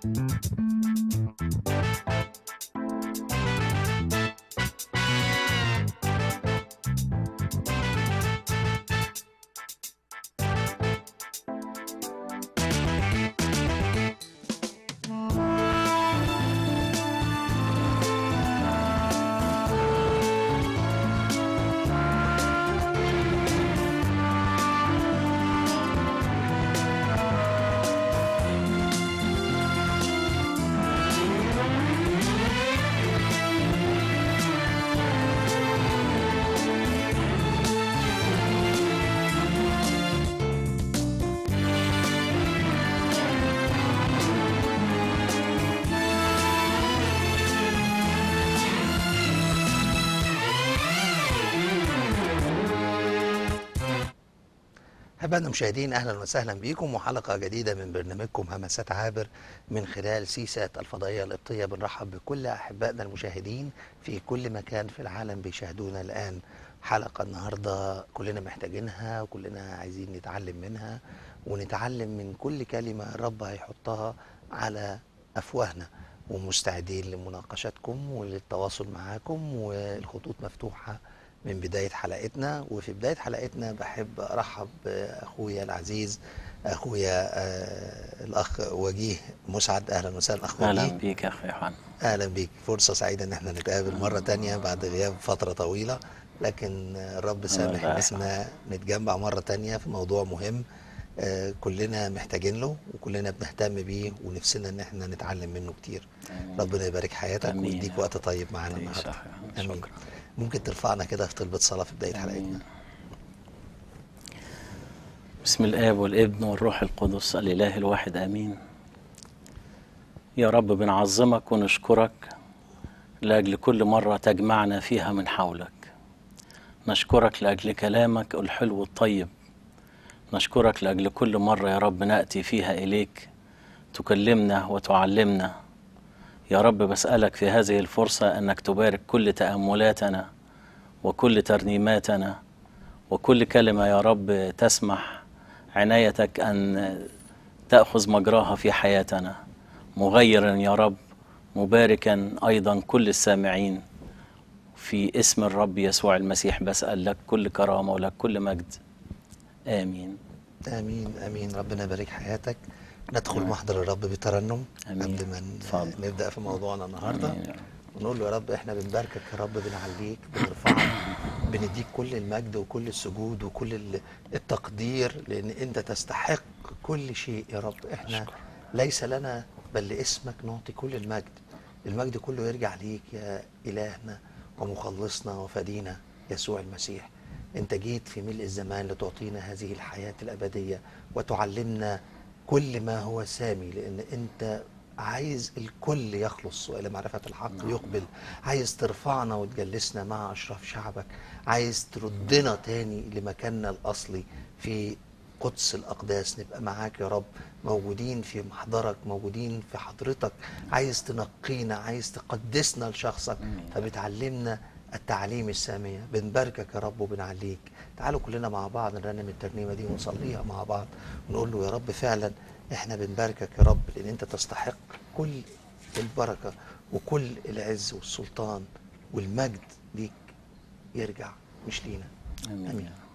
أحبائنا المشاهدين أهلا وسهلا بكم وحلقة جديدة من برنامجكم همسات عابر من خلال سيسات الفضائية القبطية بنرحب بكل أحبائنا المشاهدين في كل مكان في العالم بيشاهدونا الآن حلقة النهاردة كلنا محتاجينها وكلنا عايزين نتعلم منها ونتعلم من كل كلمة الرب هيحطها على أفواهنا ومستعدين لمناقشتكم وللتواصل معاكم والخطوط مفتوحة من بداية حلقتنا وفي بداية حلقتنا بحب أرحب بأخويا العزيز أخويا آه الأخ وجيه مسعد أهلا وسهلا أخ اهلا وجيه بيك يا اخي يوحنا أهلا بيك فرصة سعيدة إن احنا نتقابل مرة تانية بعد غياب فترة طويلة لكن آه، الرب سامح إن يبارك. احنا نتجمع مرة تانية في موضوع مهم آه، كلنا محتاجين له وكلنا بنهتم بيه ونفسنا ان احنا نتعلم منه كتير ربنا يبارك حياتك آمين ويديك يا وقت طيب معانا تعيش النهارده يا أخي يوحنا. امين شكرا ممكن ترفعنا كده في طلبة صلاة في بداية حلقتنا آمين. بسم الآب والابن والروح القدس الإله الواحد آمين يا رب بنعظمك ونشكرك لأجل كل مرة تجمعنا فيها من حولك نشكرك لأجل كلامك الحلو الطيب نشكرك لأجل كل مرة يا رب نأتي فيها إليك تكلمنا وتعلمنا يا رب بسألك في هذه الفرصة أنك تبارك كل تأملاتنا وكل ترنيماتنا وكل كلمة يا رب تسمح عنايتك أن تأخذ مجراها في حياتنا مغيرا يا رب مباركا أيضا كل السامعين في اسم الرب يسوع المسيح بسأل لك كل كرامة ولك كل مجد آمين امين امين ربنا يبارك حياتك ندخل محضر الرب بترنم آمين. قبل ما ن- اتفضل. نبدا في موضوعنا النهارده آمين يا رب. ونقول له يا رب احنا بنباركك يا رب بنعليك بنرفعك بنديك كل المجد وكل السجود وكل ال- التقدير لان انت تستحق كل شيء يا رب احنا أشكر. ليس لنا بل لاسمك نعطي كل المجد المجد كله يرجع ليك يا الهنا ومخلصنا وفدينا يسوع المسيح انت جيت في ملء الزمان لتعطينا هذه الحياه الابديه وتعلمنا كل ما هو سامي لان انت عايز الكل يخلص والى معرفه الحق يقبل عايز ترفعنا وتجلسنا مع اشراف شعبك عايز تردنا تاني لمكاننا الاصلي في قدس الأقداس نبقى معاك يا رب موجودين في محضرك موجودين في حضرتك عايز تنقينا عايز تقدسنا لشخصك فبتعلمنا التعليم السامية بنباركك يا رب وبنعليك تعالوا كلنا مع بعض نرنم الترنيمة دي ونصليها مع بعض ونقول له يا رب فعلا احنا بنباركك يا رب لأن انت تستحق كل البركة وكل العز والسلطان والمجد ليك يرجع مش لينا آمين آمين. يا رب.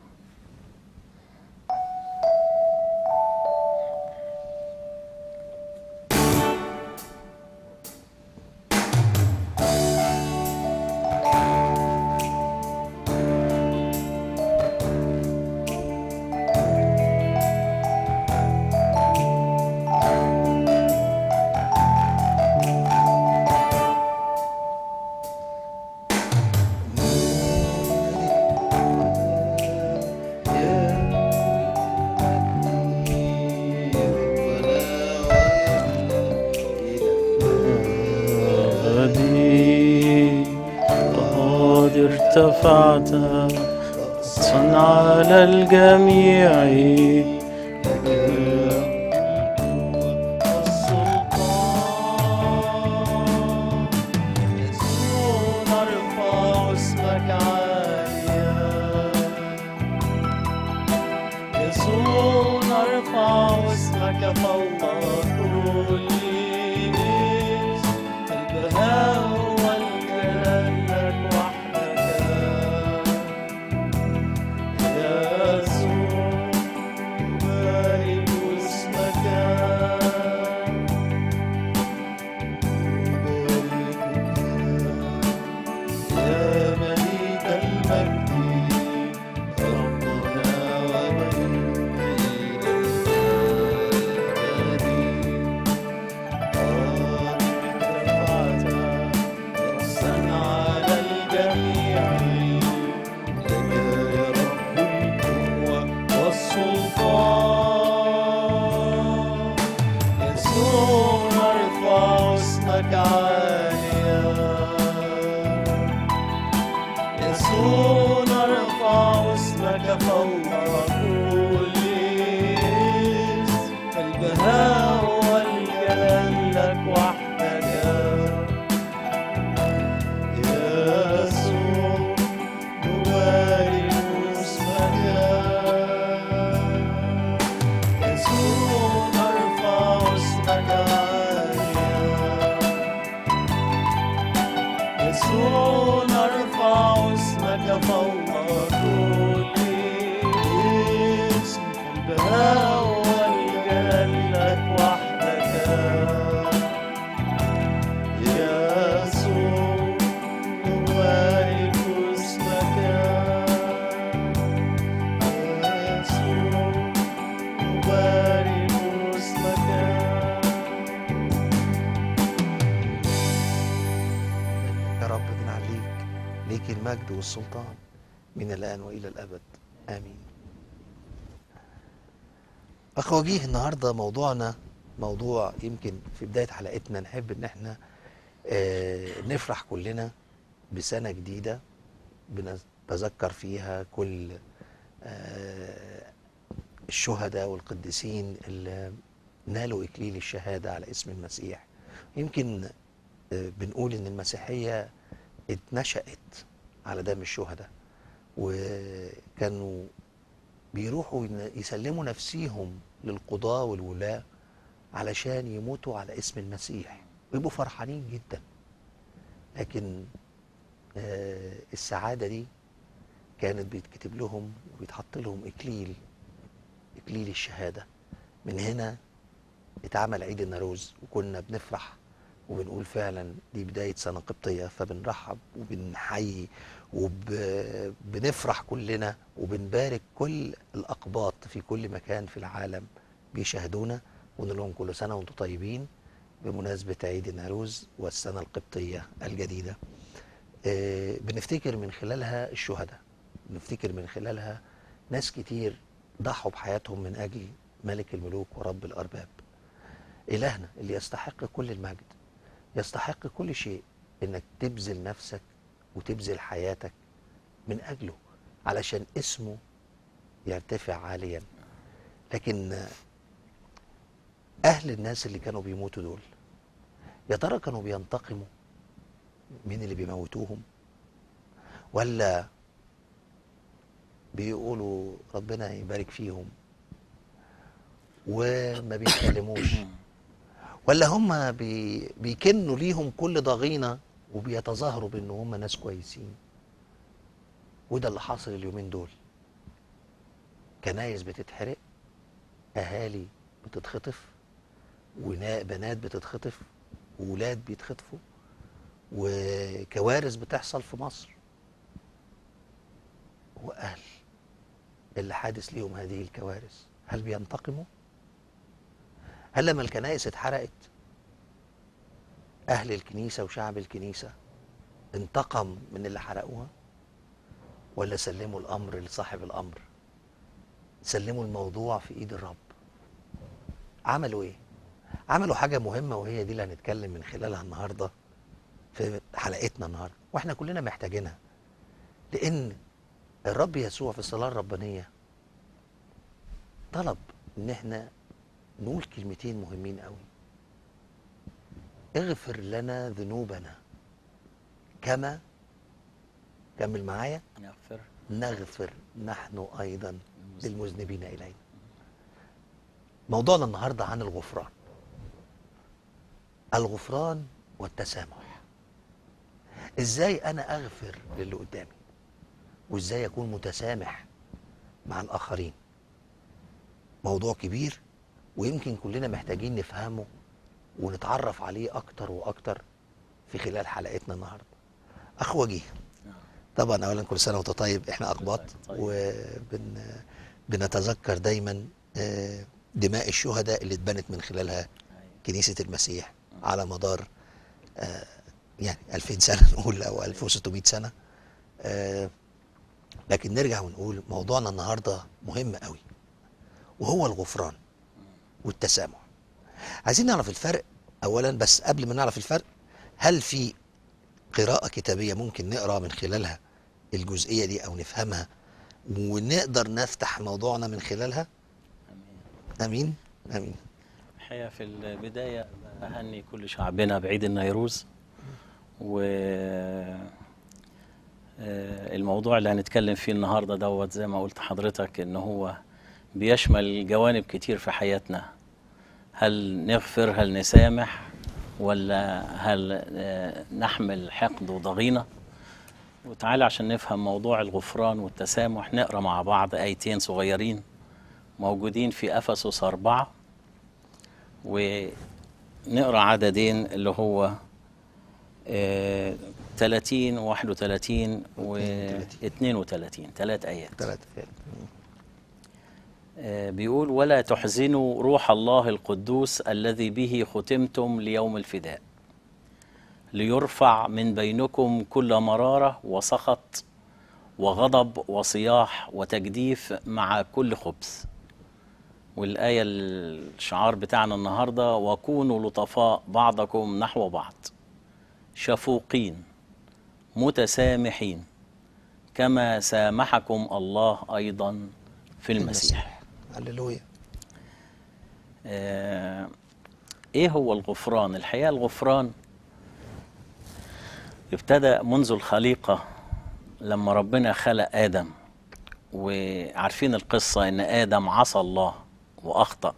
غدي قد ارتفعت صن على الجميع نرفع اسمك عاليا يسوع نرفع اسمك فوق كل فوق كل اسم البهاء والجلك وحدك يسوع نبارك اسمك يسوع نبارك اسمك يا رب بنعليك ليك المجد والسلطان من الآن وإلى الأبد آمين أخ وجيه النهاردة موضوعنا موضوع يمكن في بداية حلقتنا نحب إن احنا آه، نفرح كلنا بسنة جديدة بنتذكر فيها كل آه، الشهداء والقديسين اللي نالوا إكليل الشهادة على اسم المسيح يمكن آه، بنقول إن المسيحية اتنشأت على دم الشهداء وكانوا بيروحوا ين- يسلموا نفسيهم للقضاة والولاة علشان يموتوا على اسم المسيح ويبقوا فرحانين جدا لكن آه، السعادة دي كانت بيتكتب لهم وبيتحط لهم إكليل إكليل الشهادة من هنا اتعمل عيد النوروز وكنا بنفرح وبنقول فعلا دي بداية سنة قبطية فبنرحب وبنحيي وبنفرح كلنا وبنبارك كل الأقباط في كل مكان في العالم بيشاهدونا ونقول لهم كل سنة وانتم طيبين بمناسبة عيد النوروز والسنة القبطية الجديدة آه، بنفتكر من خلالها الشهداء بنفتكر من خلالها ناس كتير ضحوا بحياتهم من أجل ملك الملوك ورب الأرباب إلهنا اللي يستحق كل المجد يستحق كل شيء إنك تبذل نفسك وتبذل حياتك من أجله علشان اسمه يرتفع عاليا لكن آه، أهل الناس اللي كانوا بيموتوا دول يا ترى كانوا بينتقموا من اللي بيموتوهم ولا بيقولوا ربنا يبارك فيهم وما بيتكلموش ولا هم بي بيكنوا ليهم كل ضغينة وبيتظاهروا بان هم ناس كويسين وده اللي حاصل اليومين دول كنايس بتتحرق اهالي بتتخطف وبنات بتتخطف وولاد بيتخطفوا وكوارث بتحصل في مصر واهل اللي حادث ليهم هذه الكوارث هل بينتقموا هل لما الكنائس اتحرقت اهل الكنيسه وشعب الكنيسه انتقم من اللي حرقوها ولا سلموا الامر لصاحب الامر سلموا الموضوع في ايد الرب عملوا ايه عملوا حاجه مهمه وهي دي اللي هنتكلم من خلالها النهارده في حلقتنا النهارده واحنا كلنا محتاجينها لان الرب يسوع في الصلاه الربانيه طلب ان احنا نقول كلمتين مهمين قوي اغفر لنا ذنوبنا كما كمل معايا يغفر نغفر نحن ايضا للمذنبين الينا موضوعنا النهارده عن الغفران الغفران والتسامح ازاي انا اغفر للي قدامي وازاي اكون متسامح مع الاخرين موضوع كبير ويمكن كلنا محتاجين نفهمه ونتعرف عليه اكتر واكتر في خلال حلقتنا النهارده اخ وجيه طبعا اولا كل سنه وانت طيب احنا اقباط طيب. وبن بنتذكر دايما آه، دماء الشهداء اللي اتبنت من خلالها كنيسه المسيح على مدار آه، يعني 2000 سنه نقول او 1600 سنه آه، لكن نرجع ونقول موضوعنا النهارده مهم قوي وهو الغفران والتسامح عايزين نعرف الفرق اولا بس قبل ما نعرف الفرق هل في قراءة كتابية ممكن نقرا من خلالها الجزئية دي او نفهمها ونقدر نفتح موضوعنا من خلالها امين امين الحقيقة في البداية أهني كل شعبنا بعيد النيروز و آه، الموضوع اللي هنتكلم فيه النهاردة دوت زي ما قلت حضرتك إن هو بيشمل جوانب كتير في حياتنا هل نغفر هل نسامح ولا هل آه، نحمل حقد وضغينة وتعالى عشان نفهم موضوع الغفران والتسامح نقرا مع بعض آيتين صغيرين موجودين في أفسس أربعة ونقرا عددين اللي هو آه 30 و 31 و 32 ثلاث آيات ثلاثة آيات آه، بيقول ولا تحزنوا روح الله القدوس الذي به ختمتم ليوم الفداء ليرفع من بينكم كل مرارة وسخط وغضب وصياح وتجديف مع كل خبث والآية الشعار بتاعنا النهاردة وكونوا لطفاء بعضكم نحو بعض شفوقين متسامحين كما سامحكم الله أيضا في المسيح هللويا آه، ايه هو الغفران الحقيقه الغفران ابتدى منذ الخليقه لما ربنا خلق ادم وعارفين القصه ان ادم عصى الله واخطا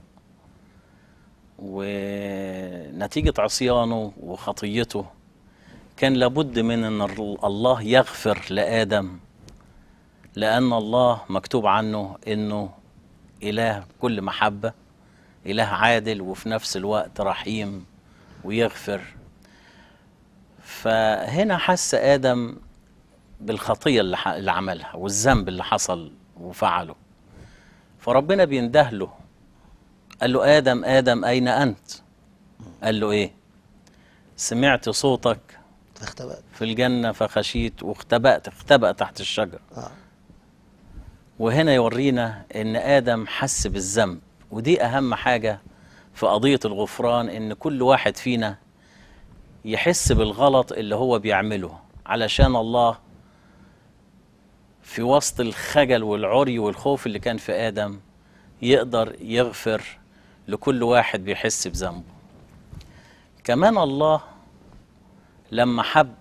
ونتيجه عصيانه وخطيته كان لابد من ان الله يغفر لادم لان الله مكتوب عنه انه اله كل محبه إله عادل وفي نفس الوقت رحيم ويغفر فهنا حس آدم بالخطية اللي, ح- اللي عملها والذنب اللي حصل وفعله فربنا بينده له قال له آدم آدم أين أنت قال له إيه سمعت صوتك فاختبأت في الجنة فخشيت واختبأت اختبأ تحت الشجرة اه وهنا يورينا ان ادم حس بالذنب ودي اهم حاجه في قضيه الغفران ان كل واحد فينا يحس بالغلط اللي هو بيعمله علشان الله في وسط الخجل والعري والخوف اللي كان في ادم يقدر يغفر لكل واحد بيحس بذنبه كمان الله لما حب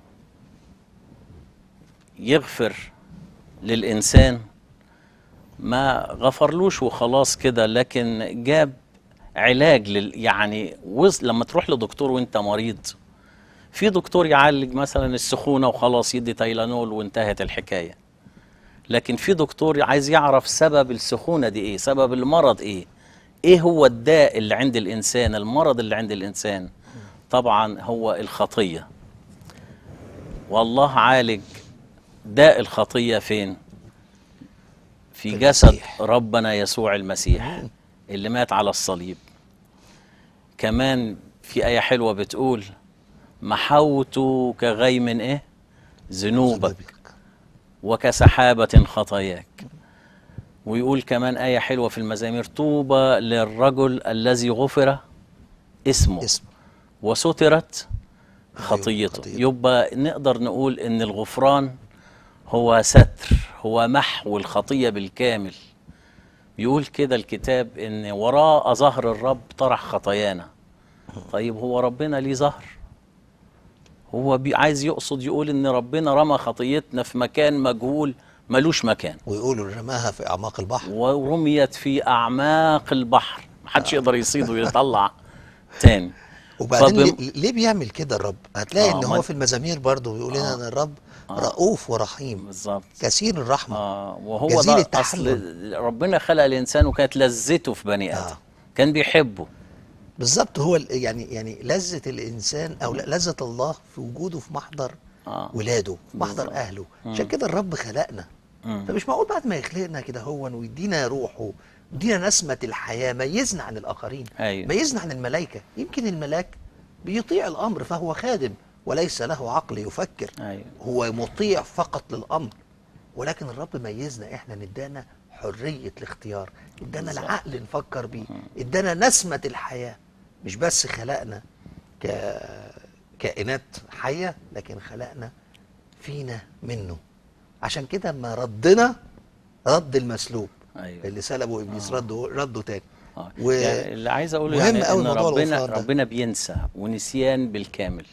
يغفر للإنسان ما غفرلوش وخلاص كده لكن جاب علاج لل يعني وز... لما تروح لدكتور وانت مريض في دكتور يعالج مثلا السخونة وخلاص يدي تايلانول وانتهت الحكاية لكن في دكتور عايز يعرف سبب السخونة دي ايه سبب المرض ايه ايه هو الداء اللي عند الانسان المرض اللي عند الانسان طبعا هو الخطية والله عالج داء الخطية فين في في جسد المسيح. ربنا يسوع المسيح اللي مات على الصليب كمان في آية حلوة بتقول محوت كغيم ايه ذنوبك وكسحابة خطاياك ويقول كمان آية حلوة في المزامير طوبى للرجل الذي غفر اسمه اسم وسترت خطيته خطيته. يبقى نقدر نقول ان الغفران هو ستر هو محو الخطية بالكامل يقول كده الكتاب ان وراء ظهر الرب طرح خطايانا طيب هو ربنا ليه ظهر هو بي عايز يقصد يقول ان ربنا رمى خطيتنا في مكان مجهول ملوش مكان ويقولوا رماها في اعماق البحر ورميت في اعماق البحر محدش يقدر يصيد ويطلع تاني وبعدين فبم- ليه, ليه بيعمل كده الرب هتلاقي آه، ان ما- هو في المزامير برضه بيقول لنا ان الرب رؤوف ورحيم بالظبط كثير الرحمه آه وهو جزيل ده التحمل. اصل ربنا خلق الانسان وكانت لذته في بني ادم آه. كان بيحبه بالظبط هو ال- يعني يعني لذة الإنسان أو لا- لذة الله في وجوده في محضر آه. ولاده في محضر بالظبط. أهله عشان كده الرب خلقنا مم. فمش معقول بعد ما يخلقنا كده هو ويدينا روحه ويدينا نسمة الحياة ميزنا عن الآخرين أيوة. ميزنا عن الملائكة يمكن الملاك بيطيع الأمر فهو خادم وليس له عقل يفكر أيوة. هو مطيع فقط للأمر ولكن الرب ميزنا احنا ادانا حرية الاختيار ادانا بالظبط. العقل نفكر بيه ادانا نسمة الحياة مش بس خلقنا ككائنات حية لكن خلقنا فينا منه عشان كده ما ردنا رد المسلوب أيوة. اللي سلبه ابليس رده رده تاني آه. و- يعني اللي عايز اقوله مهم يعني أوي ان موضوع ربنا الغفران ده. ربنا بينسى ونسيان بالكامل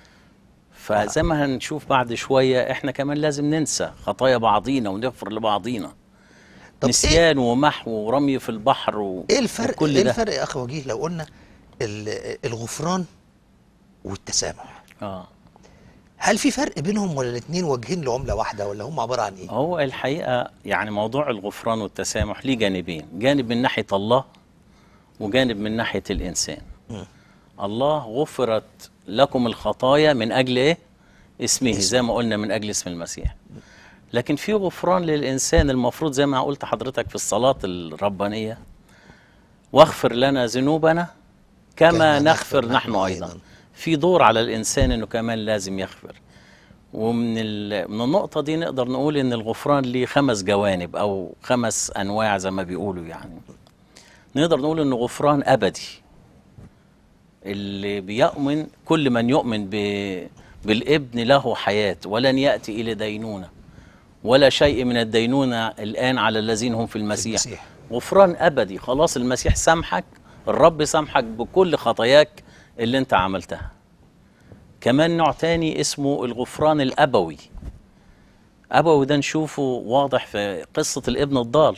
فزي ما هنشوف بعد شويه احنا كمان لازم ننسى خطايا بعضينا ونغفر لبعضينا طب إيه- نسيان ومحو ورمي في البحر و... ايه الفرق وكل ايه ده الفرق يا اخ وجيه لو قلنا ال- الغفران والتسامح اه هل في فرق بينهم ولا الاثنين وجهين لعمله واحده ولا هم عباره عن ايه هو الحقيقة يعني موضوع الغفران والتسامح ليه جانبين جانب من ناحية الله وجانب من ناحية الإنسان مم. الله غفرت لكم الخطايا من أجل إيه؟ اسمه زي ما قلنا من أجل اسم المسيح لكن في غفران للإنسان المفروض زي ما قلت حضرتك في الصلاة الربانية واغفر لنا ذنوبنا كما, كما نغفر نغفر نحن نحن أيضا أيضاً. في دور على الإنسان إنه كمان لازم يغفر ومن ال- من النقطة دي نقدر نقول إن الغفران ليه خمس جوانب أو خمس أنواع زي ما بيقولوا يعني نقدر نقول إنه غفران أبدي اللي بيؤمن كل من يؤمن ب... بالابن له حياة ولن يأتي إلى دينونة ولا شيء من الدينونة الآن على الذين هم في المسيح, المسيح. غفران أبدي خلاص المسيح سامحك الرب سامحك بكل خطاياك اللي انت عملتها كمان نوع تاني اسمه الغفران الأبوي أبوي ده نشوفه واضح في قصة الابن الضال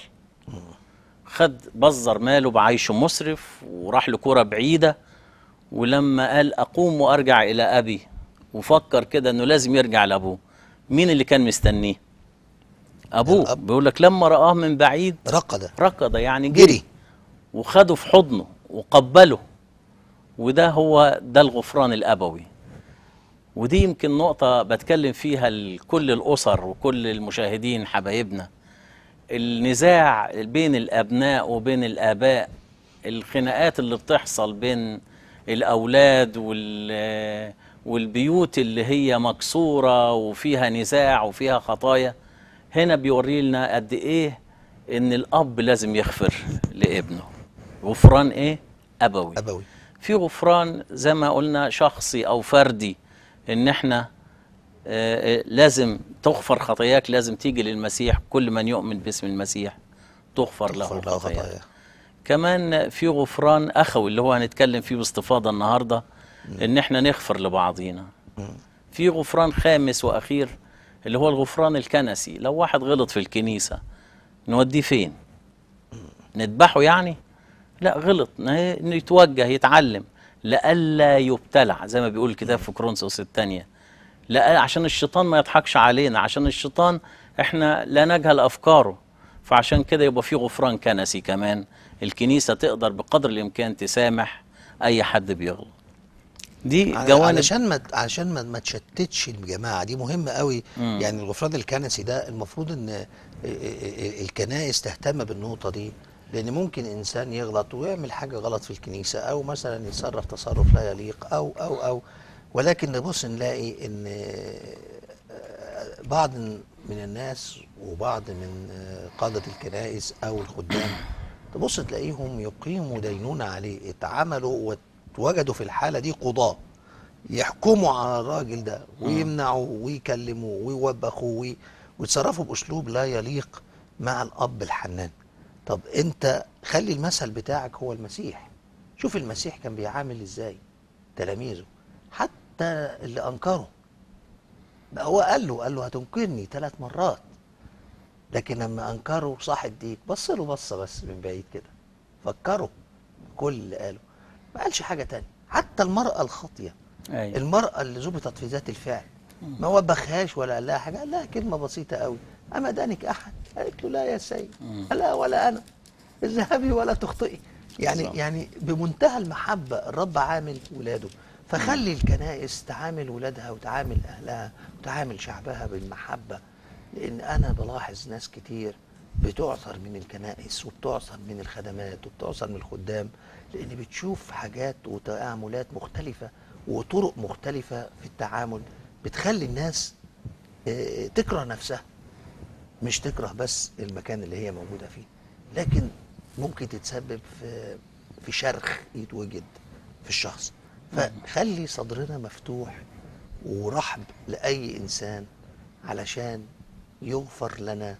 خد بزر ماله بعيش مسرف وراح لكرة بعيدة ولما قال أقوم وأرجع إلى أبي وفكر كده إنه لازم يرجع لأبوه مين اللي كان مستنيه؟ أبوه الأب. بيقول لك لما رآه من بعيد رقد ركض يعني جري جري وخده في حضنه وقبله وده هو ده الغفران الأبوي ودي يمكن نقطة بتكلم فيها لكل الأسر وكل المشاهدين حبايبنا النزاع بين الأبناء وبين الآباء الخناقات اللي بتحصل بين الأولاد وال والبيوت اللي هي مكسورة وفيها نزاع وفيها خطايا هنا بيوري لنا قد إيه إن الأب لازم يغفر لابنه غفران إيه؟ أبوي ابوي في غفران زي ما قلنا شخصي او فردي ان احنا آه، آه، لازم تغفر خطاياك لازم تيجي للمسيح كل من يؤمن باسم المسيح تغفر له تغفر له خطاياك خطاياه كمان في غفران اخوي اللي هو هنتكلم فيه باستفاضه النهارده ان احنا نغفر لبعضينا في غفران خامس واخير اللي هو الغفران الكنسي لو واحد غلط في الكنيسه نوديه فين نذبحه يعني لا غلط ن- انه يتوجه يتعلم لئلا يبتلع زي ما بيقول الكتاب في كورنثوس الثانيه لا عشان الشيطان ما يضحكش علينا عشان الشيطان احنا لا نجهل افكاره فعشان كده يبقى في غفران كنسي كمان الكنيسه تقدر بقدر الامكان تسامح اي حد بيغلط دي على- جوانب علشان ما علشان ما, ما تشتتش الجماعه دي مهمه قوي مم. يعني الغفران الكنسي ده المفروض ان الكنائس تهتم بالنقطه دي لان ممكن انسان يغلط ويعمل حاجه غلط في الكنيسه او مثلا يتصرف تصرف لا يليق او او او ولكن نبص نلاقي ان بعض من الناس وبعض من قادة الكنائس أو الخدام تبص تلاقيهم يقيموا دينونة عليه اتعملوا ووجدوا في الحالة دي قضاة يحكموا على الراجل ده ويمنعوا ويكلموا ويوبخوا وي- ويتصرفوا بأسلوب لا يليق مع الأب الحنان طب أنت خلي المثل بتاعك هو المسيح شوف المسيح كان بيعامل إزاي تلاميذه حتى اللي أنكره بقى هو قال له قال له هتنكرني ثلاث مرات لكن لما انكره صاح الديك بص له بصه بس من بعيد كده فكره كل اللي قاله ما قالش حاجه تانية حتى المراه الخاطيه أيوة. المراه اللي ذبحت في ذات الفعل ما وبخهاش ولا قال لها حاجه قال لها كلمه بسيطه قوي اما دانك احد قالت له لا يا سيد لا ولا انا اذهبي ولا تخطئي يعني بالظبط. يعني بمنتهى المحبه الرب عامل ولاده فخلي الكنائس تعامل ولادها وتعامل اهلها وتعامل شعبها بالمحبه لان انا بلاحظ ناس كتير بتعثر من الكنائس وبتعثر من الخدمات وبتعثر من الخدام لان بتشوف حاجات وتعاملات مختلفه وطرق مختلفه في التعامل بتخلي الناس آه، تكره نفسها مش تكره بس المكان اللي هي موجوده فيه لكن ممكن تتسبب في في شرخ يتوجد في الشخص فخلي صدرنا مفتوح ورحب لاي انسان علشان يغفر لنا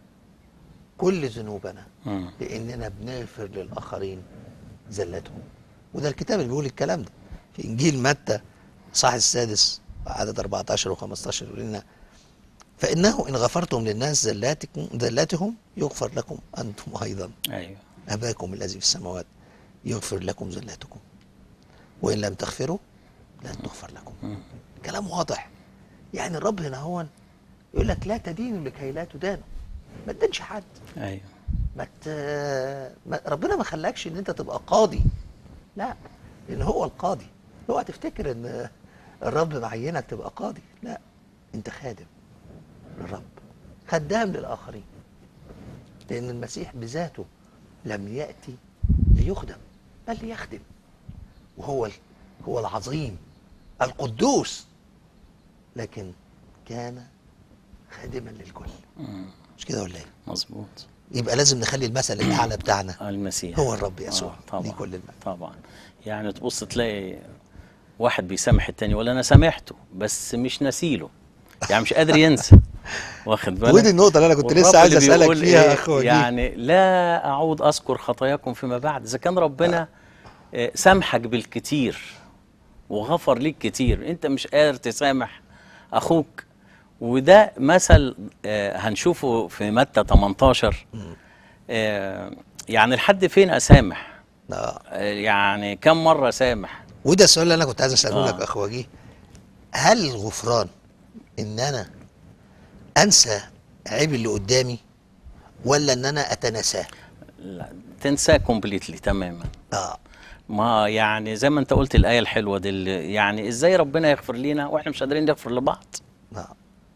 كل ذنوبنا مم. لاننا بنغفر للاخرين زلتهم وده الكتاب اللي بيقول الكلام ده في انجيل متى صح السادس عدد 14 و15 يقول لنا فانه ان غفرتم للناس زلاتكم زلاتهم يغفر لكم انتم ايضا ايوه اباكم الذي في السماوات يغفر لكم زلاتكم وان لم تغفروا لن تغفر لكم كلام واضح يعني الرب هنا هون يقول لك لا تدينوا لكي لا تدانوا ما تدينش حد ايوه ما, ت... ما ربنا ما خلاكش ان انت تبقى قاضي لا لان هو القاضي اوعى تفتكر ان الرب معينك تبقى قاضي لا انت خادم للرب خدام للاخرين لان المسيح بذاته لم ياتي ليخدم بل ليخدم وهو ال- هو العظيم القدوس لكن كان خادما للكل مم. مش كده ولا ايه مظبوط يبقى لازم نخلي المثل الاعلى بتاعنا المسيح هو الرب يسوع آه طبعا ليه كل المجد طبعا يعني تبص تلاقي واحد بيسامح التاني ولا انا سامحته بس مش ناسيله يعني مش قادر ينسى واخد بالك ودي النقطة اللي أنا كنت والرب لسه عايز اللي أسألك بيقول فيها إيه؟ يا أخ وجيه. يعني لا اعود اذكر خطاياكم فيما بعد اذا كان ربنا آه، سامحك بالكتير وغفر ليك كتير انت مش قادر تسامح اخوك وده مثل آه، هنشوفه في متى 18 آه، يعني لحد فين اسامح آه. آه، يعني كم مره سامح وده السؤال اللي أنا كنت عايز أسأله آه. لك أخ وجيه هل الغفران إن أنا أنسى عيب اللي قدامي ولا إن أنا أتناساه؟ لا تنساه كومبليتلي تماما آه ما يعني زي ما انت قلت الايه الحلوه دي اللي يعني ازاي ربنا يغفر لينا واحنا مش قادرين نغفر لبعض آه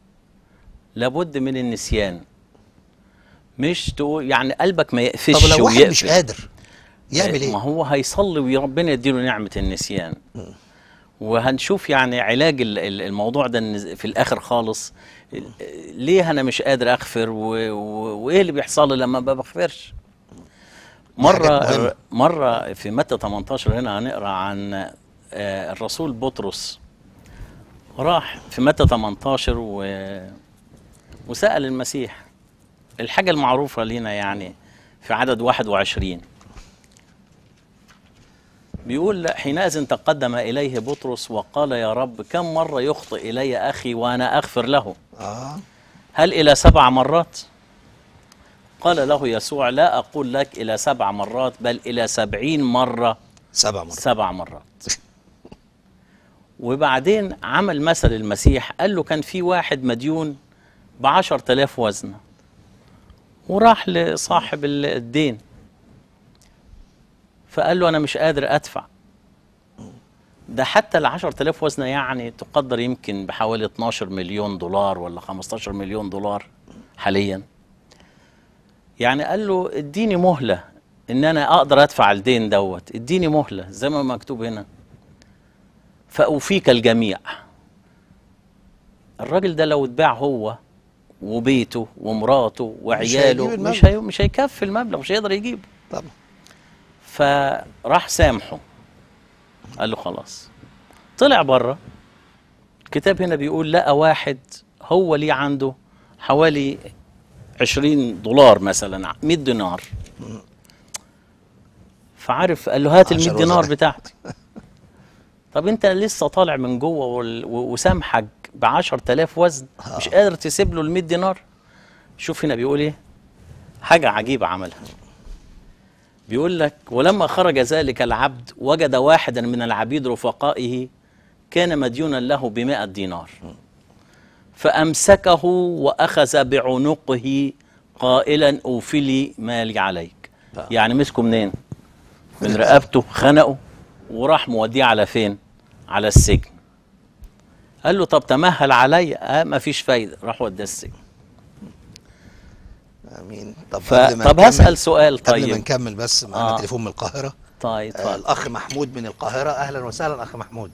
لابد من النسيان مش تقول يعني قلبك ما يقفش طب لو واحد مش ويقفل. قادر يعمل ما إيه؟ هو هيصلي وربنا يديله نعمة النسيان وهنشوف يعني علاج ال- ال- الموضوع ده إن في الآخر خالص ال- ليه أنا مش قادر أغفر و... و... وإيه اللي بيحصل لي لما ما بغفرش مرة حاجات مهمة. مرة في متى 18 هنا هنقرأ عن آه، الرسول بطرس راح في متى 18 و... وسأل المسيح الحاجة المعروفة لينا يعني في عدد 21 بيقول حينئذ تقدم إليه بطرس وقال يا رب كم مرة يخطئ إلي أخي وأنا أغفر له آه هل إلى سبع مرات قال له يسوع لا أقول لك إلى سبع مرات بل إلى سبعين مرة سبع مرات سبع مرات وبعدين عمل مثل المسيح قال له كان في واحد مديون بعشر تلاف وزنة وراح لصاحب ال- الدين فقال له أنا مش قادر أدفع ده حتى العشر تلاف وزنة يعني تقدر يمكن بحوالي 12 مليون دولار ولا 15 مليون دولار حاليا يعني قال له اديني مهلة ان انا اقدر ادفع الدين دوت اديني مهلة زي ما مكتوب هنا فأوفيك الجميع الراجل ده لو اتباع هو وبيته ومراته وعياله هيجيب مش المبلغ. هي مش هيكفي المبلغ مش هيقدر يجيبه طبعا فراح سامحه قال له خلاص طلع بره الكتاب هنا بيقول لقى واحد هو ليه عنده حوالي 20 دولار مثلا 100 دينار فعارف قال له هات ال 100 عشر دينار وزنات. بتاعتي طب انت لسه طالع من جوه وال- و- وسامحك ب 10000 وزن مش قادر تسيب له ال 100 دينار شوف هنا بيقول ايه حاجه عجيبه عملها بيقول لك ولما خرج ذلك العبد وجد واحدا من العبيد رفقائه كان مديونا له بمائة دينار فأمسكه وأخذ بعنقه قائلا أوفلي مالي عليك آه. يعني مسكه منين من رقبته خنقه وراح موديه على فين على السجن قال له طب تمهل علي اه مفيش فايدة راح وداه السجن امين طب ف... قبل ما طب نكمل- هسأل سؤال قبل ما طيب نكمل بس معانا آه. تليفون من القاهرة طيب آه اتفضل الأخ محمود من القاهرة أهلا وسهلا أخ محمود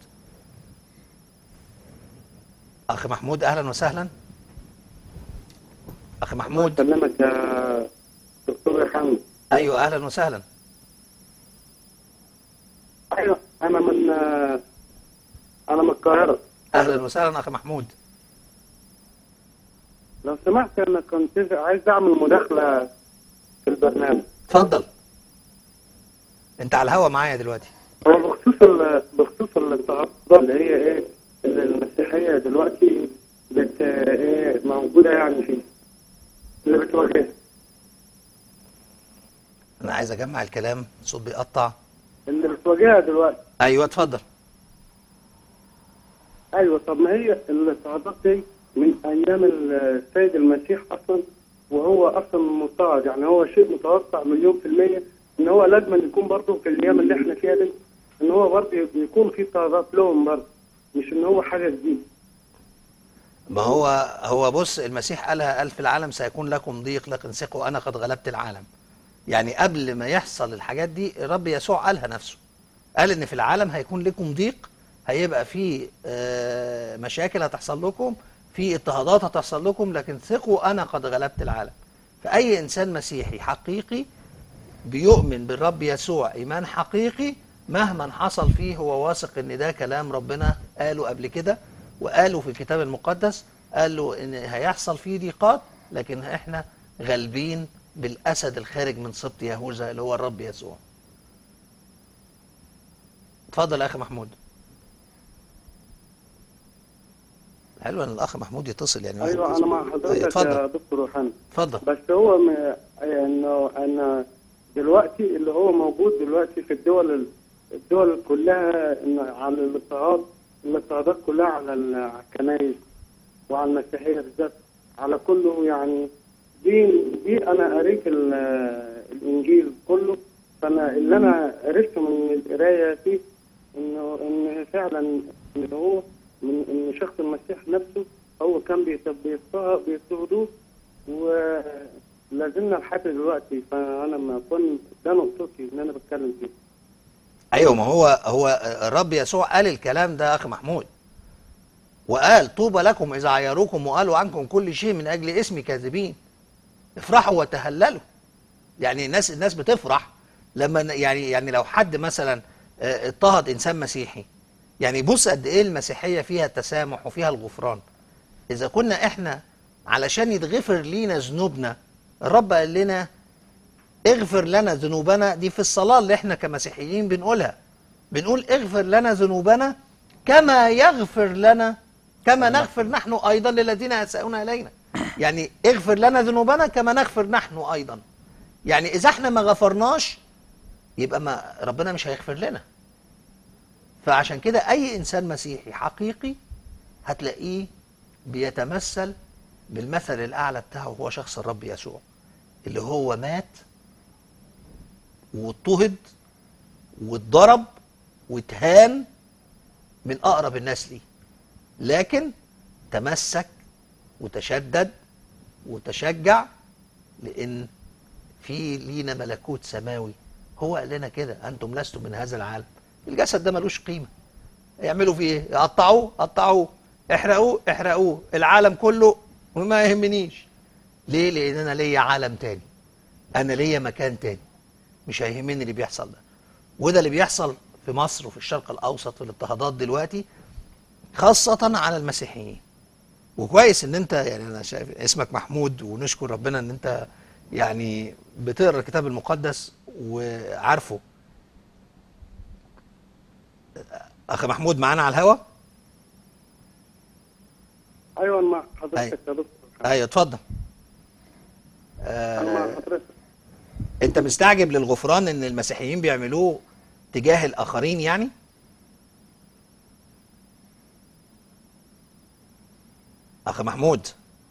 أخ محمود أهلا وسهلا أخ محمود أكلمك يا دكتور حمد أيوه أهلا وسهلا أيوه أنا من أنا من القاهرة أهلا وسهلا أخ محمود لو سمحت أنا كنت عايز أعمل مداخلة في البرنامج اتفضل أنت على الهوا معايا دلوقتي هو بخصوص ال- بخصوص التعصب اللي هي إيه اللي المسيحية دلوقتي بت إيه موجودة يعني فيه اللي بتواجهها أنا عايز أجمع الكلام الصوت بيقطع اللي بتواجهها دلوقتي أيوه اتفضل ايوه طب ما هي الاضطهادات دي من ايام السيد المسيح اصلا وهو اصلا مضطهد يعني هو شيء متوقع مليون في المية ان هو لازم يكون برضه في الايام اللي احنا فيها دي ان هو برضه يكون في اضطهادات لهم برضه مش ان هو حاجه جديده ما هو هو بص المسيح قالها قال في العالم سيكون لكم ضيق لكن ثقوا انا قد غلبت العالم يعني قبل ما يحصل الحاجات دي الرب يسوع قالها نفسه قال ان في العالم هيكون لكم ضيق هيبقى في آه، مشاكل هتحصل لكم في اضطهادات هتحصل لكم لكن ثقوا انا قد غلبت العالم فاي انسان مسيحي حقيقي بيؤمن بالرب يسوع ايمان حقيقي مهما حصل فيه هو واثق ان ده كلام ربنا قاله قبل كده وقاله في الكتاب المقدس قال له ان هيحصل فيه ضيقات لكن احنا غالبين بالاسد الخارج من سبط يهوذا اللي هو الرب يسوع اتفضل يا اخي محمود حلو ان الاخ محمود يتصل يعني واحد ايوه يتصل. انا مع حضرتك يا اتفضل دكتور روحاني اتفضل بس هو م... انه انا دلوقتي اللي هو موجود دلوقتي في الدول الدول كلها إن على الاضطهاد الاضطهادات كلها على ال- على الكنائس وعلى المسيحيه بالذات على كله يعني دي دي انا قريت ال- الانجيل كله فانا اللي انا عرفته من القرايه فيه انه ان فعلا ان هو من ان شخص المسيح نفسه هو كان بيت- بيضطهد بيضطهدوه ولازلنا لحد دلوقتي فانا ما كنت ده نقطتي ان انا بتكلم فيه ايوه ما هو هو الرب يسوع قال الكلام ده يا اخي محمود وقال طوبى لكم اذا عيروكم وقالوا عنكم كل شيء من اجل اسمي كاذبين افرحوا وتهللوا يعني الناس الناس بتفرح لما ن- يعني يعني لو حد مثلا آه، اضطهد انسان مسيحي يعني بص قد ايه المسيحيه فيها التسامح وفيها الغفران اذا كنا احنا علشان يتغفر لينا ذنوبنا الرب قال لنا اغفر لنا ذنوبنا دي في الصلاة اللي احنا كمسيحيين بنقولها بنقول اغفر لنا ذنوبنا كما يغفر لنا كما نغفر نحن أيضا للذين يساءون إلينا يعني اغفر لنا ذنوبنا كما نغفر نحن أيضا يعني إذا احنا ما غفرناش يبقى ما ربنا مش هيغفر لنا فعشان كده أي إنسان مسيحي حقيقي هتلاقيه بيتمثل بالمثل الأعلى بتاعه هو شخص الرب يسوع اللي هو مات واضطهد واتضرب واتهان من اقرب الناس ليه لكن تمسك وتشدد وتشجع لان في لينا ملكوت سماوي هو قال لنا كده انتم لستم من هذا العالم الجسد ده ملوش قيمه يعملوا فيه ايه يقطعوه قطعوه احرقوه احرقوه العالم كله وما يهمنيش ليه لان انا ليا عالم تاني انا ليا مكان تاني مش هيهمني اللي بيحصل ده وده اللي بيحصل في مصر وفي الشرق الاوسط في الاضطهادات دلوقتي خاصة على المسيحيين وكويس ان انت يعني انا شايف اسمك محمود ونشكر ربنا ان انت يعني بتقرا الكتاب المقدس وعارفه اخ محمود معانا على الهوا ايوه أنا مع حضرتك أيوة. يا دكتور ايوه اتفضل انا مع آه حضرتك انت مستعجب للغفران ان المسيحيين بيعملوه تجاه الاخرين يعني اخ محمود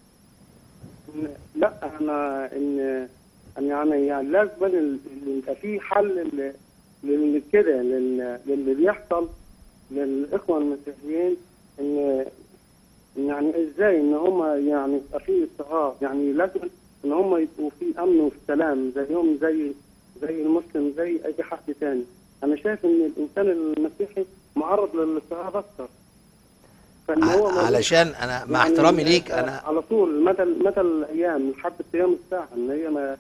لا انا ان ان يعني يعني لازم ال- ال- يبقى في حل ل- لل- كده لل- للي بيحصل للاخوه المسيحيين ان إن يعني ازاي ان هم يعني يبقى في اضطهاد يعني لازم ان هم يبقوا في امن وفي سلام زيهم زي زي المسلم زي اي حد تاني انا شايف ان الانسان المسيحي معرض للاضطهاد اكتر فان هو ع- موجود علشان انا مع يعني احترامي ليك آه، انا على طول مدى مدى الايام لحد قيام الساعه ان هي ما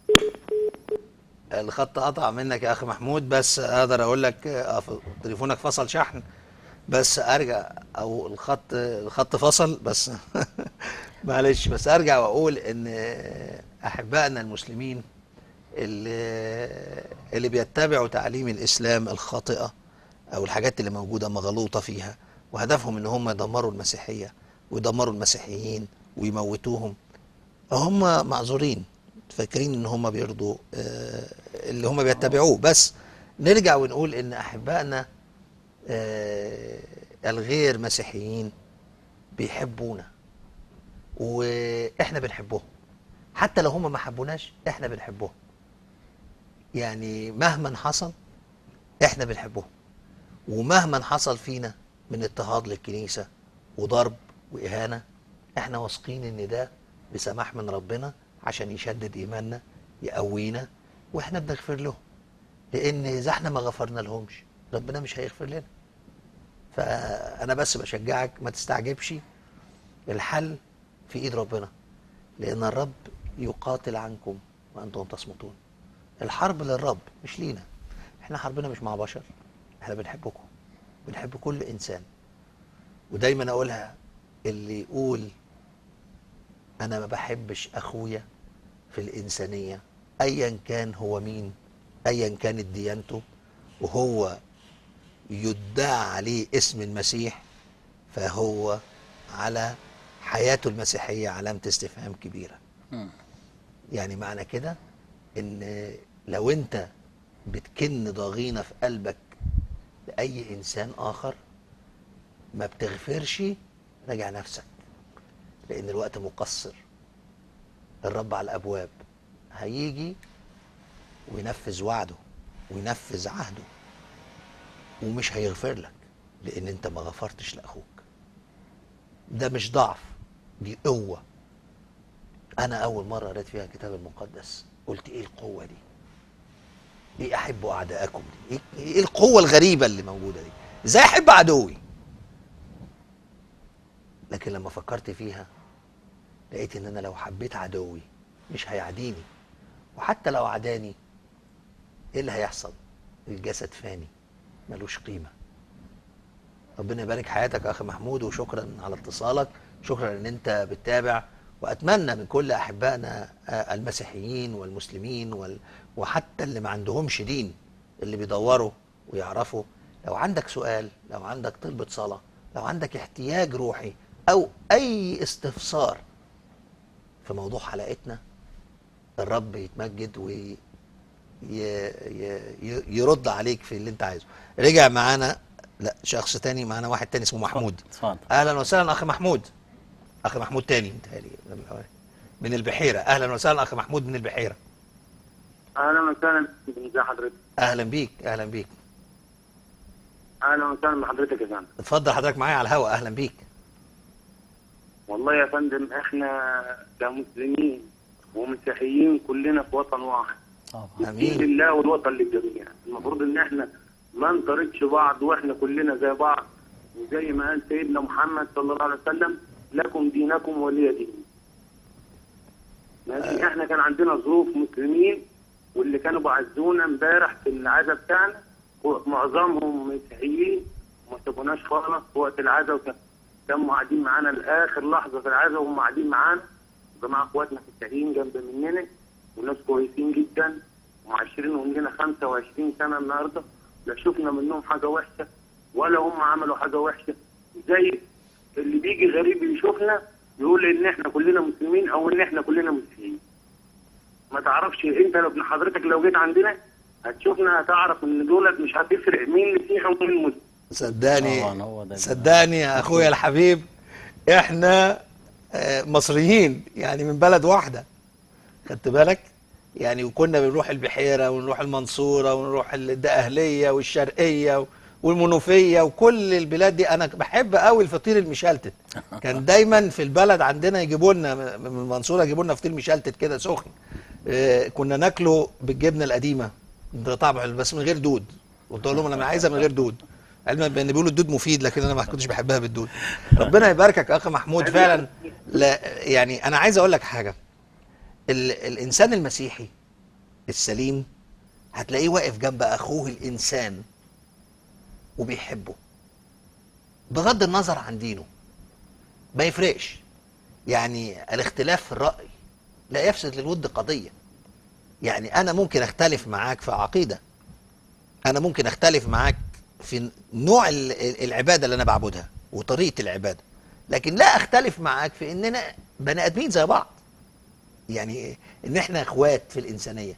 الخط قطع منك يا اخي محمود بس اقدر اقول لك آه، ف- تليفونك فصل شحن بس ارجع او الخط الخط فصل بس معلش بس ارجع واقول ان احبائنا المسلمين اللي اللي بيتبعوا تعليم الاسلام الخاطئه او الحاجات اللي موجوده مغلوطه فيها وهدفهم ان هم يدمروا المسيحيه ويدمروا المسيحيين ويموتوهم هم معذورين فاكرين ان هم بيرضوا آه، اللي هم بيتبعوه بس نرجع ونقول ان احبائنا آه، الغير مسيحيين بيحبونا واحنا بنحبهم حتى لو هم ما حبوناش احنا بنحبهم يعني مهما حصل احنا بنحبهم ومهما حصل فينا من اضطهاد للكنيسة وضرب وإهانة احنا واثقين ان ده بسماح من ربنا عشان يشدد ايماننا يقوينا واحنا بنغفر لهم لان اذا احنا ما غفرنا لهمش ربنا مش هيغفر لنا فانا بس بشجعك ما تستعجبش الحل في ايد ربنا لان الرب يقاتل عنكم وانتم تصمتون الحرب للرب مش لينا احنا حربنا مش مع بشر احنا بنحبكم بنحب كل انسان ودايما اقولها اللي يقول انا ما بحبش اخويا في الانسانيه ايا كان هو مين ايا كانت ديانته وهو يدعى عليه اسم المسيح فهو على حياته المسيحيه علامه استفهام كبيره مم. يعني معنى كده ان لو انت بتكن ضغينه في قلبك لاي انسان اخر ما بتغفرش راجع نفسك لان الوقت مقصر الرب على الابواب هيجي وينفذ وعده وينفذ عهده ومش هيغفر لك لان انت ما غفرتش لاخوك ده مش ضعف دي قوه انا اول مره قريت فيها الكتاب المقدس قلت ايه القوه دي ايه احب اعدائكم دي ايه إيه القوه الغريبه اللي موجوده دي ازاي احب عدوي لكن لما فكرت فيها لقيت ان انا لو حبيت عدوي مش هيعديني وحتى لو عداني ايه اللي هيحصل الجسد فاني ملوش قيمه ربنا يبارك حياتك يا اخي محمود وشكرا على اتصالك شكرا ان انت بتتابع واتمنى من كل احبائنا آه، المسيحيين والمسلمين وال... وحتى اللي ما عندهمش دين اللي بيدوروا ويعرفوا لو عندك سؤال لو عندك طلبة صلاة لو عندك احتياج روحي او اي استفسار في موضوع حلقتنا الرب يتمجد وي ي... ي... ي- يرد عليك في اللي انت عايزه رجع معانا لا شخص تاني معانا واحد تاني اسمه محمود اتفضل اهلا وسهلا اخ محمود اخ محمود تاني متهيألي من الأول. من البحيره اهلا وسهلا اخ محمود من البحيره اهلا وسهلا ازي حضرتك اهلا بيك اهلا بيك اهلا وسهلا بحضرتك يا فندم اتفضل حضرتك معايا على الهواء اهلا بيك والله يا فندم احنا كمسلمين ومسيحيين كلنا في وطن واحد طبعا امين الدين لله والوطن للجميع المفروض ان احنا ما نطردش بعض واحنا كلنا زي بعض وزي ما قال سيدنا محمد صلى الله عليه وسلم لكم دينكم ولي دين ماشي احنا كان عندنا ظروف مسلمين واللي كانوا بعزونا امبارح في العزا بتاعنا معظمهم مسيحيين وما سابوناش خالص في وقت العزا وكان- كانوا قاعدين معانا لاخر لحظه في العزا وهم قاعدين معانا جماعه اخواتنا مسيحيين جنب مننا وناس كويسين جدا ومعاشرين لنا 25 سنه النهارده لا شفنا منهم حاجه وحشه ولا هم عملوا حاجه وحشه زي اللي بيجي غريب يشوفنا يقول ان احنا كلنا مسلمين او ان احنا كلنا مسيحيين ما تعرفش انت لو ابن حضرتك لو جيت عندنا هتشوفنا هتعرف ان دولت مش هتفرق مين مسيحي ومين مسلم صدقني طبعا هو ده صدقني يا اخويا الحبيب احنا آه، مصريين يعني من بلد واحده خدت بالك يعني وكنا بنروح البحيره ونروح المنصوره ونروح الدقهليه والشرقيه والمنوفيه وكل البلاد دي انا بحب قوي الفطير المشلتت كان دايما في البلد عندنا يجيبوا لنا من المنصوره يجيبوا لنا فطير مشلتت كده سخن آه، كنا ناكله بالجبنه القديمه ده طبعا بس من غير دود قلت لهم انا عايزها من غير دود علما بان بيقولوا الدود مفيد لكن انا ما كنتش بحبها بالدود ربنا يباركك يا اخ محمود فعلا لا يعني انا عايز اقول لك حاجه ال الانسان المسيحي السليم هتلاقيه واقف جنب اخوه الانسان وبيحبه بغض النظر عن دينه ما يفرقش يعني الاختلاف في الراي لا يفسد للود قضيه يعني انا ممكن اختلف معاك في عقيده انا ممكن اختلف معاك في نوع ال- ال- العباده اللي انا بعبدها وطريقه العباده لكن لا اختلف معاك في اننا بني ادمين زي بعض يعني ان احنا اخوات في الانسانيه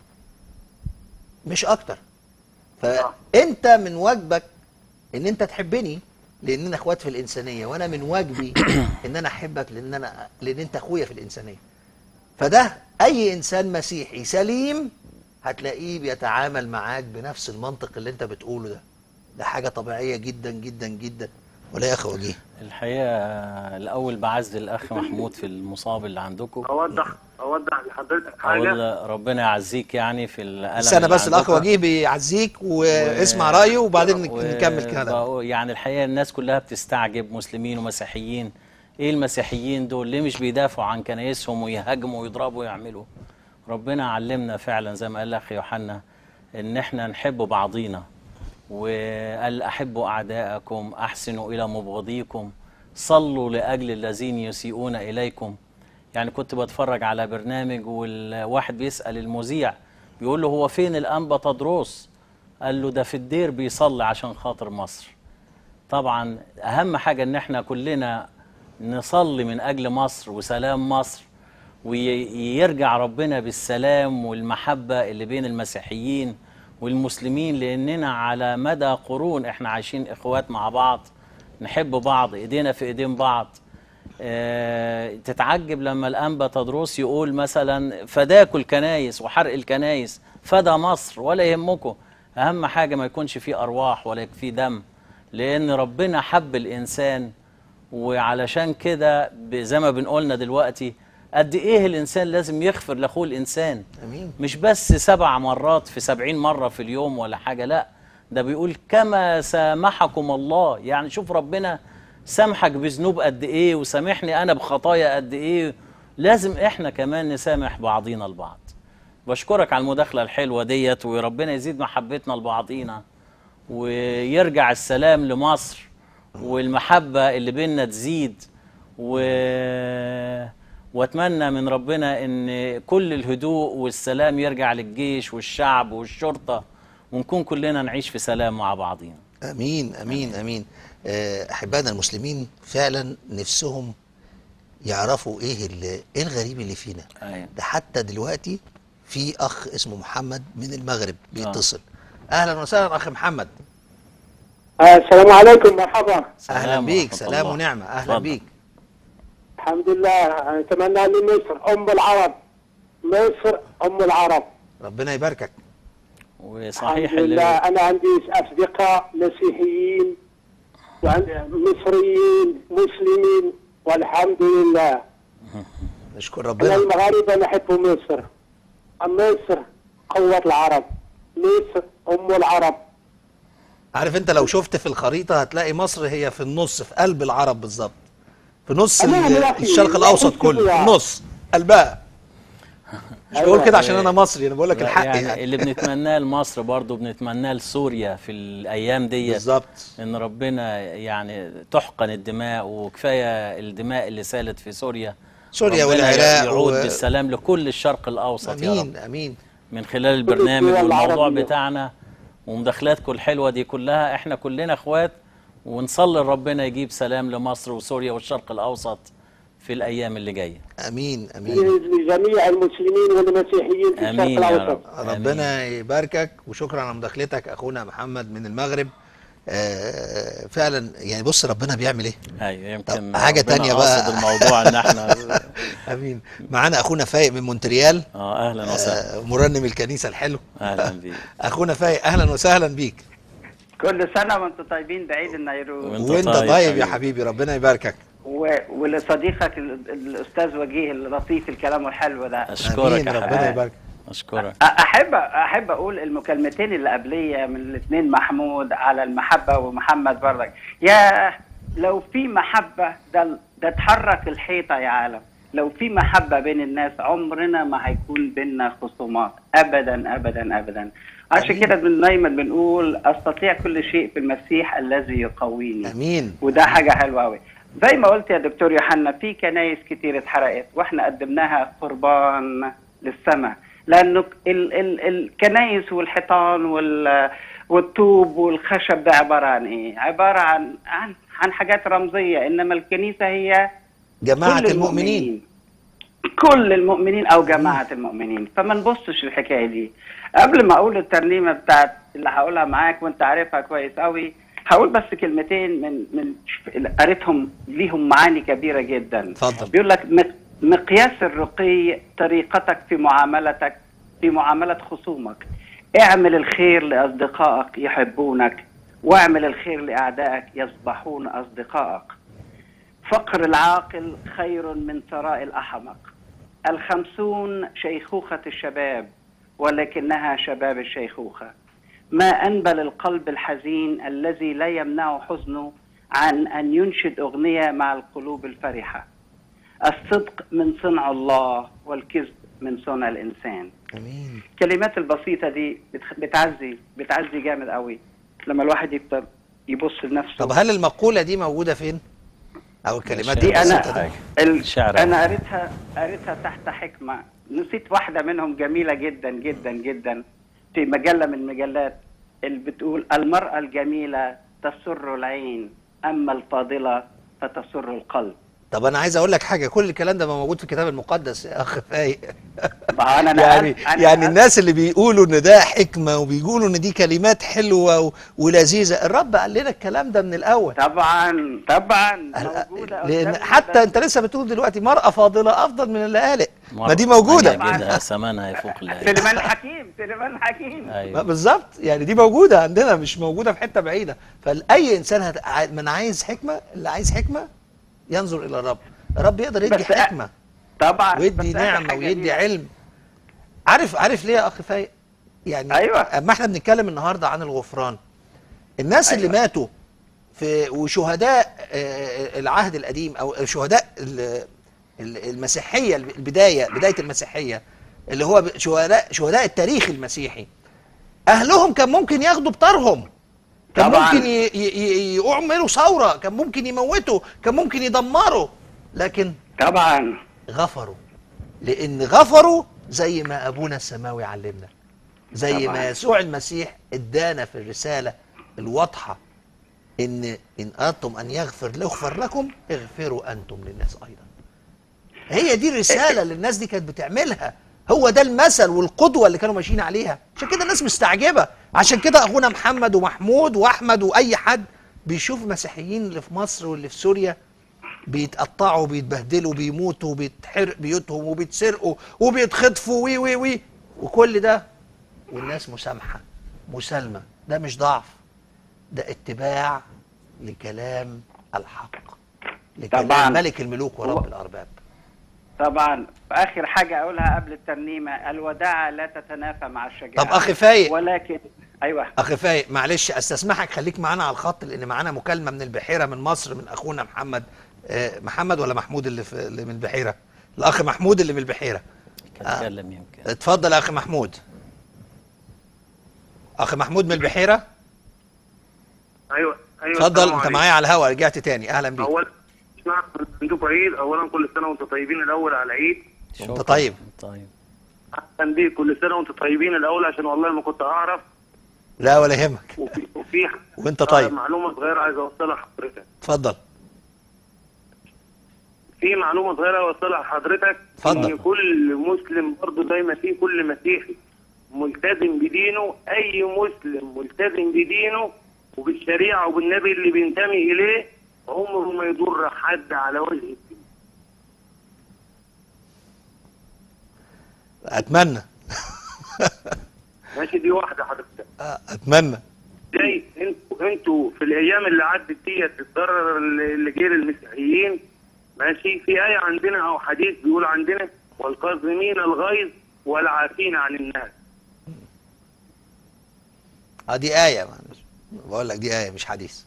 مش اكتر فانت من واجبك ان انت تحبني لاننا اخوات في الانسانيه وانا من واجبي ان انا احبك لان انا لان انت اخويا في الانسانيه فده اي انسان مسيحي سليم هتلاقيه بيتعامل معاك بنفس المنطق اللي انت بتقوله ده ده حاجه طبيعيه جدا جدا جدا ولا يا اخي وجيه الحقيقه الاول بعز الاخ محمود في المصاب اللي عندكم اوضح اوضح لحضرتك حاجه اقول ربنا يعزيك يعني في الالم استنى اللي بس الاخ عندكم. وجيه بيعزيك واسمع رايه وبعدين نك- و- نكمل كلام بقوا- يعني الحقيقه الناس كلها بتستعجب مسلمين ومسيحيين ايه المسيحيين دول ليه مش بيدافعوا عن كنايسهم ويهاجموا ويضربوا ويعملوا ربنا علمنا فعلا زي ما قال الاخ يوحنا ان احنا نحب بعضينا وقال احبوا اعداءكم احسنوا الى مبغضيكم صلوا لاجل الذين يسيئون اليكم يعني كنت بتفرج على برنامج والواحد بيسال المذيع بيقول له هو فين الانبا تدروس قال له ده في الدير بيصلي عشان خاطر مصر طبعا اهم حاجه ان احنا كلنا نصلي من اجل مصر وسلام مصر ويرجع ربنا بالسلام والمحبه اللي بين المسيحيين والمسلمين لاننا على مدى قرون احنا عايشين اخوات مع بعض نحب بعض ايدينا في ايدين بعض آه، تتعجب لما الانبا تدروس يقول مثلا فداكوا الكنايس وحرق الكنايس فدى مصر ولا يهمكم اهم حاجه ما يكونش فيه ارواح ولا فيه دم لان ربنا حب الانسان وعلشان كده ب- زي ما بنقولنا دلوقتي قد ايه الانسان لازم يغفر لاخوه الانسان امين مش بس سبع مرات في سبعين مرة في اليوم ولا حاجة لا ده بيقول كما سامحكم الله يعني شوف ربنا سامحك بذنوب قد ايه وسامحني انا بخطايا قد ايه لازم احنا كمان نسامح بعضينا البعض بشكرك على المداخلة الحلوة ديت وربنا يزيد محبتنا لبعضينا ويرجع السلام لمصر والمحبة اللي بيننا تزيد و... واتمنى من ربنا ان كل الهدوء والسلام يرجع للجيش والشعب والشرطة ونكون كلنا نعيش في سلام مع بعضينا امين امين امين آه، احبائنا المسلمين فعلا نفسهم يعرفوا ايه اللي ايه الغريب اللي فينا أيوة. ده حتى دلوقتي في اخ اسمه محمد من المغرب بيتصل اهلا وسهلا اخ محمد آه السلام عليكم مرحبا سلام اهلا بيك ورحمة سلام الله. ونعمه اهلا اتفضل. بيك الحمد لله اتمنى لمصر ام العرب مصر ام العرب ربنا يباركك وصحيح الحمد لله اللي انا عندي اصدقاء مسيحيين وعندي مصريين مسلمين والحمد لله نشكر انا ربنا المغاربه نحب مصر مصر قوه العرب مصر ام العرب عارف انت لو شفت في الخريطه هتلاقي مصر هي في النص في قلب العرب بالظبط في نص أنا ال- يا أخي، الشرق لا الاوسط تحس كله بيها. في النص قلبها مش أيوة. بقول كده عشان انا مصري انا بقول لك لا، الحق يعني, يعني اللي بنتمناه لمصر برضو بنتمناه لسوريا في الايام ديت بالظبط ان ربنا يعني تحقن الدماء وكفايه الدماء اللي سالت في سوريا سوريا ربنا والعراق يعود و- بالسلام لكل الشرق الاوسط يا رب امين امين من خلال البرنامج الدول والموضوع العربية. بتاعنا ومداخلاتكم الحلوه دي كلها احنا كلنا اخوات ونصلي ربنا يجيب سلام لمصر وسوريا والشرق الاوسط في الايام اللي جايه امين امين لجميع المسلمين والمسيحيين في امين الشرق يا الاوسط رب ربنا يباركك وشكرا على مداخلتك اخونا محمد من المغرب آه فعلا يعني بص ربنا بيعمل ايه ايوه يمكن طب حاجة ربنا تانية بقى. قاصد الموضوع ان احنا امين معانا اخونا فايق من مونتريال اه اهلا وسهلا آه مرنم الكنيسه الحلو اهلا بيك اخونا فايق اهلا وسهلا بيك كل سنة وانتم طيبين بعيد النيروز وانت وانت طيب طيب يا حبيبي. حبيبي ربنا يباركك و... ولصديقك ال... الأستاذ وجيه اللطيف الكلام الحلو ده اشكرك امين يا ربنا حبيبي يبارك اشكرك أ- أحب أحب أقول المكالمتين اللي قبلية من الاثنين محمود على المحبة ومحمد برضك يا لو في محبة ده ده تحرك الحيطة يا عالم لو في محبة بين الناس عمرنا ما هيكون بيننا خصومات أبدا أبدا أبدا عشان أمين. كده بن- دايما بنقول أستطيع كل شيء في المسيح الذي يقويني امين وده حاجة حلوة أوي زي ما قلت يا دكتور يوحنا في كنايس كتير اتحرقت واحنا قدمناها قربان للسماء لأنه ال ال الكنايس والحيطان وال والطوب والخشب ده عبارة عن إيه؟ عبارة عن عن عن حاجات رمزية إنما الكنيسة هي جماعه كل المؤمنين كل المؤمنين او جماعه المؤمنين فما نبصش الحكايه دي قبل ما اقول الترنيمه بتاعت اللي هقولها معاك وانت عارفها كويس قوي هقول بس كلمتين من من قريتهم ليهم معاني كبيره جدا اتفضل. بيقول لك مق- مقياس الرقي طريقتك في معاملتك في معامله خصومك اعمل الخير لاصدقائك يحبونك واعمل الخير لاعدائك يصبحون اصدقائك فقر العاقل خير من ثراء الأحمق الخمسون شيخوخة الشباب ولكنها شباب الشيخوخة ما أنبل القلب الحزين الذي لا يمنع حزنه عن أن ينشد أغنية مع القلوب الفرحة الصدق من صنع الله والكذب من صنع الإنسان امين الكلمات البسيطة دي بتخ- بتعزي بتعزي جامد قوي لما الواحد يبدأ يبص لنفسه طب هل المقوله دي موجوده فين او الكلمات دي دي البسيطه انا دي ال... شعر. انا قريتها قريتها تحت حكمه نسيت واحده منهم جميله جدا جدا جدا في مجله من المجلات اللي بتقول المراه الجميله تسر العين اما الفاضله فتسر القلب طب انا عايز اقول لك حاجه كل الكلام ده موجود في الكتاب المقدس يا اخ فايق ما انا يعني نقلت- أنا يعني نقلت- الناس اللي بيقولوا ان ده حكمه وبيقولوا ان دي كلمات حلوه و- ولذيذه الرب قال لنا الكلام ده من الاول طبعا طبعا موجوده لان قدامنا حتى ده. انت لسه بتقول دلوقتي مرأة فاضلة افضل من اللقالق ما دي مرة موجودة يجدها ثمنها يفوق الآية سليمان حكيم سليمان حكيم ما أيوة بالظبط يعني دي موجودة عندنا مش موجودة في حتة بعيدة فأي إنسان هت... ع- من عايز حكمة اللي عايز حكمة ينظر إلى الرب الرب يقدر يدي بس- حكمة طبعا ويدي بس آخر نعمة حاجة ويدي دي- علم عارف عارف ليه يا أخ فايق يعني أيوة. اما احنا بنتكلم النهاردة عن الغفران الناس اللي أيوة. ماتوا في وشهداء آه، العهد القديم او شهداء ال- ال- المسيحيه البدايه بدايه المسيحيه اللي هو ب- شهداء شهداء التاريخ المسيحي اهلهم كان ممكن ياخدوا بطارهم كان طبعاً. ممكن ي- ي- ي- يعملوا ثوره كان ممكن يموتوا كان ممكن يدمروا لكن طبعا غفروا لان غفروا زي ما ابونا السماوي علمنا زي طبعاً. ما يسوع المسيح ادانا في الرساله الواضحه ان ان اردتم ان يغفر يغفر لكم اغفروا انتم للناس ايضا هي دي الرساله اللي الناس دي كانت بتعملها هو ده المثل والقدوه اللي كانوا ماشيين عليها عشان كده الناس مستعجبه عشان كده اخونا محمد ومحمود واحمد واي حد بيشوف المسيحيين اللي في مصر واللي في سوريا بيتقطعوا بيتبهدلوا بيموتوا بيتحرق بيوتهم وبيتسرقوا وبيتخطفوا وي وي وي وكل ده والناس مسامحه مسالمه ده مش ضعف ده اتباع لكلام الحق لكلام طبعاً. ملك الملوك ورب هو- الارباب طبعا اخر حاجه اقولها قبل الترنيمه الوداعه لا تتنافى مع الشجاعه طب أخي فايق. ولكن ايوه اخ فايق معلش استسمحك خليك معانا على الخط لان معانا مكالمه من البحيره من مصر من اخونا محمد آه، محمد ولا محمود اللي, في اللي من البحيره الاخ محمود اللي من البحيره كان اتكلم يمكن اتفضل يا اخي محمود اخ محمود من البحيره ايوه ايوه اتفضل السلام انت عليكم. معايا على الهوا رجعت تاني اهلا بيك اولا اسمع عندكم عيد اولا كل سنه وانتم طيبين الاول على العيد وانت شكراً. طيب. طيب اهلا بيك كل سنه وانتم طيبين الاول عشان والله ما كنت اعرف لا ولا يهمك وفي, وفي وانت طيب. آه، معلومه صغيره عايز اوصلها لحضرتك اتفضل في معلومه صغيره اوصلها لحضرتك اتفضل. ان كل مسلم برضه دايما في كل مسيحي ملتزم بدينه اي مسلم ملتزم بدينه وبالشريعه وبالنبي اللي بينتمي اليه عمره ما يضر حد على وجه الدين اتمنى ماشي دي واحده حضرتك آه، اتمنى زي انتوا انتوا في الايام اللي عدت ديت الضرر اللي اللي جه للمسيحيين ماشي في ايه عندنا او حديث بيقول عندنا والقازمين الغيظ والعافين عن الناس اه دي ايه معلش. بقول لك دي ايه مش حديث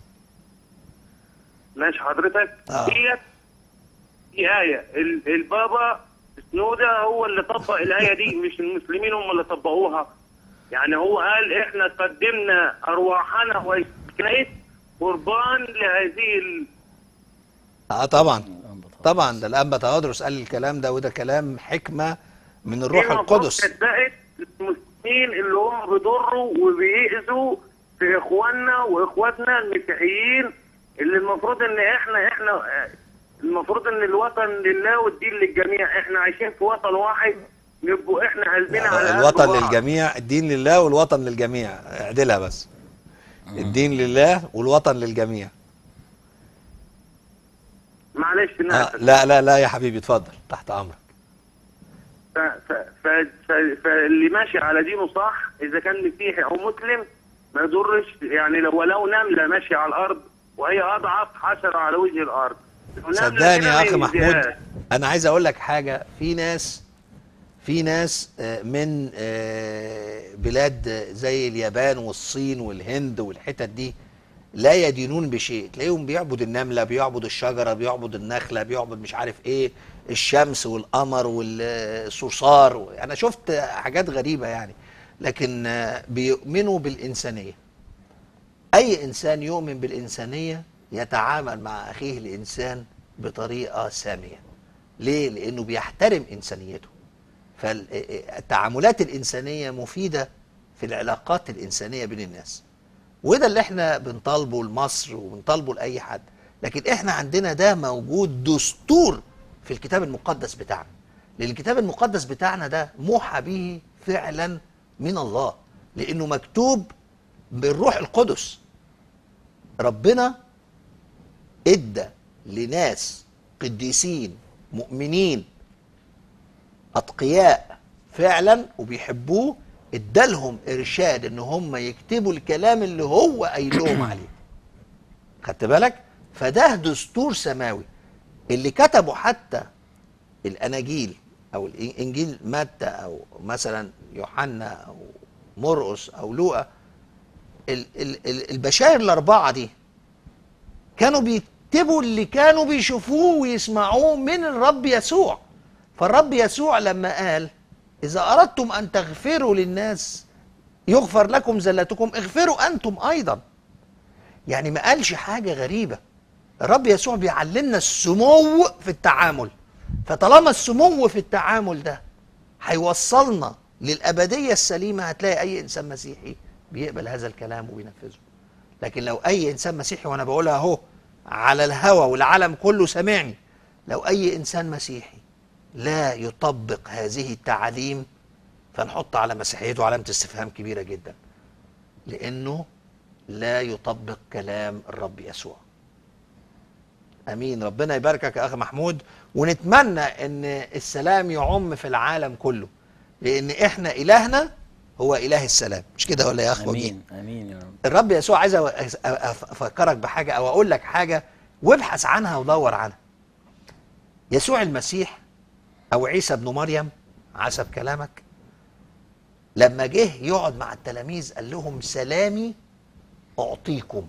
ماشي حضرتك آه. ديت دي ايه ال- البابا سنوده هو اللي طبق الايه دي مش المسلمين هم اللي طبقوها يعني هو قال احنا قدمنا ارواحنا وكنيس قربان لهذه ال... اه طبعا الأنبا طبعاً. طبعا ده الانبا تهادرس قال الكلام ده وده كلام حكمه من الروح دي المفروض القدس تتبقت المسلمين اللي هم بيضروا وبيأذوا في اخواننا واخواتنا المسيحيين اللي المفروض ان احنا احنا المفروض ان الوطن لله والدين للجميع احنا عايشين في وطن واحد نبقوا احنا قلبنا على قلب الوطن بعض. للجميع الدين لله والوطن للجميع اعدلها بس الدين لله والوطن للجميع معلش آه نقفل لا لا لا يا حبيبي اتفضل تحت امرك ف- ف- ف- ف- فاللي ماشي على دينه صح اذا كان مسيحي او مسلم ما يضرش يعني لو ولو نمله ماشيه على الارض وهي اضعف حشره على وجه الارض نملة صدقني كده يا ما اخي محمود يأذيهاش. انا عايز اقول لك حاجه في ناس في ناس آه، من آه، بلاد آه، زي اليابان والصين والهند والحتت دي لا يدينون بشيء تلاقيهم بيعبد النمله بيعبد الشجره بيعبد النخله بيعبد مش عارف ايه الشمس والقمر والصرصار انا شفت حاجات غريبه يعني لكن آه، بيؤمنوا بالانسانيه اي انسان يؤمن بالانسانيه يتعامل مع اخيه الانسان بطريقه ساميه ليه لانه بيحترم انسانيته فالتعاملات الانسانيه مفيده في العلاقات الانسانيه بين الناس وده اللي احنا بنطالبه لمصر وبنطالبه لاي حد لكن احنا عندنا ده موجود دستور في الكتاب المقدس بتاعنا لان الكتاب المقدس بتاعنا ده موحى به فعلا من الله لانه مكتوب بالروح القدس ربنا ادى لناس قديسين مؤمنين اتقياء فعلا وبيحبوه ادالهم ارشاد ان هم يكتبوا الكلام اللي هو قايل لهم عليه خدت بالك فده دستور سماوي اللي كتبوا حتى الاناجيل او الانجيل متى او مثلا يوحنا او مرقس او لوقا ال- ال- ال- البشائر الاربعه دي كانوا بيكتبوا اللي كانوا بيشوفوه ويسمعوه من الرب يسوع فالرب يسوع لما قال إذا أردتم أن تغفروا للناس يغفر لكم زلتكم اغفروا أنتم أيضا يعني ما قالش حاجة غريبة الرب يسوع بيعلمنا السمو في التعامل فطالما السمو في التعامل ده هيوصلنا للأبدية السليمة هتلاقي أي إنسان مسيحي بيقبل هذا الكلام وبينفذه لكن لو أي إنسان مسيحي وأنا بقولها أهو على الهوى والعالم كله سامعني لو أي إنسان مسيحي لا يطبق هذه التعاليم فنحط على مسيحيته علامة استفهام كبيرة جدا لأنه لا يطبق كلام الرب يسوع امين ربنا يباركك يا اخ محمود ونتمنى ان السلام يعم في العالم كله لان احنا الهنا هو اله السلام مش كده ولا يا اخ وجيه امين امين يا رب الرب يسوع عايز أ- أ- أ- افكرك بحاجه او اقول لك حاجه وابحث عنها ودور عنها يسوع المسيح او عيسى ابن مريم حسب كلامك لما جه يقعد مع التلاميذ قال لهم سلامي اعطيكم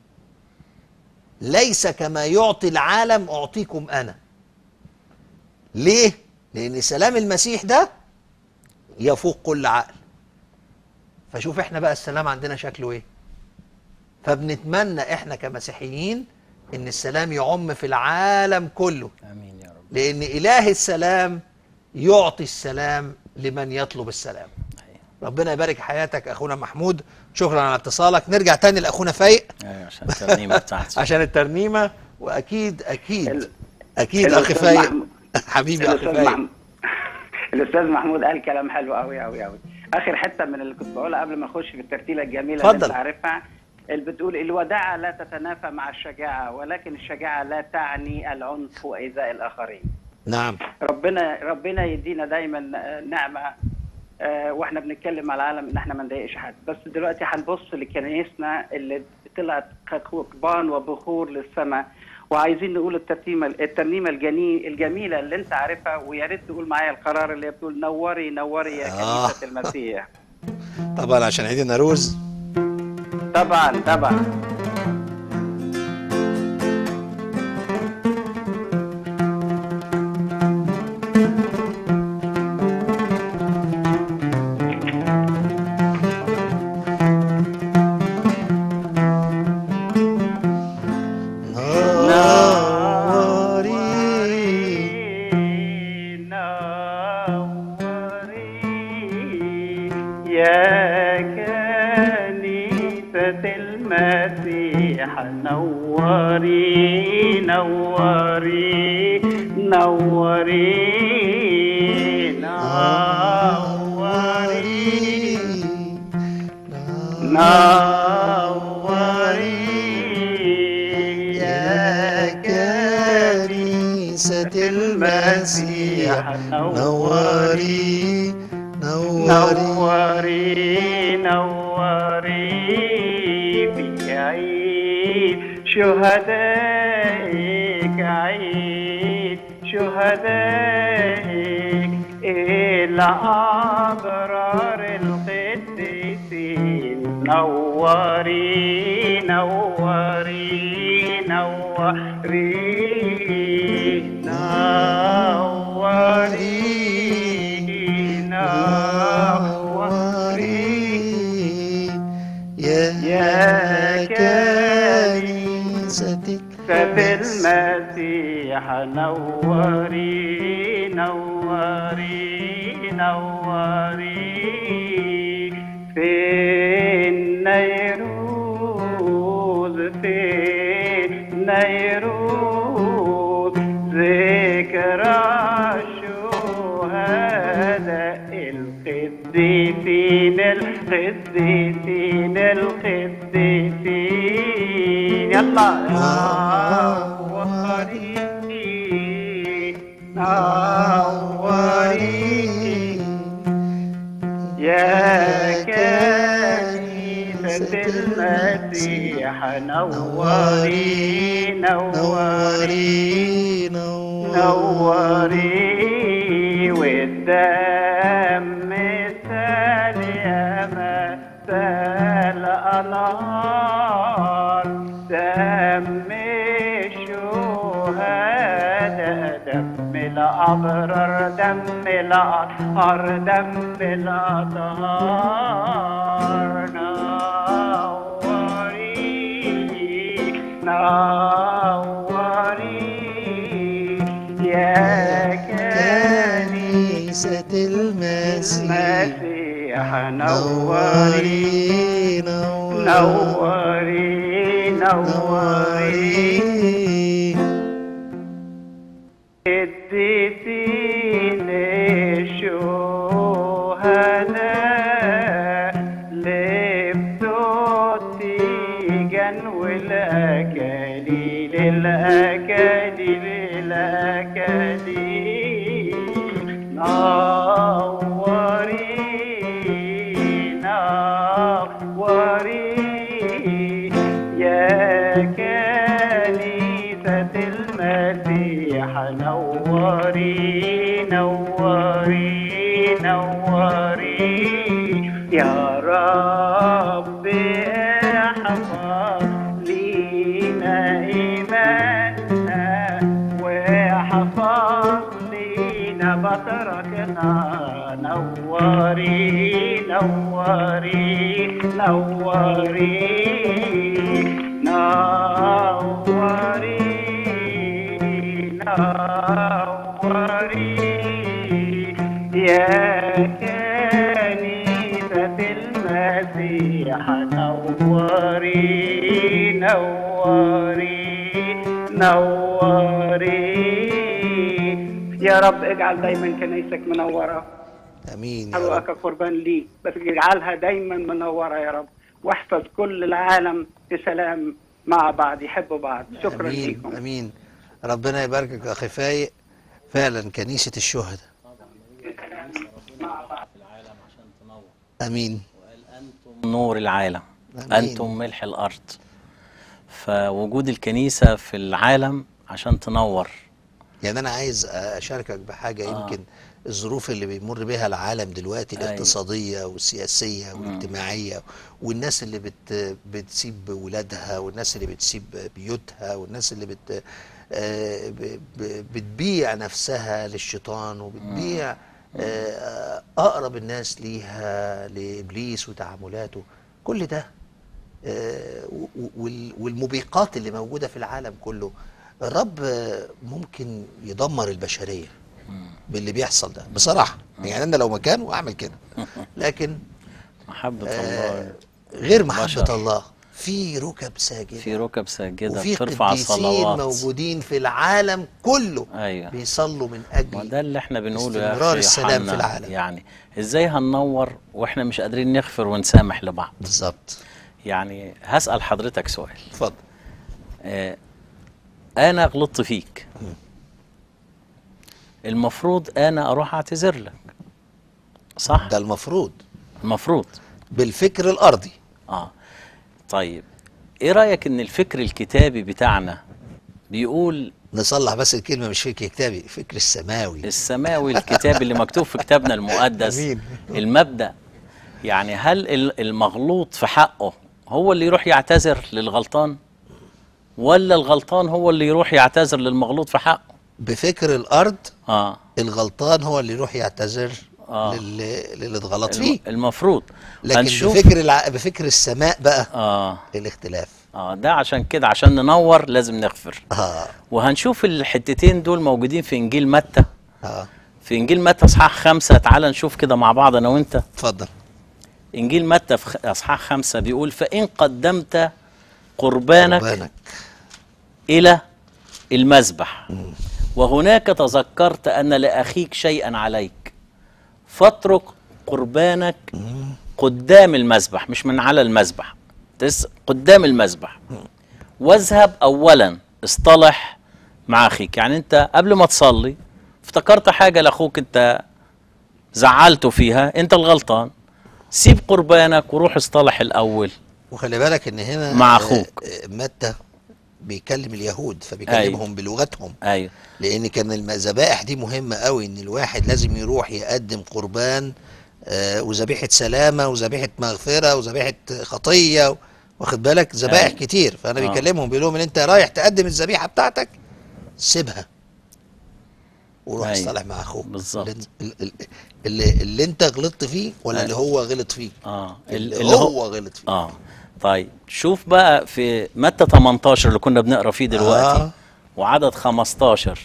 ليس كما يعطي العالم اعطيكم انا ليه لان سلام المسيح ده يفوق كل عقل فشوف احنا بقى السلام عندنا شكله ايه فبنتمنى احنا كمسيحيين ان السلام يعم في العالم كله امين يا رب لان اله السلام يعطي السلام لمن يطلب السلام أيوة. ربنا يبارك حياتك اخونا محمود شكرا على اتصالك نرجع تاني لاخونا فايق ايوه عشان الترنيمه بتاعتي عشان الترنيمه واكيد اكيد ال- اكيد اخ الأستاذ فايق محمود- حبيبي اخ الاستاذ فايق محمود الاستاذ محمود قال كلام حلو قوي قوي قوي اخر حته من اللي كنت بقولها قبل ما نخش في الترتيله الجميله اللي اتفضل. انت عارفها اللي بتقول الوداعه لا تتنافى مع الشجاعه ولكن الشجاعه لا تعني العنف وايذاء الاخرين نعم ربنا ربنا يدينا دايما نعمه آه، واحنا بنتكلم على العالم ان احنا ما نضايقش حد بس دلوقتي هنبص لكنايسنا اللي طلعت كقبان وبخور للسماء وعايزين نقول الترتيمه الترنيمه الجني الجميله اللي انت عارفها ويا ريت تقول معايا القرار اللي هي بتقول نوري نوري يا آه. كنيسه المسيح طبعا عشان عيد النوروز طبعا طبعا ناري نوري يا كنيسة المسيح نوري نوري نوري نوري نوري كنيسة المسيح نوري نوري نوري نوري بعيد شهدائك عيد شهدائك الأبرار القديسين نوري نوري نوري نوري نوري يا يا كنيسة فبالمسيح نوري نوري نوري في النيروز في النيروز ذكرى الشهداء القديسين القديسين القديسين يلا نوري نوري يا كنيسة المسيح نوري نوري نوري والدم سال يا مثال النار دم الشهداء دم الأبرار دم الأطهار دم الأطهار نوري نوري يا كنيسة كنيسة المسيح المسيح نوري نوري نوري نوري الدين الشهداء لبسوا التيجان والأكاليل الأكاليل الأكاليل نوري نوري يا كنيسة المسيح نوري نوري نوري يا رب احفظ لينا إيماننا واحفظ لينا بطركنا نوري نوري نوري نوري نوري يا كنيسة المسيح نوري نوري نوري يا رب اجعل دايما كنيسك منوره امين يا حلوة رب كقربان ليك بس اجعلها دايما منورة يا رب واحفظ كل العالم بسلام مع بعض يحبوا بعض شكرا امين لكم امين ربنا يباركك يا اخي فايق فعلا كنيسة الشهداء امين نور العالم آمين. أنتم ملح الأرض فوجود الكنيسة في العالم عشان تنور يعني انا عايز اشاركك بحاجه آه. يمكن الظروف اللي بيمر بها العالم دلوقتي أيوة. الاقتصاديه والسياسيه والاجتماعيه والناس اللي بت بتسيب ولادها والناس اللي بتسيب بيوتها والناس اللي بت آه، ب- ب- بتبيع نفسها للشيطان وبتبيع آه، اقرب الناس ليها لابليس وتعاملاته كل ده آه، و- وال- والموبقات اللي موجوده في العالم كله الرب آه، ممكن يدمر البشريه باللي بيحصل ده بصراحه يعني انا لو مكانه اعمل كده لكن محبة آه، الله غير محبه بشر. الله في ركب ساجده في ركب ساجدة وفي بترفع قديسين صلوات موجودين في العالم كله أيوة. بيصلوا من ما اجل ده اللي احنا بنقوله يا استمرار أخي السلام يوحنا. في العالم. يعني ازاي هننور واحنا مش قادرين نغفر ونسامح لبعض بالظبط يعني هسأل حضرتك سؤال اتفضل آه، انا غلطت فيك المفروض انا اروح اعتذر لك صح ده المفروض المفروض بالفكر الارضي اه طيب ايه رايك ان الفكر الكتابي بتاعنا بيقول نصلح بس الكلمه مش فكر كتابي فكر السماوي السماوي الكتاب اللي مكتوب في كتابنا المقدس أمين. المبدأ يعني هل ال- المغلوط في حقه هو اللي يروح يعتذر للغلطان ولا الغلطان هو اللي يروح يعتذر للمغلوط في حقه بفكر الارض اه الغلطان هو اللي يروح يعتذر آه. للي, للي اتغلط الم- فيه المفروض لكن هنشوف بفكر الع... بفكر السماء بقى اه الاختلاف اه ده عشان كده عشان ننور لازم نغفر اه وهنشوف الحتتين دول موجودين في انجيل متى اه في انجيل متى اصحاح خمسة تعال نشوف كده مع بعض انا وانت اتفضل انجيل متى في خ- اصحاح خمسة بيقول فان قدمت قربانك, قربانك الى المذبح وهناك تذكرت ان لاخيك شيئا عليك فاترك قربانك قدام المذبح مش من على المذبح تس قدام المذبح واذهب اولا اصطلح مع اخيك يعني انت قبل ما تصلي افتكرت حاجه لاخوك انت زعلته فيها انت الغلطان سيب قربانك وروح اصطلح الاول وخلي بالك ان هنا مع آه، أخوك. آه، متى بيكلم اليهود فبيكلمهم بلغتهم ايوه لان كان الذبائح دي مهمه قوي ان الواحد لازم يروح يقدم قربان آه وذبيحه سلامه وذبيحه مغفره وذبيحه خطيه واخد بالك ذبائح أيوة. كتير فانا آه. بيكلمهم بيقول لهم ان انت رايح تقدم الذبيحه بتاعتك سيبها وروح أيوة. اصطلح مع اخوك بالظبط. اللي, اللي, اللي, اللي انت غلطت فيه ولا أيوة. اللي هو غلط فيه اه اللي, اللي هو غلط فيه اه طيب شوف بقى في متى 18 اللي كنا بنقرا فيه دلوقتي آه. وعدد 15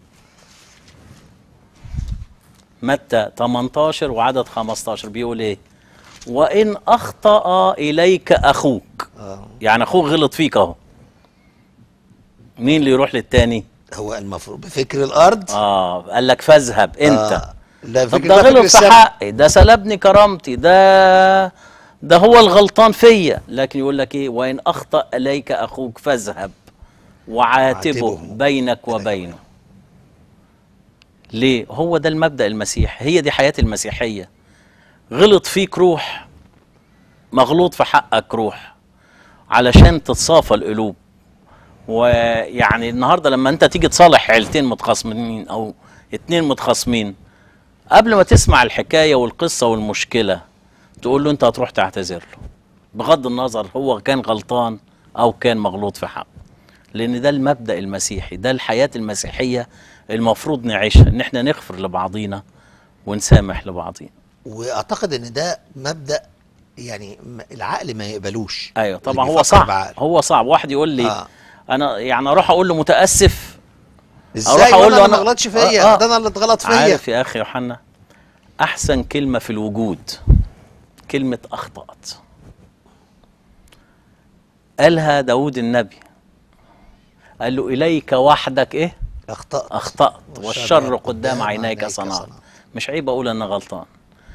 متى 18 وعدد 15 بيقول ايه وان اخطا اليك اخوك آه. يعني اخوك غلط فيك اهو مين اللي يروح للتاني هو المفروض بفكر الارض اه قال لك فاذهب انت آه. لا طب فكر ده بقى فكر غلط في السماء. حقي ده سلبني كرامتي ده ده هو الغلطان فيا لكن يقول لك ايه وان اخطا اليك اخوك فاذهب وعاتبه عاتبه. بينك وبينه ليه هو ده المبدا المسيح هي دي حياه المسيحيه غلط فيك روح مغلوط في حقك روح علشان تتصافى القلوب ويعني النهارده لما انت تيجي تصالح عيلتين متخاصمين او اتنين متخاصمين قبل ما تسمع الحكايه والقصه والمشكله تقول له انت هتروح تعتذر له بغض النظر هو كان غلطان او كان مغلوط في حقه لان ده المبدا المسيحي ده الحياه المسيحيه المفروض نعيشها ان احنا نغفر لبعضينا ونسامح لبعضينا واعتقد ان ده مبدا يعني م- العقل ما يقبلوش ايوه اللي طبعا هو بيفكر صعب بعقله. هو صعب واحد يقول لي آه. انا يعني اروح اقول له متاسف ازاي أروح أقول اقول له له أنا- ما غلطش آه، فيا آه. ده انا اللي اتغلط فيا عارف يا اخي يوحنا احسن كلمه في الوجود كلمه اخطات قالها داود النبي قال له اليك وحدك ايه اخطات اخطات والشر والشر قدام قدام عينيك عينيك صنعت صنعت. مش عيب اقول انا غلطان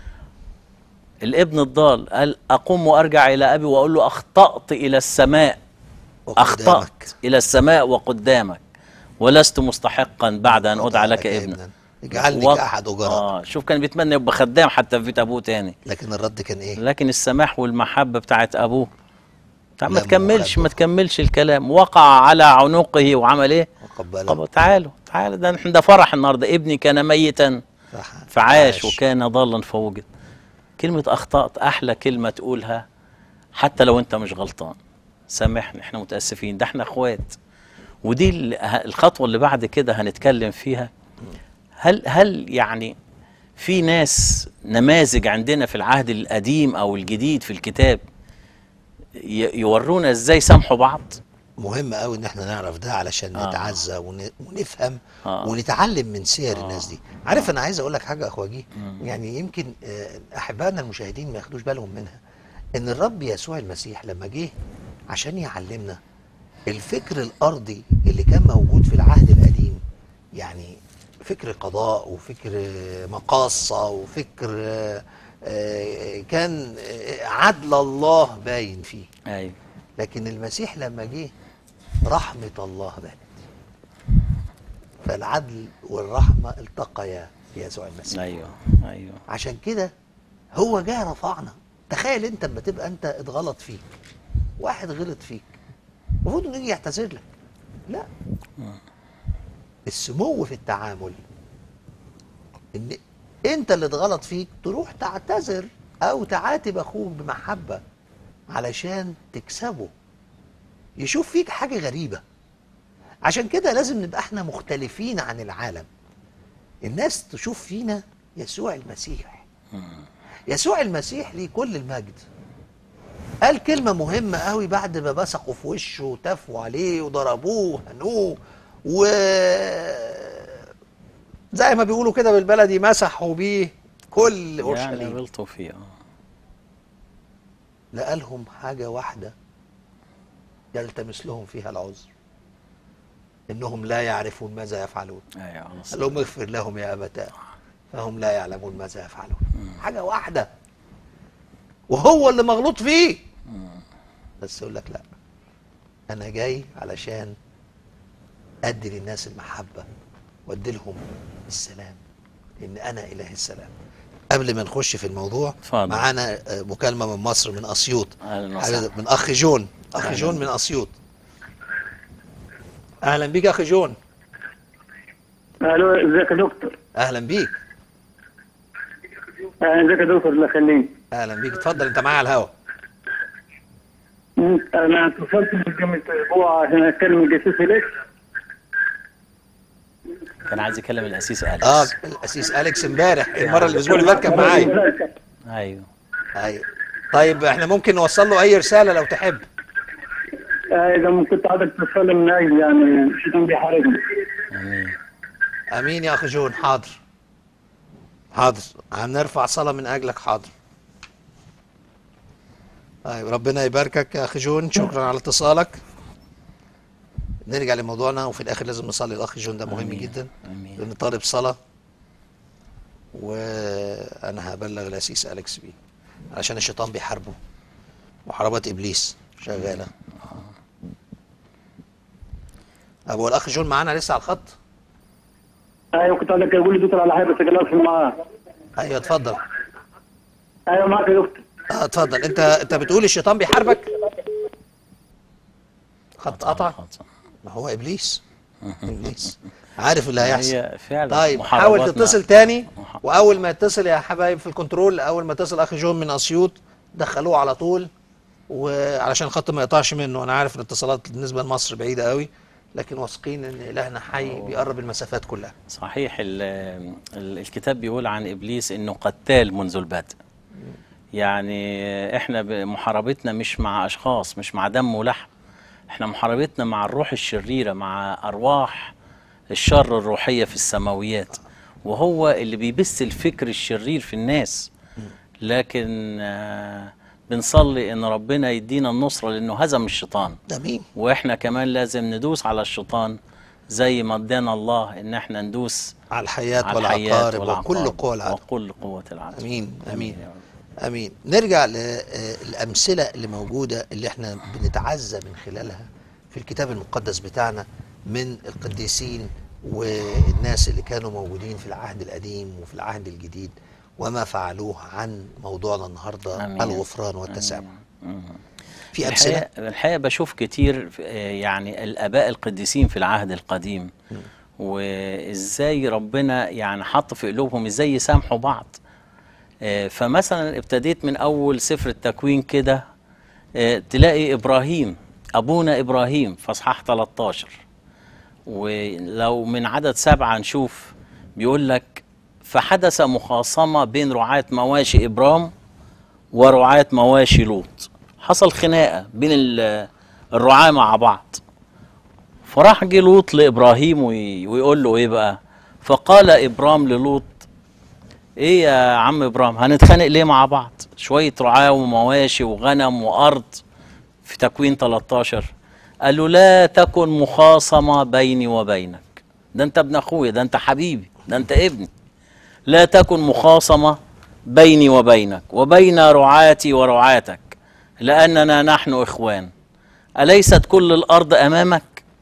الابن الضال قال اقوم وارجع الى ابي واقول له اخطات الى السماء اخطات وقدامك. الى السماء وقدامك ولست مستحقا بعد ان ادعى لك ابنا اجعلني وق- كاحد اجراء اه شوف كان بيتمنى يبقى خدام حتى في بيت ابوه تاني لكن الرد كان ايه لكن السماح والمحبه بتاعت ابوه طب ما لما تكملش خده. ما تكملش الكلام وقع على عنقه وعمل ايه وقبله طب تعالوا تعالوا ده احنا ده فرح النهارده ابني كان ميتا فح- فعاش وكان ضالا فوجد كلمة أخطأت أحلى كلمة تقولها حتى لو أنت مش غلطان سامحني احنا متأسفين ده احنا اخوات ودي ال- ه- الخطوة اللي بعد كده هنتكلم فيها هل هل يعني في ناس نماذج عندنا في العهد القديم أو الجديد في الكتاب ي- يورونا ازاي سامحوا بعض مهم قوي ان احنا نعرف ده علشان آه. نتعزى ون... ونفهم آه. ونتعلم من سير آه. الناس دي عارف انا عايز اقول لك حاجه يا اخواجي يعني يمكن آه، احبائنا المشاهدين ما ياخدوش بالهم منها ان الرب يسوع المسيح لما جه عشان يعلمنا الفكر الارضي اللي كان موجود في العهد القديم يعني فكر قضاء وفكر آه، مقاصه وفكر آه، آه، كان آه، عدل الله باين فيه ايوه لكن المسيح لما جه رحمة الله بانت فالعدل والرحمة التقيا في يسوع المسيح ايوه ايوه عشان كده هو جه رفعنا تخيل انت لما تبقى انت اتغلط فيك واحد غلط فيك المفروض انه يجي يعتذر لك لا السمو في التعامل ان انت اللي اتغلط فيك تروح تعتذر او تعاتب اخوك بمحبه علشان تكسبه يشوف فيك حاجه غريبه عشان كده لازم نبقى احنا مختلفين عن العالم الناس تشوف فينا يسوع المسيح يسوع المسيح ليه كل المجد قال كلمة مهمة قوي بعد ما بصقوا في وشه وتفوا عليه وضربوه وهنوه و زي ما بيقولوا كده بالبلدي مسحوا بيه كل يعني اورشليم غلطوا فيه اه لقالهم حاجة واحدة يلتمس لهم فيها العذر إنهم لا يعرفون ماذا يفعلون ايوه قال لهم اغفر لهم يا أبتاه فهم لا يعلمون ماذا يفعلون حاجة واحدة وهو اللي مغلوط فيه بس يقول لك لا أنا جاي علشان أدي للناس المحبة وأدي لهم السلام إن أنا إله السلام قبل ما نخش في الموضوع اتفضل. معانا آه، مكالمة من مصر من أسيوط اهلا وسهلا من أخ جون أخ أهلا. جون من أسيوط أهلا بيك يا أخي جون الو ازيك يا دكتور أهلا بيك آه، ازيك يا دكتور الله يخليك اهلا بيك اتفضل انت معايا على الهوا مم، انا اتصلت من جمعة اسبوع عشان اتكلم الجاسوس اليكس كان عايز يكلم الاسيس اليكس اه الاسيس اليكس امبارح المره اللي الاسبوع اللي فات كان معايا ايوه ايوه طيب احنا ممكن نوصل له اي رساله لو تحب آه، اذا ممكن كنت عايزك تصلي من اجل يعني الشيطان بيحاربني امين امين يا اخي جون حاضر حاضر هنرفع صلاه من اجلك حاضر طيب ربنا يباركك يا اخي جون شكرا على اتصالك نرجع لموضوعنا وفي الاخر لازم نصلي الاخ جون ده مهم آمين. جدا امين لان طالب صلاه وانا هبلغ الاسيس اليكس بيه عشان الشيطان بيحاربه محاربات ابليس شغاله ابو الاخ جون معانا لسه على الخط ايوه كنت عايزك اقول لي دكتور على حاجه بس اقول معاه ايوه اتفضل ايوه معاك يا دكتور اه اتفضل انت انت بتقول الشيطان بيحاربك خط قطع ما هو ابليس ابليس عارف اللي هيحصل هي فعلا طيب حاول محارباتنا- تتصل تاني مح- واول ما يتصل يا حبايب في الكنترول اول ما يتصل اخي جون من اسيوط دخلوه على طول وعلشان الخط ما يقطعش منه انا عارف ان الاتصالات بالنسبه لمصر بعيده قوي لكن واثقين ان الهنا حي بيقرب المسافات كلها صحيح ال ال الكتاب بيقول عن ابليس انه قتال منذ البدء يعني احنا ب- محاربتنا مش مع اشخاص مش مع دم ولحم احنا محاربتنا مع الروح الشريره مع ارواح الشر الروحيه في السماويات وهو اللي بيبث الفكر الشرير في الناس لكن آه، بنصلي ان ربنا يدينا النصره لانه هزم الشيطان امين واحنا كمان لازم ندوس على الشيطان زي ما ادانا الله ان احنا ندوس على الحياه على الحياة والعقارب والعقارب وكل قوى العالم وكل قوة العالم امين امين يا رب. امين نرجع للامثله اللي موجوده اللي احنا بنتعزى من خلالها في الكتاب المقدس بتاعنا من القديسين والناس اللي كانوا موجودين في العهد القديم وفي العهد الجديد وما فعلوه عن موضوعنا النهارده آمين. الغفران والتسامح مم. في امثله الحقيقة, الحقيقة بشوف كتير آه، يعني الآباء القديسين في العهد القديم وإزاي ربنا يعني حط في قلوبهم إزاي يسامحوا بعض آه، فمثلا ابتديت من أول سفر التكوين كده آه، تلاقي إبراهيم أبونا إبراهيم في أصحاح 13 ولو من عدد سبعة نشوف بيقول لك فحدث مخاصمة بين رعاة مواشي إبرام ورعاة مواشي لوط حصل خناقة بين ال- الرعاة مع بعض فراح جه لوط لإبراهيم وي- ويقول له إيه بقى فقال إبرام للوط إيه يا عم إبرام هنتخانق ليه مع بعض شوية رعاة ومواشي وغنم وأرض في تكوين 13 قال له لا تكن مخاصمة بيني وبينك ده أنت ابن أخويا ده أنت حبيبي ده أنت ابني لا تكن مخاصمة بيني وبينك وبين رعاتي ورعاتك لأننا نحن إخوان أليست كل الأرض أمامك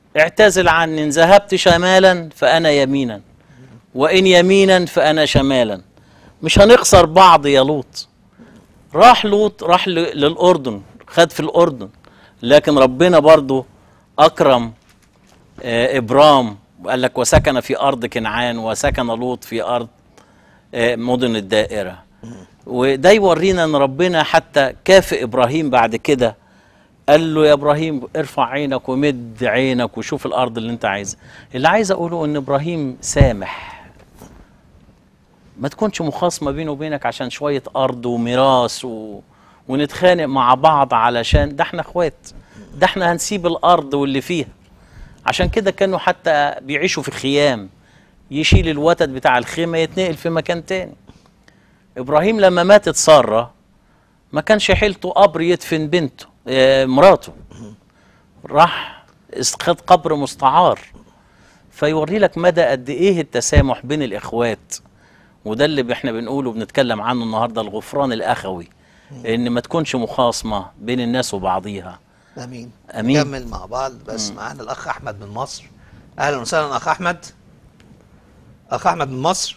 اعتزل عني إن ذهبت شمالا فأنا يمينا وإن يمينا فأنا شمالا مش هنخسر بعض يا لوط راح لوط راح ل- للأردن خد في الأردن لكن ربنا برضو أكرم آه، إبرام وقال لك وسكن في أرض كنعان وسكن لوط في أرض آه، مدن الدائرة وده يورينا ان ربنا حتى كافئ ابراهيم بعد كده قال له يا ابراهيم ارفع عينك ومد عينك وشوف الارض اللي انت عايزها اللي عايز اقوله ان ابراهيم سامح ما تكونش مخاصمه بينه وبينك عشان شويه ارض وميراث و... ونتخانق مع بعض علشان ده احنا اخوات ده احنا هنسيب الارض واللي فيها عشان كده كانوا حتى بيعيشوا في خيام يشيل الوتد بتاع الخيمه يتنقل في مكان تاني ابراهيم لما ماتت ساره ما كانش حيلته قبر يدفن بنته آه، مراته راح است- خد قبر مستعار فيوري لك مدى قد ايه التسامح بين الاخوات وده اللي احنا بنقوله بنتكلم عنه النهارده الغفران الاخوي ان ما تكونش مخاصمه بين الناس وبعضيها امين أمين. نكمل مع بعض بس معانا الاخ احمد من مصر اهلا وسهلا اخ احمد اخ احمد من مصر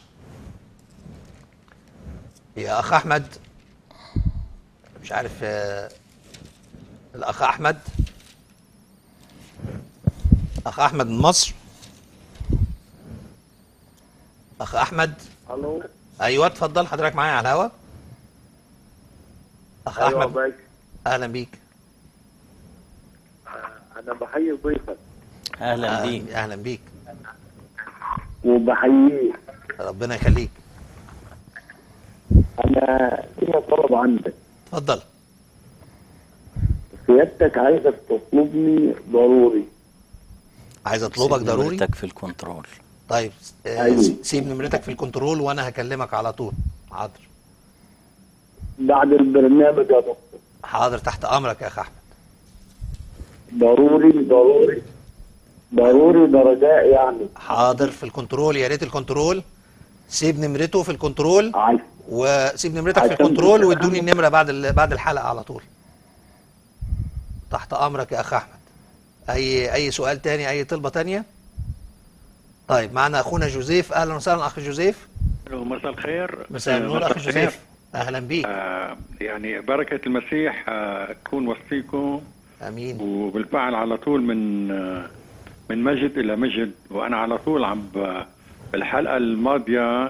يا اخ احمد مش عارف آه، الاخ احمد اخ احمد من مصر اخ احمد الو ايوه اتفضل حضرتك معايا على الهوا اخ ايوه احمد باشا اهلا بيك انا بحيي ضيفك اهلا بيك اهلا أهلاً بيك وبحييه ربنا يخليك انا فيها طلب عندك اتفضل سيادتك عايزك تطلبني ضروري عايز اطلبك سيب ضروري نمرتك في الكنترول طيب آه، أيوة. سيب نمرتك في الكنترول وانا هكلمك على طول حاضر بعد البرنامج يا دكتور حاضر تحت امرك يا اخ احمد ضروري ضروري ضروري ده رجاء يعني حاضر في الكنترول يا ريت الكنترول سيب نمرته في الكنترول عايز وسيب نمرتك في عشان الكنترول كده وادوني أنا- النمره بعد ال- بعد الحلقه على طول تحت امرك يا اخ احمد اي اي سؤال تاني اي طلبه تانية طيب معنا اخونا جوزيف اهلا وسهلا اخ جوزيف ألو، مساء الخير مساء النور مساء اخ الخير. جوزيف اهلا بيك آه يعني بركة المسيح آه تكون وسطيكم امين وبالفعل على طول من آه من مجد إلى مجد وأنا على طول عم ب- الحلقة الماضية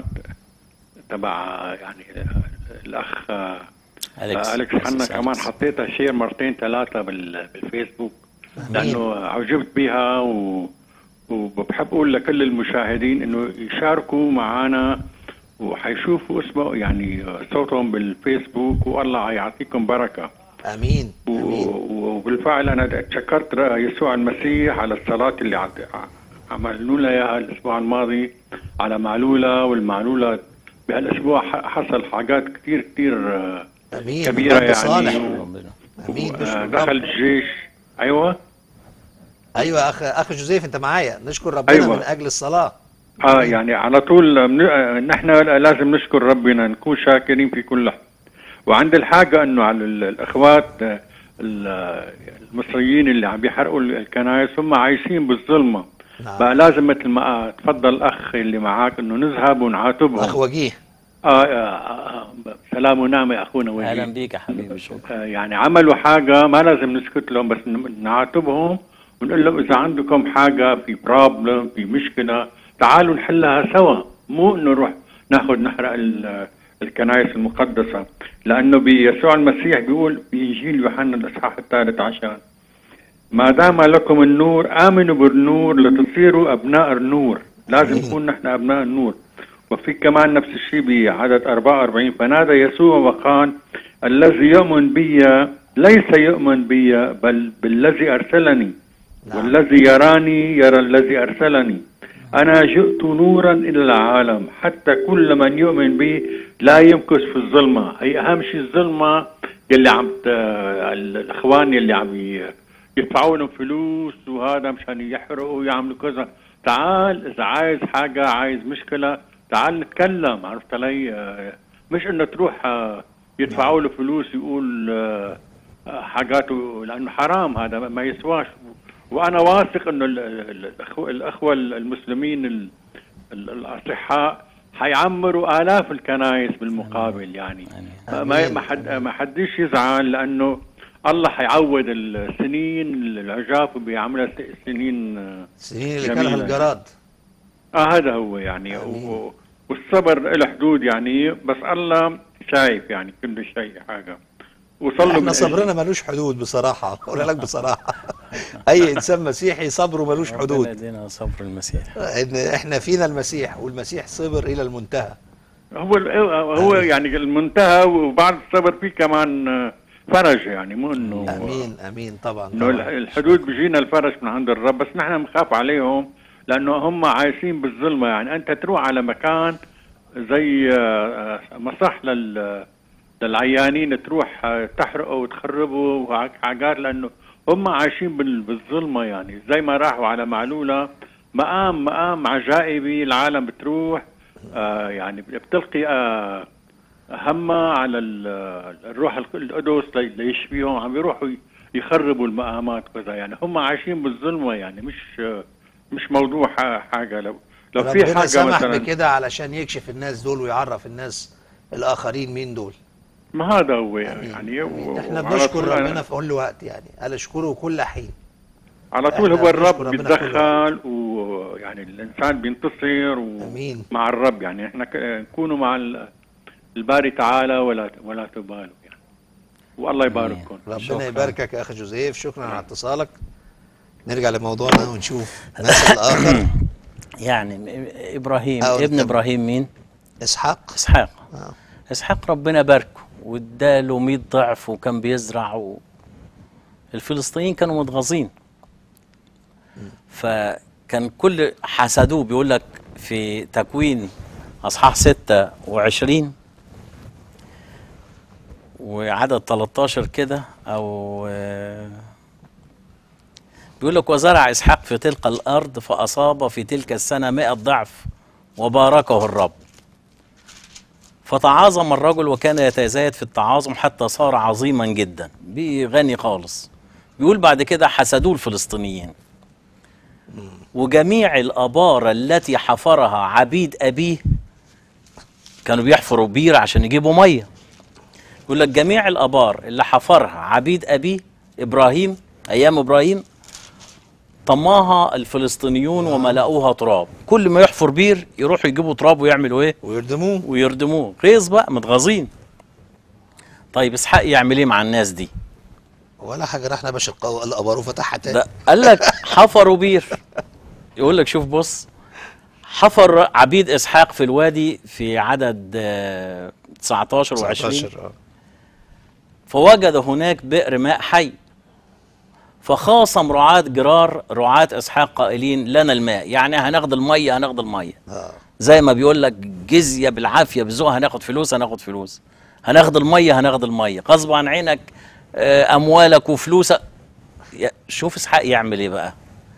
تبع آه، يعني آه، الأخ آه أليكس. آه، أليكس حنا أليكس. كمان حطيتها شير مرتين ثلاثة بال- بالفيسبوك امين لانه عجبت بها و... وبحب اقول لكل المشاهدين انه يشاركوا معنا وحيشوفوا اسمه يعني صوتهم بالفيسبوك والله يعطيكم بركه امين و... امين وبالفعل انا تشكرت يسوع المسيح على الصلاه اللي عد... عملوا لنا اياها الاسبوع الماضي على معلوله والمعلوله بهالاسبوع ح- حصل حاجات كثير كثير امين كبيرة رب يعني. صالح ربنا امين آه، نشكر دخل رب الجيش ايوه ايوه يا اخ اخ جوزيف انت معايا نشكر ربنا أيوة. من اجل الصلاه اه يعني على طول من... آه، نحن لازم نشكر ربنا نكون شاكرين في كل لحظه وعند الحاجه انه على ال- الاخوات آه، ال- آه، المصريين اللي عم بيحرقوا الكنائس هم عايشين بالظلمه نعم. بقى لازم مثل ما تفضل الاخ اللي معك انه نذهب ونعاتبهم اخ وجيه آه, آه, آه سلام ونعمه يا اخونا وجيه. اهلا بيك يا حبيبي شكرا آه، يعني عملوا حاجة ما لازم نسكت لهم بس ن- نعاتبهم ونقول لهم إذا عندكم حاجة في بروبلم في مشكلة تعالوا نحلها سوا مو إنه نروح ناخذ نحرق ال- الكنائس المقدسة لأنه بيسوع المسيح بيقول في إنجيل يوحنا الإصحاح الثالث عشر ما دام لكم النور آمنوا بالنور لتصيروا أبناء النور لازم آمين. نكون نحن أبناء النور وفي كمان نفس الشيء بعدد 44 فنادى يسوع وقال الذي يؤمن بي ليس يؤمن بي بل بالذي أرسلني نعم. والذي يراني يرى الذي أرسلني أنا جئت نورا إلى العالم حتى كل من يؤمن بي لا يمكث في الظلمة هي أهم شيء الظلمة يلي عم ت- الإخوان يلي عم ي- يدفعوا لهم فلوس وهذا مشان يحرقوا ويعملوا كذا تعال إذا عايز حاجة عايز مشكلة تعال نتكلم عرفت علي آه، مش إنه تروح آه، يدفعوا له فلوس يقول آه، آه، حاجاته لأنه حرام هذا ما يسواش وانا واثق انه ال- ال- الأخوة, الاخوه المسلمين ال- ال- الاصحاء حيعمروا الاف الكنائس بالمقابل يعني ما ما آمين. ما حد ما حدش يزعل لانه الله حيعوض السنين العجاف بيعملها س- سنين آه، السنين اللي جميلة. كانها الجراد اه هذا هو يعني و- والصبر له حدود يعني بس الله شايف يعني كل شيء حاجه وصلوا احنا من صبرنا ملوش حدود بصراحه اقول لك بصراحه اي انسان مسيحي صبره ملوش ربنا حدود يدينا صبر المسيح ان احنا فينا المسيح والمسيح صبر الى المنتهى هو هو يعني المنتهى وبعد الصبر فيه كمان آه، فرج يعني مو انه امين امين طبعا انه طبعا. الحدود بيجينا الفرج من عند الرب بس نحن بنخاف عليهم لانه هم عايشين بالظلمه يعني انت تروح على مكان زي آه، آه، مصح لل للعيانين تروح آه، تحرقه وتخربه وحاجات لانه هم عايشين بال- بالظلمه يعني زي ما راحوا على معلوله مقام مقام عجائبي العالم بتروح آه يعني بتلقي آه همها على ال- الروح الق- القدس لي- ليشفيهم عم بيروحوا ي- يخربوا المقامات وكذا يعني هم عايشين بالظلمه يعني مش مش موضوع ح- حاجه لو لو في ربنا حاجه سمح مثلا بكده علشان يكشف الناس دول ويعرف الناس الاخرين مين دول ما هذا هو آمين. يعني آمين. و- احنا وعلى بنشكر طول أنا- ربنا في كل وقت يعني قال اشكره كل حين على طول إحنا هو بنشكر الرب ربنا بيتدخل ويعني الانسان بينتصر امين ومع الرب يعني احنا ك- نكونوا مع ال- الباري تعالى ولا ولا تبالوا يعني والله يبارككم ربنا شكراً. يباركك يا اخي جوزيف شكرا على اتصالك نرجع لموضوعنا ونشوف مثل اخر يعني م- ابراهيم أو ابن نكمل. ابراهيم مين اسحاق اسحاق آه. اسحاق ربنا باركه واداله 100 ضعف وكان بيزرع و... الفلسطينيين كانوا متغاظين فكان كل حسدوه بيقول لك في تكوين اصحاح 26 وعدد 13 كده او آه، بيقول لك وزرع اسحاق في تلك الارض فاصاب في تلك السنه 100 ضعف وباركه الرب فتعاظم الرجل وكان يتزايد في التعاظم حتى صار عظيما جدا بقي غني خالص بيقول بعد كده حسدوه الفلسطينيين وجميع الابار التي حفرها عبيد ابيه كانوا بيحفروا بير عشان يجيبوا ميه يقول لك جميع الابار اللي حفرها عبيد ابيه ابراهيم ايام ابراهيم طماها الفلسطينيون وملأوها تراب كل ما يحفر بير يروحوا يجيبوا تراب ويعملوا ايه ويردموه ويردموه غيظ بقى متغاظين طيب اسحاق يعمل ايه مع الناس دي ولا حاجه راح نبش القو- الابار وفتحها تاني ده قال لك حفروا بير يقول لك شوف بص حفر عبيد اسحاق في الوادي في عدد آه، 19 و20 19 آه. فوجد هناك بئر ماء حي فخاصم رعاة جرار رعاة اسحاق قائلين لنا الماء يعني هناخد الميه هناخد الميه اه زي ما بيقول لك جزيه بالعافيه بذوق هناخد فلوس هناخد فلوس هناخد الميه هناخد الميه غصب عن عينك آه، اموالك وفلوسك يا- شوف اسحاق يعمل ايه بقى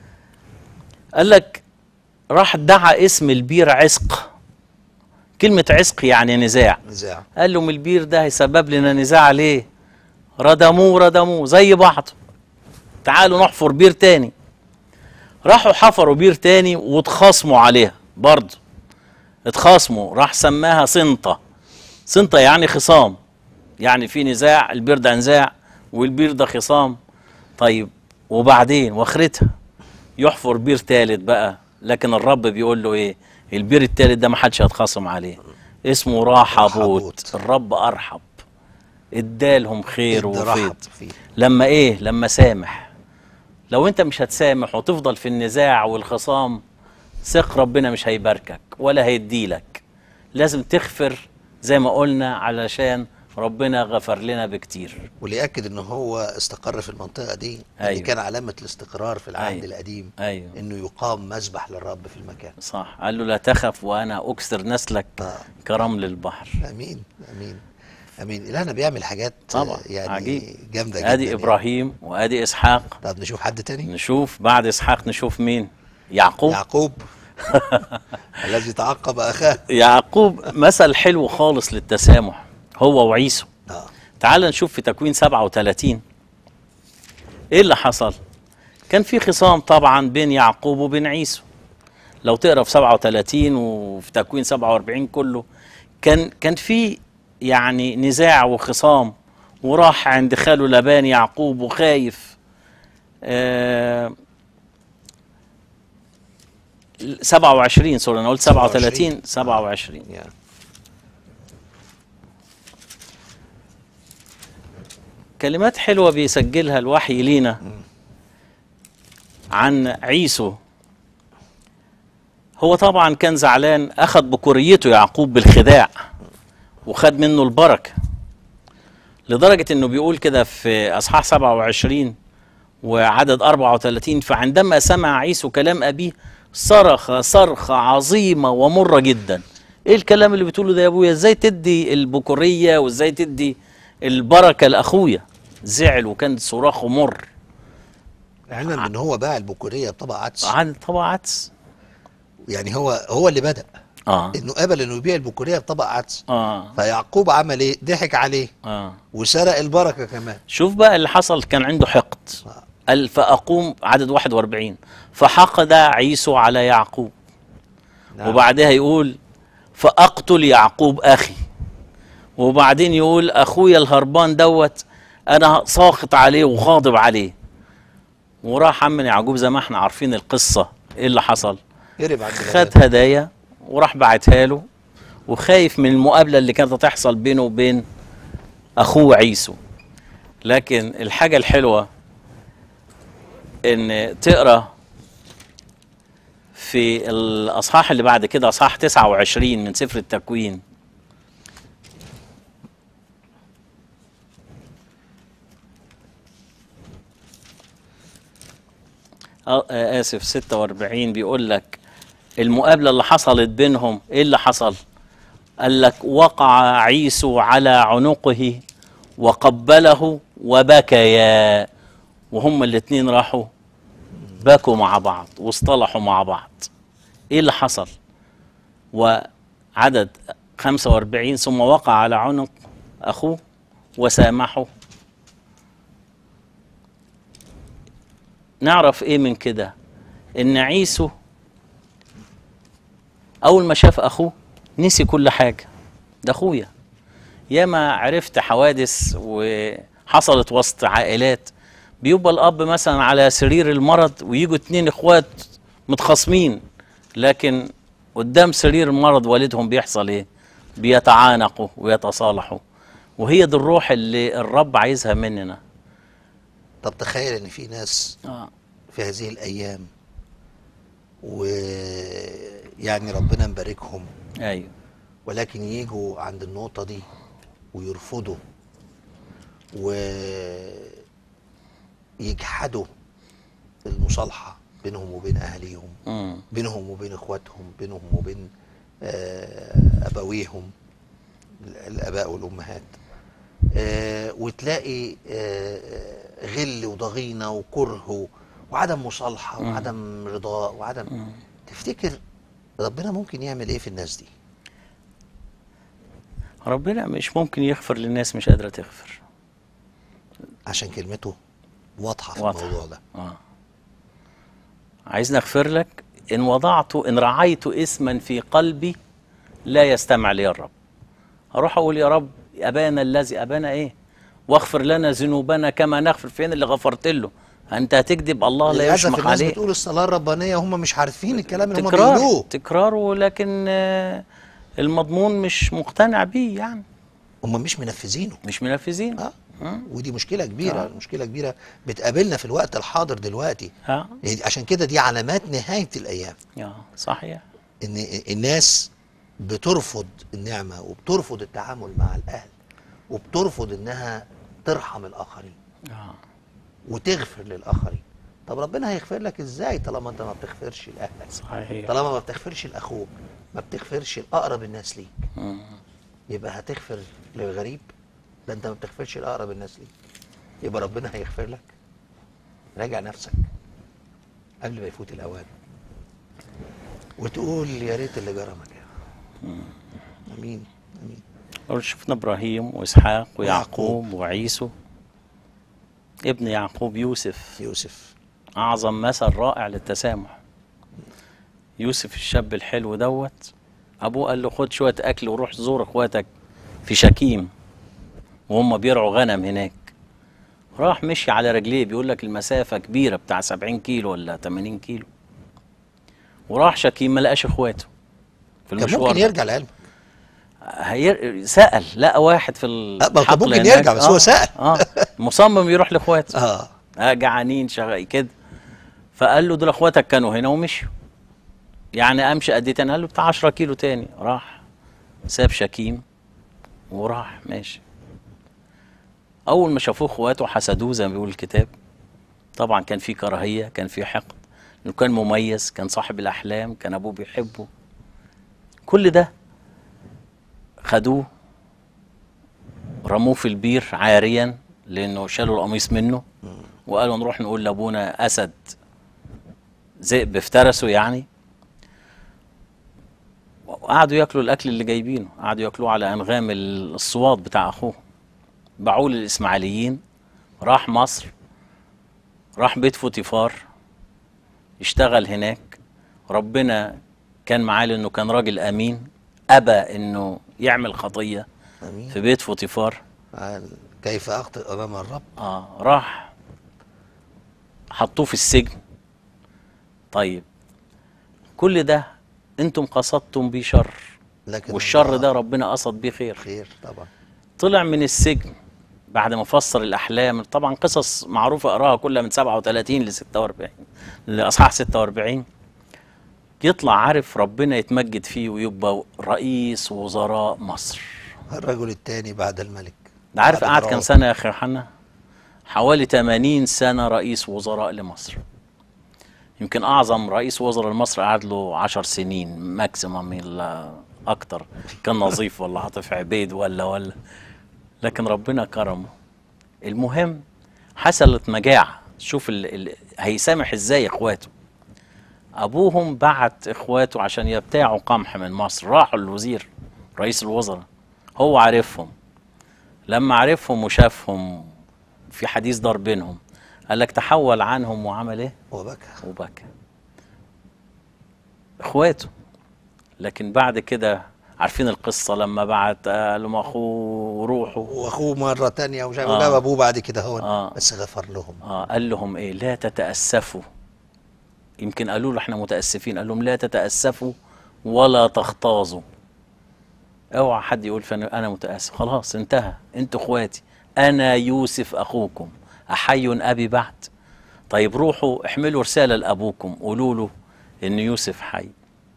قال لك راح دعا اسم البير عسق كلمة عسق يعني نزاع نزاع قال لهم البير ده هيسبب لنا نزاع ليه ردموه ردموه زي بعض تعالوا نحفر بير تاني راحوا حفروا بير تاني واتخاصموا عليها برضه اتخاصموا راح سماها سنطة سنطة يعني خصام يعني في نزاع البير ده نزاع والبير ده خصام طيب وبعدين واخرتها يحفر بير تالت بقى لكن الرب بيقول له ايه البير التالت ده ما حدش هيتخاصم عليه اسمه راحبوت راحبوت. الرب ارحب ادالهم خير ادى وفيض رحب فيه لما ايه لما سامح لو انت مش هتسامح وتفضل في النزاع والخصام ثق ربنا مش هيباركك ولا هيديلك لازم تغفر زي ما قلنا علشان ربنا غفر لنا بكتير واللي ياكد ان هو استقر في المنطقه دي أيوة. اللي كان علامه الاستقرار في العهد أيوة. القديم ايوه انه يقام مذبح للرب في المكان صح قال له لا تخف وانا اكسر نسلك آه. كرمل البحر امين امين امين الهنا بيعمل حاجات طبعا يعني عجيب جامده جدا ادي يعني. ابراهيم وادي اسحاق طب نشوف حد تاني نشوف بعد اسحاق نشوف مين يعقوب يعقوب الذي تعقب اخاه يعقوب مثل حلو خالص للتسامح هو وعيسو اه تعال نشوف في تكوين 37 ايه اللي حصل كان في خصام طبعا بين يعقوب وبين عيسو لو تقرا في 37 وفي تكوين 47 كله كان كان في يعني نزاع وخصام وراح عند خاله لبان يعقوب وخايف آه 27 سوري انا قلت 37 27 يا. كلمات حلوة بيسجلها الوحي لينا عن عيسو هو طبعا كان زعلان أخذ بكوريته يعقوب بالخداع وخد منه البركة لدرجة أنه بيقول كده في أصحاح 27 وعدد 34 فعندما سمع عيسو كلام أبيه صرخ صرخة عظيمة ومرة جدا ايه الكلام اللي بتقوله ده يا ابويا ازاي تدي البكورية وازاي تدي البركة لاخويا زعل وكان صراخه مر علما بان هو باع البكوريه بطبق عدس عن طبعا عدس يعني هو هو اللي بدا اه انه قبل انه يبيع البكوريه بطبق عدس اه فيعقوب عمل ايه؟ ضحك عليه اه وسرق البركه كمان شوف بقى اللي حصل كان عنده حقد قال فأقوم عدد 41 فحقد عيسو على يعقوب نعم. وبعدها يقول فأقتل يعقوب أخي وبعدين يقول أخويا الهربان دوت أنا ساخط عليه وغاضب عليه وراح عم يعقوب زي ما احنا عارفين القصة ايه اللي حصل هرب عند خد لبان. هدايا وراح بعتها له وخايف من المقابلة اللي كانت هتحصل بينه وبين أخوه عيسو لكن الحاجة الحلوة إن تقرأ في الأصحاح اللي بعد كده أصحاح 29 من سفر التكوين آه، آه، آسف 46 بيقول لك المقابلة اللي حصلت بينهم إيه اللي حصل؟ قال لك وقع عيسو على عنقه وقبله وبكيا وهم الاتنين راحوا بكوا مع بعض واصطلحوا مع بعض ايه اللي حصل وعدد 45 ثم وقع على عنق اخوه وسامحه نعرف ايه من كده ان عيسو اول ما شاف اخوه نسي كل حاجه ده اخويا ياما عرفت حوادث وحصلت وسط عائلات بيبقى الاب مثلا على سرير المرض ويجوا اتنين اخوات متخاصمين لكن قدام سرير المرض والدهم بيحصل ايه بيتعانقوا ويتصالحوا وهي دي الروح اللي الرب عايزها مننا طب تخيل ان في ناس اه في هذه الايام ويعني ربنا مباركهم ايوه ولكن يجوا عند النقطة دي ويرفضوا ويجحدوا المصالحة بينهم وبين أهليهم امم بينهم وبين إخواتهم بينهم وبين آه، أبويهم الآباء والأمهات آه، وتلاقي آه، غل وضغينة وكره وعدم مصالحة مم. وعدم رضاء وعدم مم. تفتكر ربنا ممكن يعمل ايه في الناس دي؟ ربنا مش ممكن يغفر للناس مش قادره تغفر عشان كلمته واضحة في واضحة. الموضوع ده اه عايزني اغفر لك ان وضعت ان رعيت اسما في قلبي لا يستمع لي الرب اروح اقول يا رب ابانا الذي ابانا ايه واغفر لنا ذنوبنا كما نغفر فين اللي غفرت له انت هتكذب الله لا للأسف يشمخ الناس عليه بتقول الصلاة الربانية هم مش عارفين الكلام اللي هم تكرار بيقولوه تكرار ولكن آه، المضمون مش مقتنع بيه يعني هم مش منفذينه مش منفذين اه آه. ودي مشكلة كبيرة آه. مشكلة كبيرة بتقابلنا في الوقت الحاضر دلوقتي اه يعني عشان كده دي علامات نهاية الأيام آه، صحيح إن الناس بترفض النعمة وبترفض التعامل مع الأهل وبترفض إنها ترحم الآخرين اه وتغفر للآخرين طب ربنا هيغفر لك إزاي طالما أنت ما بتغفرش لأهلك صحيح طالما ما بتغفرش لأخوك ما بتغفرش لأقرب الناس ليك مم. يبقى هتغفر للغريب ده انت ما بتغفرش لاقرب الناس ليك يبقى ربنا هيغفر لك راجع نفسك قبل ما يفوت الاوان وتقول يا ريت اللي جرى مكانه امين امين قول شفنا ابراهيم واسحاق ويعقوب وعيسو ابن يعقوب يوسف يوسف اعظم مثل رائع للتسامح يوسف الشاب الحلو دوت ابوه قال له خد شويه اكل وروح زور اخواتك في شكيم وهم بيرعوا غنم هناك راح مشي على رجليه بيقول لك المسافه كبيره بتاع 70 كيلو ولا 80 كيلو وراح شكيم ما لقاش اخواته في كان المشوار ممكن ده. يرجع لعلمك هير... سأل لقى واحد في أه، ما كان الحقل ممكن هناك. يرجع، بس هو سأل. اه مصمم يروح لاخواته اه اه جعانين شغال كده فقال له دول اخواتك كانوا هنا ومشوا يعني امشي قد ايه تاني قال له بتاع 10 كيلو تاني راح ساب شكيم وراح ماشي اول ما شافوه اخواته حسدوه زي ما بيقول الكتاب طبعا كان في كراهيه كان في حقد انه كان مميز كان صاحب الاحلام كان ابوه بيحبه كل ده خدوه رموه في البير عاريا لانه شالوا القميص منه وقالوا نروح نقول لابونا اسد ذئب افترسه يعني وقعدوا ياكلوا الاكل اللي جايبينه قعدوا ياكلوه على انغام الصواد بتاع اخوه باعوه للاسماعيليين راح مصر راح بيت فوتيفار اشتغل هناك ربنا كان معاه لانه كان راجل امين ابى انه يعمل خطيه امين في بيت فوتيفار قال كيف اخطئ امام الرب اه راح حطوه في السجن طيب كل ده انتم قصدتم بيه شر لكن والشر الله ده ربنا قصد بيه خير خير طبعا طلع من السجن بعد ما فسر الاحلام طبعا قصص معروفه اقراها كلها من 37 ل 46 لاصحاح 46 يطلع عارف ربنا يتمجد فيه ويبقى رئيس وزراء مصر الرجل الثاني بعد الملك ده عارف بعد قعد كام فرعون. سنه يا اخي يوحنا حوالي 80 سنه رئيس وزراء لمصر يمكن اعظم رئيس وزراء لمصر قعد له 10 سنين ماكسيمم الا اكتر كان نظيف ولا عاطف عبيد ولا ولا لكن ربنا كرمه المهم حصلت مجاعه شوف ال... ال... هيسامح ازاي اخواته ابوهم بعت اخواته عشان يبتاعوا قمح من مصر راحوا الوزير رئيس الوزراء هو عارفهم لما عرفهم وشافهم في حديث دار بينهم قال لك تحول عنهم وعمل ايه وبكى وبكى اخواته لكن بعد كده عارفين القصه لما بعت قال لهم اخوه روحوا واخوه مره تانية ومش عارف آه. جاب ابوه بعد كده هو آه. بس غفر لهم اه قال لهم ايه لا تتاسفوا يمكن قالوا له احنا متاسفين قال لهم لا تتاسفوا ولا تغتاظوا اوعى حد يقول فانا انا متاسف خلاص انتهى انتوا اخواتي انا يوسف اخوكم احي ابي بعد طيب روحوا احملوا رساله لابوكم قولوا له ان يوسف حي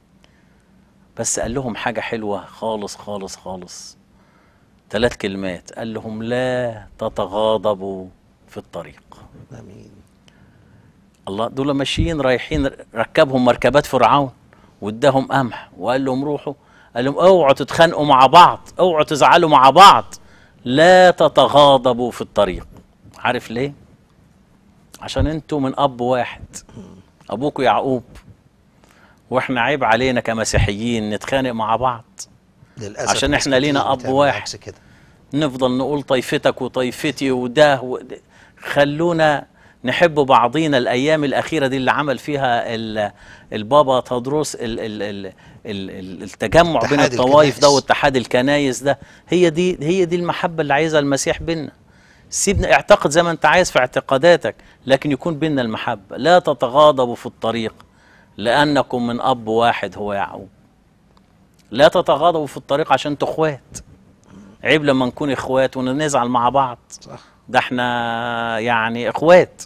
بس قال لهم حاجه حلوه خالص خالص خالص ثلاث كلمات قال لهم لا تتغاضبوا في الطريق امين الله دول ماشيين رايحين ركبهم مركبات فرعون واداهم قمح وقال لهم روحوا قال لهم اوعوا تتخانقوا مع بعض اوعوا تزعلوا مع بعض لا تتغاضبوا في الطريق عارف ليه عشان انتوا من اب واحد ابوكوا يعقوب واحنا عيب علينا كمسيحيين نتخانق مع بعض للاسف عشان ناس إحنا لينا كتير أب بتعمل واحد. عكس كده نفضل نقول طائفتك وطائفتي وده و... خلونا نحب بعضينا الايام الاخيره دي اللي عمل فيها ال... البابا تدرس ال... ال... ال... ال... ال- التجمع بين اتحاد الطوائف ده الكنائس. واتحاد الكنايس ده هي دي هي دي المحبه اللي عايزها المسيح بينا سيبنا اعتقد زي ما انت عايز في اعتقاداتك لكن يكون بينا المحبه لا تتغاضبوا في الطريق لانكم من اب واحد هو يعقوب لا تتغاضبوا في الطريق عشان انتوا اخوات عيب لما نكون اخوات ونزعل مع بعض صح ده احنا يعني اخوات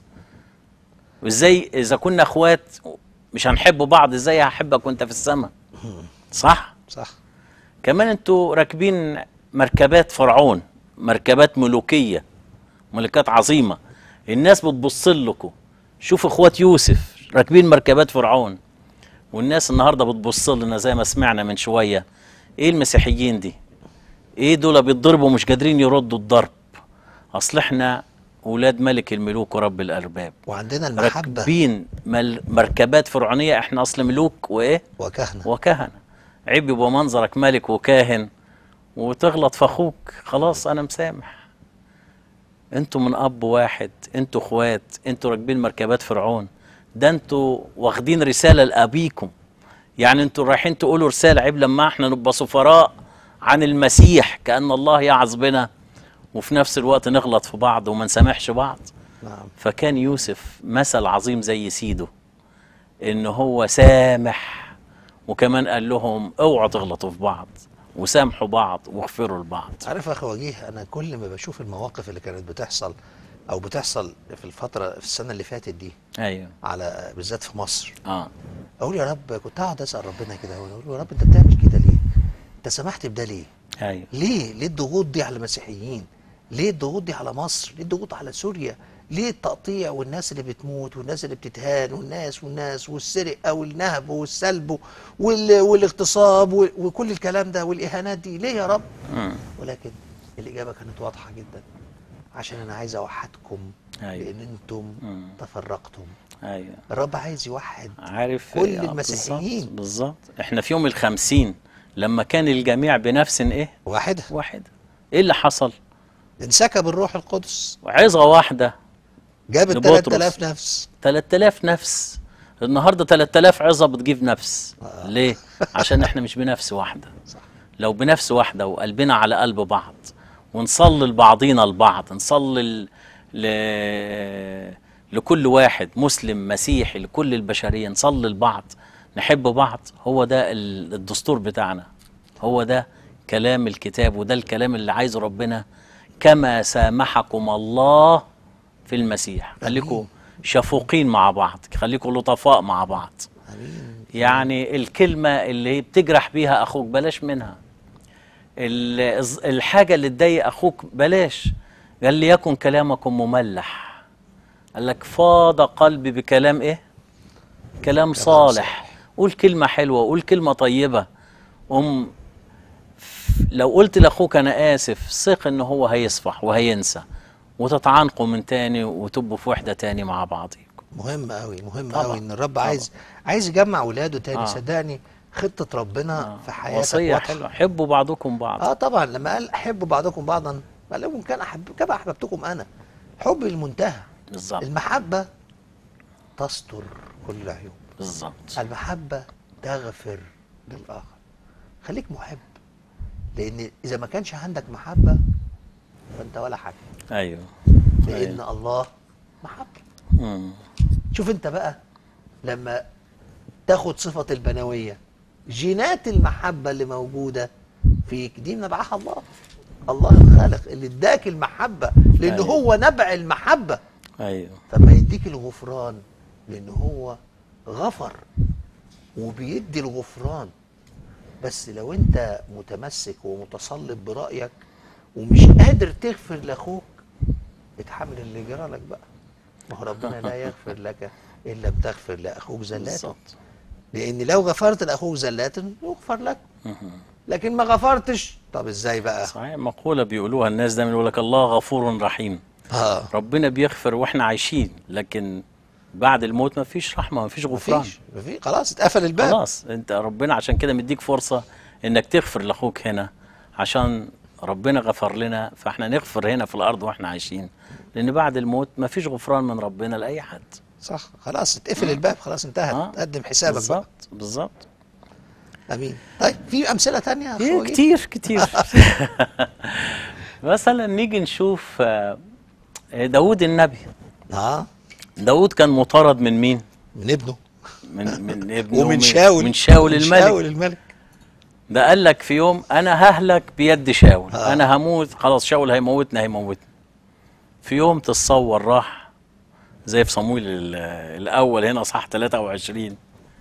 وازاي اذا كنا اخوات مش هنحب بعض ازاي هحبك وانت في السماء صح صح كمان انتوا راكبين مركبات فرعون مركبات ملوكيه ملكات عظيمه الناس بتبص لكم شوف اخوات يوسف راكبين مركبات فرعون والناس النهارده بتبص لنا زي ما سمعنا من شويه ايه المسيحيين دي ايه دول بيتضربوا مش قادرين يردوا الضرب اصل احنا اولاد ملك الملوك ورب الارباب وعندنا المحبه راكبين مل- مركبات فرعونيه احنا اصل ملوك وايه وكهنه وكهنه عيب يبقى منظرك ملك وكاهن وتغلط في اخوك خلاص انا مسامح انتوا من اب واحد انتوا اخوات انتوا راكبين مركبات فرعون ده انتوا واخدين رساله لابيكم يعني انتوا رايحين تقولوا رساله عيب لما احنا نبقى سفراء عن المسيح كان الله يعظ بنا وفي نفس الوقت نغلط في بعض وما نسامحش بعض نعم فكان يوسف مثل عظيم زي سيده ان هو سامح وكمان قال لهم اوعوا تغلطوا في بعض وسامحوا بعض واغفروا لبعض عارف يا اخي وجيه انا كل ما بشوف المواقف اللي كانت بتحصل او بتحصل في الفتره في السنه اللي فاتت دي ايوه على بالذات في مصر اه اقول يا رب كنت اقعد اسال ربنا كده اقول له يا رب انت بتعمل كده ليه؟ انت سمحت بده ليه؟ ايوه ليه؟ ليه الضغوط دي على المسيحيين؟ ليه الضغوط دي على مصر؟ ليه الضغوط على سوريا؟ ليه التقطيع والناس اللي بتموت والناس اللي بتتهان والناس والناس والسرقه والنهب والسلب وال... والاغتصاب و... وكل الكلام ده والاهانات دي ليه يا رب؟ مم. ولكن الاجابه كانت واضحه جدا عشان انا عايز اوحدكم أيوة. لان انتم مم. تفرقتم ايوه الرب عايز يوحد عارف كل آه، المسيحيين. بالظبط بالظبط احنا في يوم الخمسين لما كان الجميع بنفس ايه واحده واحدة ايه اللي حصل انسكب الروح القدس عظة واحدة جاب ال لبطرس. 3000 نفس 3000 نفس النهارده 3000 عظة بتجيب نفس ليه عشان احنا مش بنفس واحدة لو بنفس واحدة وقلبنا على قلب بعض ونصلي لبعضينا البعض نصلي ل... ل... لكل واحد مسلم مسيحي لكل البشرية نصلي لبعض نحب بعض هو ده ال- الدستور بتاعنا هو ده كلام الكتاب وده الكلام اللي عايزه ربنا كما سامحكم الله في المسيح خليكم شفوقين مع بعض خليكم لطفاء مع بعض امين يعني الكلمة اللي بتجرح بيها أخوك بلاش منها ال- الز- الحاجة اللي تضايق أخوك بلاش قال ليكن كلامكم مملح قال لك فاض قلبي بكلام إيه كلام صالح قول كلمة حلوة قول كلمة طيبة أم لو قلت لاخوك انا اسف ثق ان هو هيصفح وهينسى وتتعانقوا من تاني وتبقوا في وحده تاني مع بعضيكم مهم قوي مهم طبعا، قوي ان الرب طبعا. عايز عايز يجمع ولاده تاني آه. صدقني خطه ربنا في حياتك وصيه واضحة. حلوه حبوا بعضكم بعض اه طبعا لما قال احبوا بعضكم بعضا قال لهم كان احب كما احببتكم انا حب المنتهى بالظبط المحبه تستر كل العيوب بالظبط المحبه تغفر للاخر خليك محب لان اذا ما كانش عندك محبه فانت ولا حاجه ايوه لان الله محبه مم. شوف انت بقى لما تاخد صفة البنوية جينات المحبة اللي موجودة فيك دي نبعها الله الله الخالق اللي اداك المحبة لان أيوة. هو نبع المحبة ايوه فما يديك الغفران لان هو غفر وبيدي الغفران بس لو انت متمسك ومتصلب برأيك ومش قادر تغفر لاخوك اتحمل اللي جرى لك بقى ما هو ربنا لا يغفر لك ان لم تغفر لاخوك زلاته بالظبط لان لو غفرت لاخوك زلاته يغفر لك مهم. لكن ما غفرتش طب ازاي بقى صحيح مقوله بيقولوها الناس دايما يقول لك الله غفور رحيم اه ربنا بيغفر واحنا عايشين لكن بعد الموت ما فيش رحمه ما فيش غفران مفيش مفيش خلاص اتقفل الباب خلاص انت ربنا عشان كده مديك فرصه انك تغفر لاخوك هنا عشان ربنا غفر لنا فاحنا نغفر هنا في الارض واحنا عايشين لان بعد الموت ما فيش غفران من ربنا لاي حد صح خلاص اتقفل الباب خلاص انتهت آه. قدم حسابك بقى بالظبط بالظبط امين طيب في امثله تانية يا ايه أخوي؟ كتير كتير مثلا نيجي نشوف آه، داود النبي اه داود كان مطارد من مين من ابنه من من ابنه ومن شاول من شاول الملك شاول الملك ده قال لك في يوم انا ههلك بيد شاول آه. آه. انا هموت خلاص شاول هيموتني هيموتني في يوم تتصور راح زي في صمويل ال- الاول هنا صح 23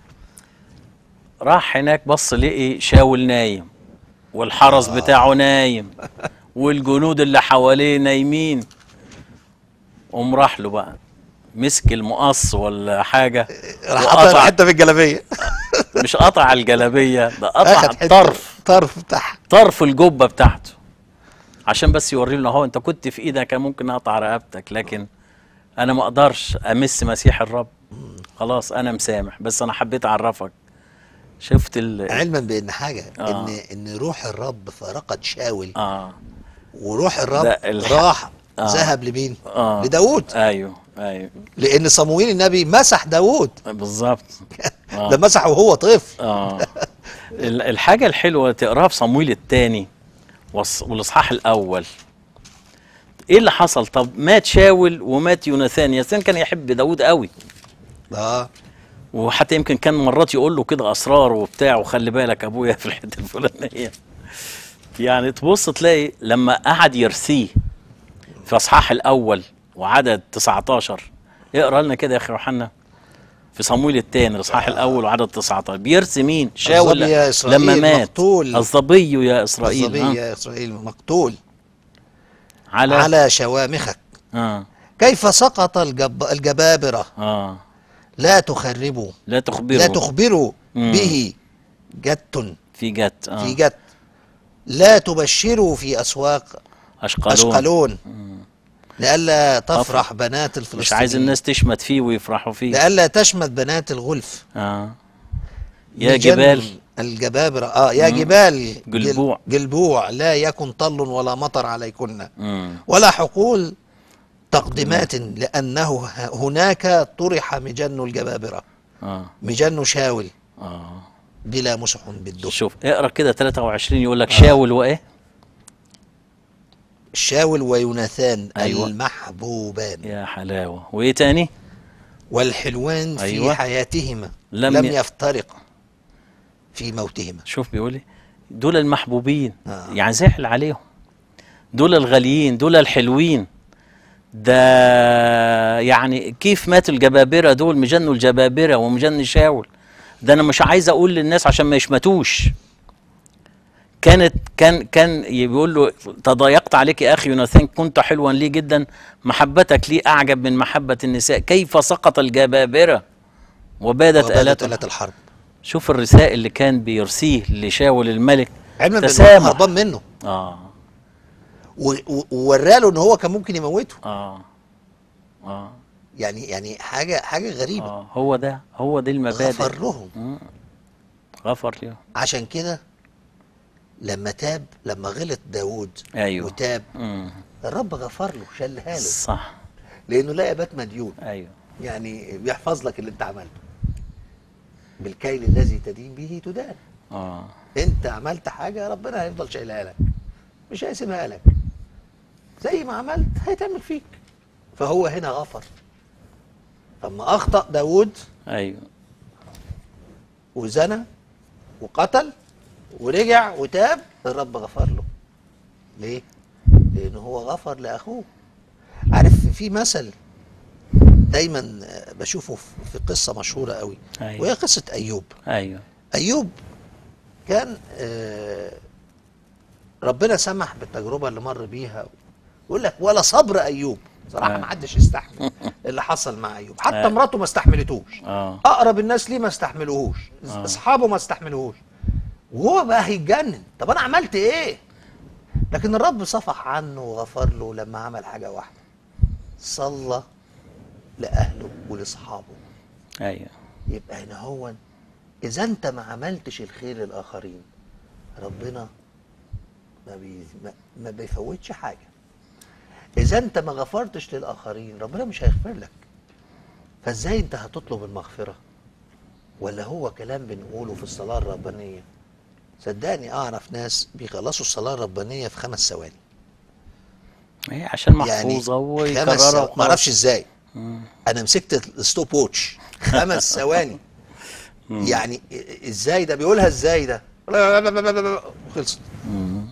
راح هناك بص لقي شاول نايم والحرس آه. بتاعه نايم والجنود اللي حواليه نايمين قوم راح له بقى مسك المقص ولا حاجه راح قطع وقطع حته في الجلابيه مش قطع الجلابيه ده قطع أخد حتة الطرف طرف بتاعها طرف الجبه بتاعته عشان بس يوري لنا هو انت كنت في ايدك كان ممكن اقطع رقبتك لكن انا ما اقدرش امس مسيح الرب خلاص انا مسامح بس انا حبيت اعرفك شفت ال علما بان حاجه آه. ان ان روح الرب فارقت شاول اه وروح الرب ده الح- راح آه. ذهب لمين؟ آه. لداود ايوه ايوه لان صموئيل النبي مسح داوود بالظبط آه. ده مسحه وهو طفل اه ال- الحاجه الحلوه تقراها في صمويل الثاني والاصحاح الاول ايه اللي حصل طب مات شاول ومات يوناثان يوناثان كان يحب داود قوي اه وحتى يمكن كان مرات يقول له كده اسرار وبتاع وخلي بالك ابويا في الحته الفلانيه يعني تبص تلاقي لما قعد يرثيه في اصحاح الاول وعدد 19 اقرا لنا كده يا اخي يوحنا في صمويل الثاني الاصحاح الاول وعدد 19 بيرثي مين شاول الظبي يا إسرائيل لما مات مقتول. الظبي يا اسرائيل الظبي ها؟ يا اسرائيل مقتول على على شوامخك اه كيف سقط الجب... الجبابرة اه لا تخربوا لا تخبره لا تخبروا مم. به جت في جت اه في جت لا تبشروا في أسواق اشقلون أشقلون لئلا تفرح بنات الفلسطينيين مش عايز الناس تشمت فيه ويفرحوا فيه لئلا تشمت بنات الغلف اه يا لجن جبال الجبابرة اه يا جبال جل- جلبوع. جلبوع لا يكن طل ولا مطر عليكن مم. ولا حقول تقدمات لأنه ه- هناك طرح مجن الجبابرة اه مجن شاول اه بلا مسح بالدف شوف اقرا كده 23 يقول لك شاول وايه شاول ويوناثان أيوة. المحبوبان يا حلاوه وايه تاني والحلوان في أيوة. حياتهما لم لم, ي- يفترقا في موتهما شوف بيقول ايه دول المحبوبين آه. يعني زعل عليهم دول الغاليين دول الحلوين ده يعني كيف ماتوا الجبابرة دول مجنوا الجبابرة ومجن شاول ده انا مش عايز اقول للناس عشان ما يشمتوش كانت كان كان بيقول له تضايقت عليك يا اخي يوناثان كنت حلوا لي جدا محبتك لي اعجب من محبه النساء كيف سقط الجبابره وبادت وبدت الات آلات الحرب شوف الرسائل اللي كان بيرسيه لشاول الملك علما بالله تسامح. هربان منه اه و- و- ووراله ان هو كان ممكن يموته اه اه يعني يعني حاجه حاجه غريبه اه هو ده هو دي المبادئ غفر لهم مم. غفر له عشان كده لما تاب لما غلط داوود أيوه. وتاب مم. الرب غفر له شلها له صح لانه لا يبات مديون ايوه يعني بيحفظ لك اللي انت عملته بالكيل الذي تدين به تدان اه انت عملت حاجه ربنا هيفضل شايلها لك مش هيسيبها لك زي ما عملت هيتعمل فيك فهو هنا غفر لما اخطا داوود ايوه وزنى وقتل ورجع وتاب الرب غفر له ليه لان هو غفر لاخوه عارف في مثل دايما آه، بشوفه في- في قصه مشهوره قوي أيوة. وهي قصه ايوب ايوه ايوب كان آه، ربنا سمح بالتجربه اللي مر بيها يقول لك ولا صبر ايوب صراحه آه. ما حدش يستحمل اللي حصل مع ايوب حتى آه. مراته ما استحملتوش اه اقرب الناس ليه ما استحملوهوش آه. اصحابه ما استحملوهوش وهو بقى هيتجنن طب انا عملت ايه لكن الرب صفح عنه وغفر له لما عمل حاجه واحده صلى لاهله ولاصحابه ايوه يبقى هنا هو اذا انت ما عملتش الخير للاخرين ربنا ما, بي ما, ما بيفوتش حاجه اذا انت ما غفرتش للاخرين ربنا مش هيغفر لك فازاي انت هتطلب المغفره ولا هو كلام بنقوله في الصلاه الربانيه صدقني اعرف ناس بيخلصوا الصلاه الربانيه في خمس ثواني هي عشان يعني محفوظه خمس ويكررها ثواني وخلاص. ما اعرفش ازاي مم. انا مسكت الستوب ووتش خمس ثواني يعني ازاي ده بيقولها ازاي ده خلصت مم.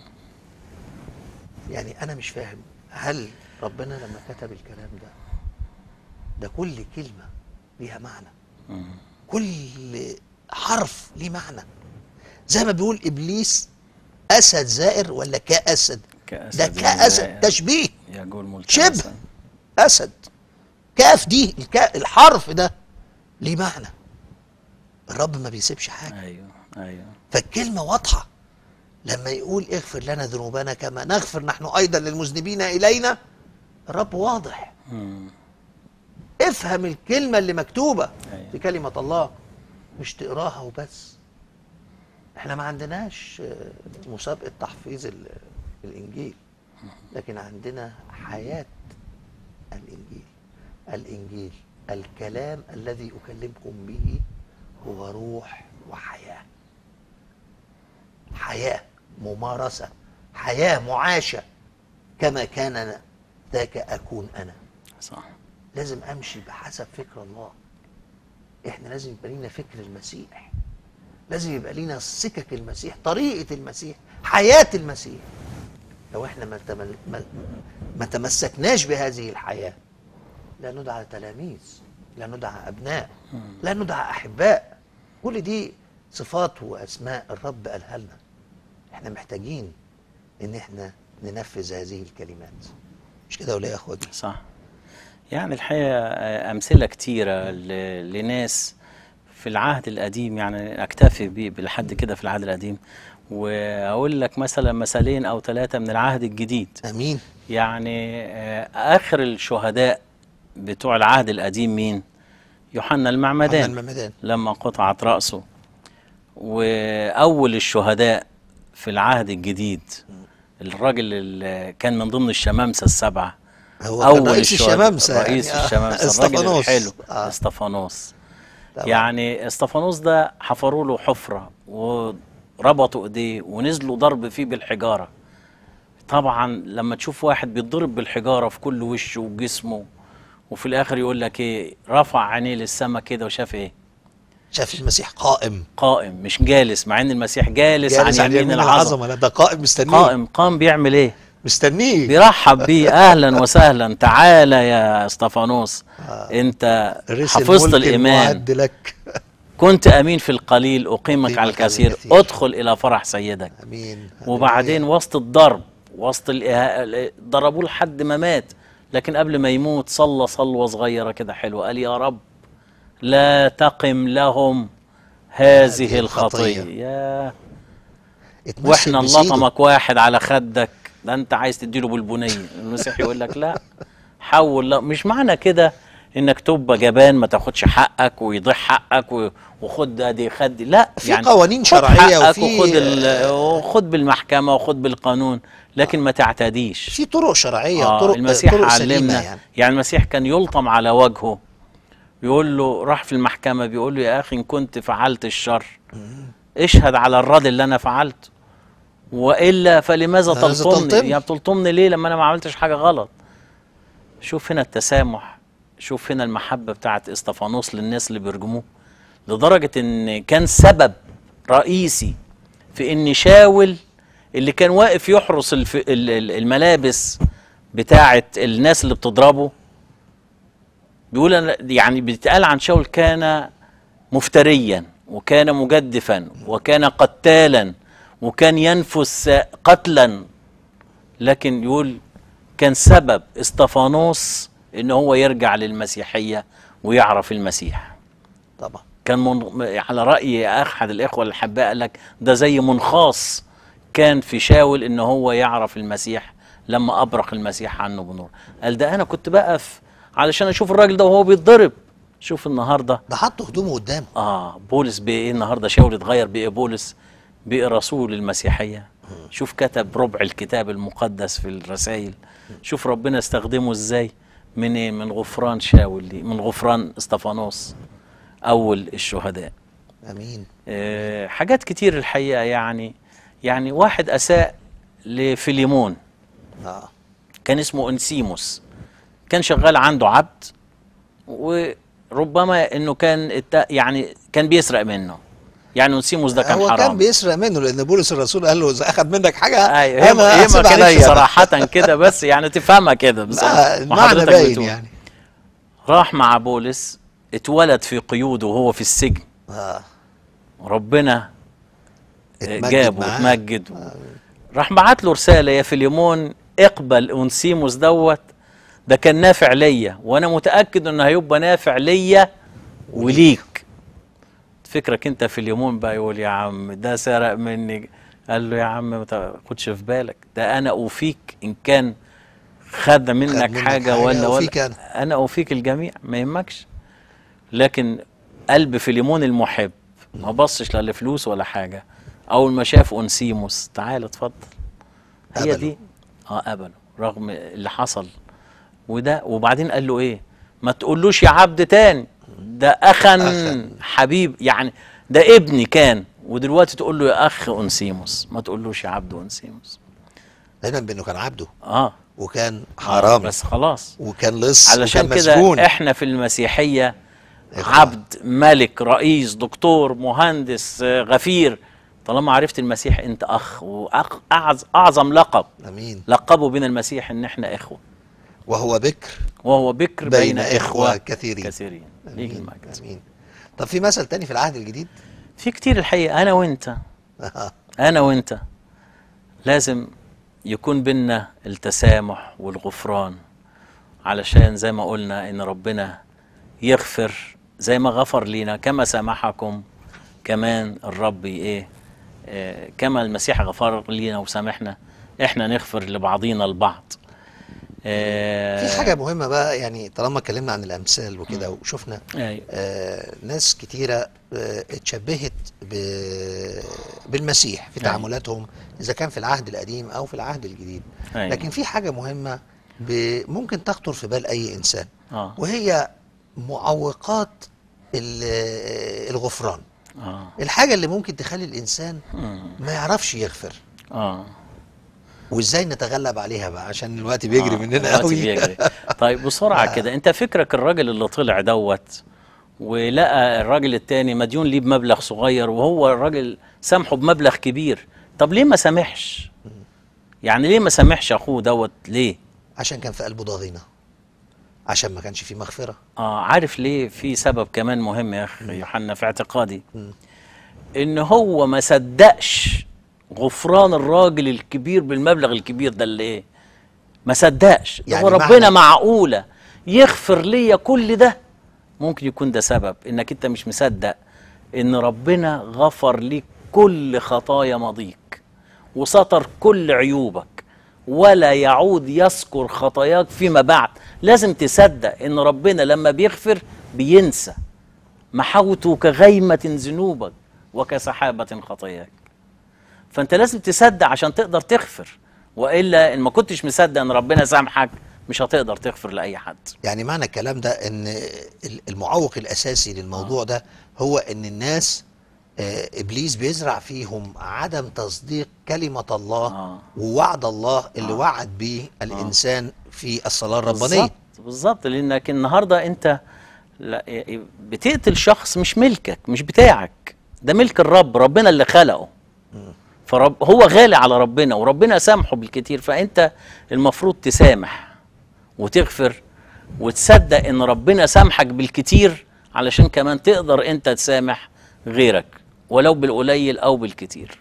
يعني انا مش فاهم هل ربنا لما كتب الكلام ده ده كل كلمه ليها معنى مم. كل حرف ليه معنى زي ما بيقول ابليس اسد زائر ولا كاسد كأسد ده كاسد زائر. تشبيه يقول ملك شبه. أسد. اسد كاف دي الكا الحرف ده ليه معنى الرب ما بيسيبش حاجه ايوه ايوه فالكلمة واضحة لما يقول اغفر لنا ذنوبنا كما نغفر نحن أيضا للمذنبين إلينا الرب واضح مم. افهم الكلمة اللي مكتوبة أيوة. في كلمة الله مش تقراها وبس احنا ما عندناش آه، مسابقة تحفيظ ال- الإنجيل لكن عندنا حياة الإنجيل الإنجيل الكلام الذي أكلمكم به هو روح وحياة حياة ممارسة حياة معاشة كما كان ذاك أكون أنا صح لازم أمشي بحسب فكر الله إحنا لازم يبقى لينا فكر المسيح لازم يبقى لينا سكك المسيح طريقة المسيح حياة المسيح لو إحنا ما, تمل... ما... ما تمسكناش بهذه الحياة لا ندعى تلاميذ لا ندعى أبناء لا ندعى أحباء كل دي صفات وأسماء الرب قالها لنا إحنا محتاجين إن إحنا ننفذ هذه الكلمات مش كده ولا إيه يا أخواتي صح يعني الحقيقة آه، أمثلة كتيرة ل- لناس في العهد القديم يعني أكتفي بيه لحد كده في العهد القديم وأقول لك مثلا مثالين أو ثلاثة من العهد الجديد أمين يعني آه، آخر الشهداء بتوع العهد القديم مين؟ يوحنا المعمدان يوحنا المعمدان. لما قطعت رأسه وأول الشهداء في العهد الجديد الراجل اللي كان من ضمن الشمامسة السبعة هو كان رئيس الشهداء- الشمامسة رئيس يعني. آه، الشمامسة الراجل اسطفانوس. الحلو آه. استفانوس طبعا. يعني استفانوس ده حفروا له حفرة وربطوا ايديه ونزلوا ضرب فيه بالحجارة طبعا لما تشوف واحد بيتضرب بالحجارة في كل وشه وجسمه وفي الاخر يقول لك ايه رفع عينيه للسما كده وشاف ايه شاف المسيح قائم قائم مش جالس مع ان المسيح جالس, جالس عن يمين العظم العظمه لا ده قائم مستنيه قائم قام بيعمل ايه مستنيه بيرحب بيه اهلا وسهلا تعالى يا استفانوس انت رسل حفظت ملك الايمان المعد لك كنت امين في القليل اقيمك أقيمك على على الكثير الكثير. ادخل الى فرح سيدك امين وبعدين وسط الضرب وسط الإها- ضربوه لحد ما مات لكن قبل ما يموت صلى صلوه صغيره كده حلوه قال يا رب لا تقم لهم هذه هذه الخطيه الخطية. يا اتمسك واحنا بسيده. نلطمك واحد على خدك ده انت عايز تديله بالبنيه المسيح يقول لك لا حول لا مش معنى كده انك تبقى جبان ما تاخدش حقك ويضيع حقك و- وخد ده دي خد لا في قوانين شرعية خد حقك وفي- وخد ال- وخد بالمحكمه وخد بالقانون لكن ما تعتديش في طرق شرعيه آه طرق المسيح طرق سليمة علمنا يعني. يعني. يعني المسيح كان يلطم على وجهه يقول له راح في المحكمة بيقول له يا أخي إن كنت فعلت الشر اشهد على الرد اللي أنا فعلته وإلا فلماذا لماذا تلطمني تلطمني؟ يعني بتلطمني ليه لما أنا ما عملتش حاجة غلط شوف هنا التسامح شوف هنا المحبة بتاعت استفانوس للناس اللي بيرجموه لدرجة إن كان سبب رئيسي في إن شاول اللي كان واقف يحرس الف... ال- ال- الملابس بتاعة الناس اللي بتضربه بيقول أنا يعني بيتقال عن شاول كان مفتريا وكان مجدفا وكان قتالا وكان ينفس قتلا لكن يقول كان سبب استفانوس ان هو يرجع للمسيحيه ويعرف المسيح طبعا كان من على راي احد الاخوه الاحباء قال لك ده زي منخاص كان في شاول ان هو يعرف المسيح لما ابرق المسيح عنه بنور قال ده انا كنت بقف علشان اشوف الراجل ده وهو بيتضرب شوف النهارده ده حط هدومه قدامه اه بولس بقى ايه النهارده شاول اتغير بقى بولس بقى رسول المسيحيه شوف كتب ربع الكتاب المقدس في الرسائل شوف ربنا استخدمه ازاي من ايه من غفران شاول دي من غفران استفانوس اول الشهداء امين آه حاجات كتير الحقيقه يعني يعني واحد اساء لفيليمون اه كان اسمه انسيموس كان شغال عنده عبد وربما انه كان الت... يعني كان بيسرق منه يعني انسيموس ده كان هو حرام كان بيسرق منه لان بولس الرسول قال له اذا اخذ منك حاجه ايوه هي انا هي هحسب ما عليك كانتش فيها. صراحة كده بس يعني تفهمها كده بس لا، المعنى وحضرتك باين بتقول. يعني راح مع بولس اتولد في قيود وهو في السجن اه ربنا اتمجد جابه معاه. وتمجد راح بعت له رسالة يا فيليمون اقبل انسيموس دوت ده كان نافع ليا وانا متأكد انه هيبقى نافع ليا وليك فكرك انت فيليمون بقى يقول يا عم ده سرق مني قال له يا عم ما تاخدش في بالك ده انا اوفيك ان كان خد منك, منك حاجة, حاجة، ولا أوفيك ولا أنا. انا اوفيك الجميع ما يهمكش لكن قلب فيليمون المحب ما بصش لا لفلوس ولا حاجه اول ما شاف انسيموس تعال اتفضل هي قبله. دي اه قبله رغم اللي حصل وده وبعدين قال له ايه ما تقولوش يا عبد تاني ده اخا أخا. حبيب يعني ده ابني كان ودلوقتي تقول له يا اخ انسيموس ما تقولوش يا عبد انسيموس دايما بانه كان عبده اه وكان حرامي بس خلاص وكان لص علشان وكان كده مسجون احنا في المسيحيه إخوة. عبد ملك رئيس دكتور مهندس آه، غفير طالما عرفت المسيح انت اخ واعظم لقب امين لقبه بين المسيح ان احنا اخوه وهو بكر وهو بكر بين بين, إخوة اخوه كثيرين. كثيرين ليك امين المجد امين طب في مثل تاني في العهد الجديد في كتير الحقيقه انا وانت انا وانت لازم يكون بينا التسامح والغفران علشان زي ما قلنا ان ربنا يغفر زي ما غفر لينا كما سامحكم كمان الرب ايه آه كما المسيح غفر لينا وسامحنا احنا نغفر لبعضينا البعض آه في حاجه مهمه بقى يعني طالما اتكلمنا عن الامثال وكده وشفنا أيوة. آه ناس كتيره آه اتشبهت ب- بالمسيح في أيوة. تعاملاتهم اذا كان في العهد القديم او في العهد الجديد أيوة. لكن في حاجه مهمه ب- ممكن تخطر في بال اي انسان اه وهي معوقات ال- الغفران اه الحاجه اللي ممكن تخلي الانسان مم. ما يعرفش يغفر اه وازاي نتغلب عليها بقى عشان الوقت بيجري آه، مننا الوقت قوي بيجري. طيب بسرعه آه. كده انت فكرك الراجل اللي طلع دوت ولقى الراجل التاني مديون ليه بمبلغ صغير وهو الراجل سامحه بمبلغ كبير طب ليه ما سامحش يعني ليه ما سامحش اخوه دوت ليه عشان كان في قلبه ضغينه عشان ما كانش فيه مغفره اه عارف ليه في سبب كمان مهم يا اخي يوحنا في اعتقادي مم. ان هو ما صدقش غفران الراجل الكبير بالمبلغ الكبير ده اللي ايه ما صدقش يعني هو ربنا معنى- معقوله يغفر ليا كل ده ممكن يكون ده سبب انك انت مش مصدق ان ربنا غفر ليك كل خطايا ماضيك وستر كل عيوبك ولا يعود يذكر خطاياك فيما بعد لازم تصدق ان ربنا لما بيغفر بينسى محوته كغيمة ذنوبك وكسحابة خطاياك فانت لازم تصدق عشان تقدر تغفر والا ان ما كنتش مصدق ان ربنا سامحك مش هتقدر تغفر لاي حد يعني معنى الكلام ده ان ال- المعوق الاساسي للموضوع ده هو ان الناس آه، ابليس بيزرع فيهم عدم تصديق كلمه الله آه. ووعد الله اللي وعد بيه الانسان في الصلاه الربانيه بالظبط بالظبط لانك النهارده انت لا بتقتل شخص مش ملكك مش بتاعك ده ملك الرب ربنا اللي خلقه فرب هو غالي على ربنا وربنا سامحه بالكتير فانت المفروض تسامح وتغفر وتصدق ان ربنا سامحك بالكتير علشان كمان تقدر انت تسامح غيرك ولو بالقليل او بالكتير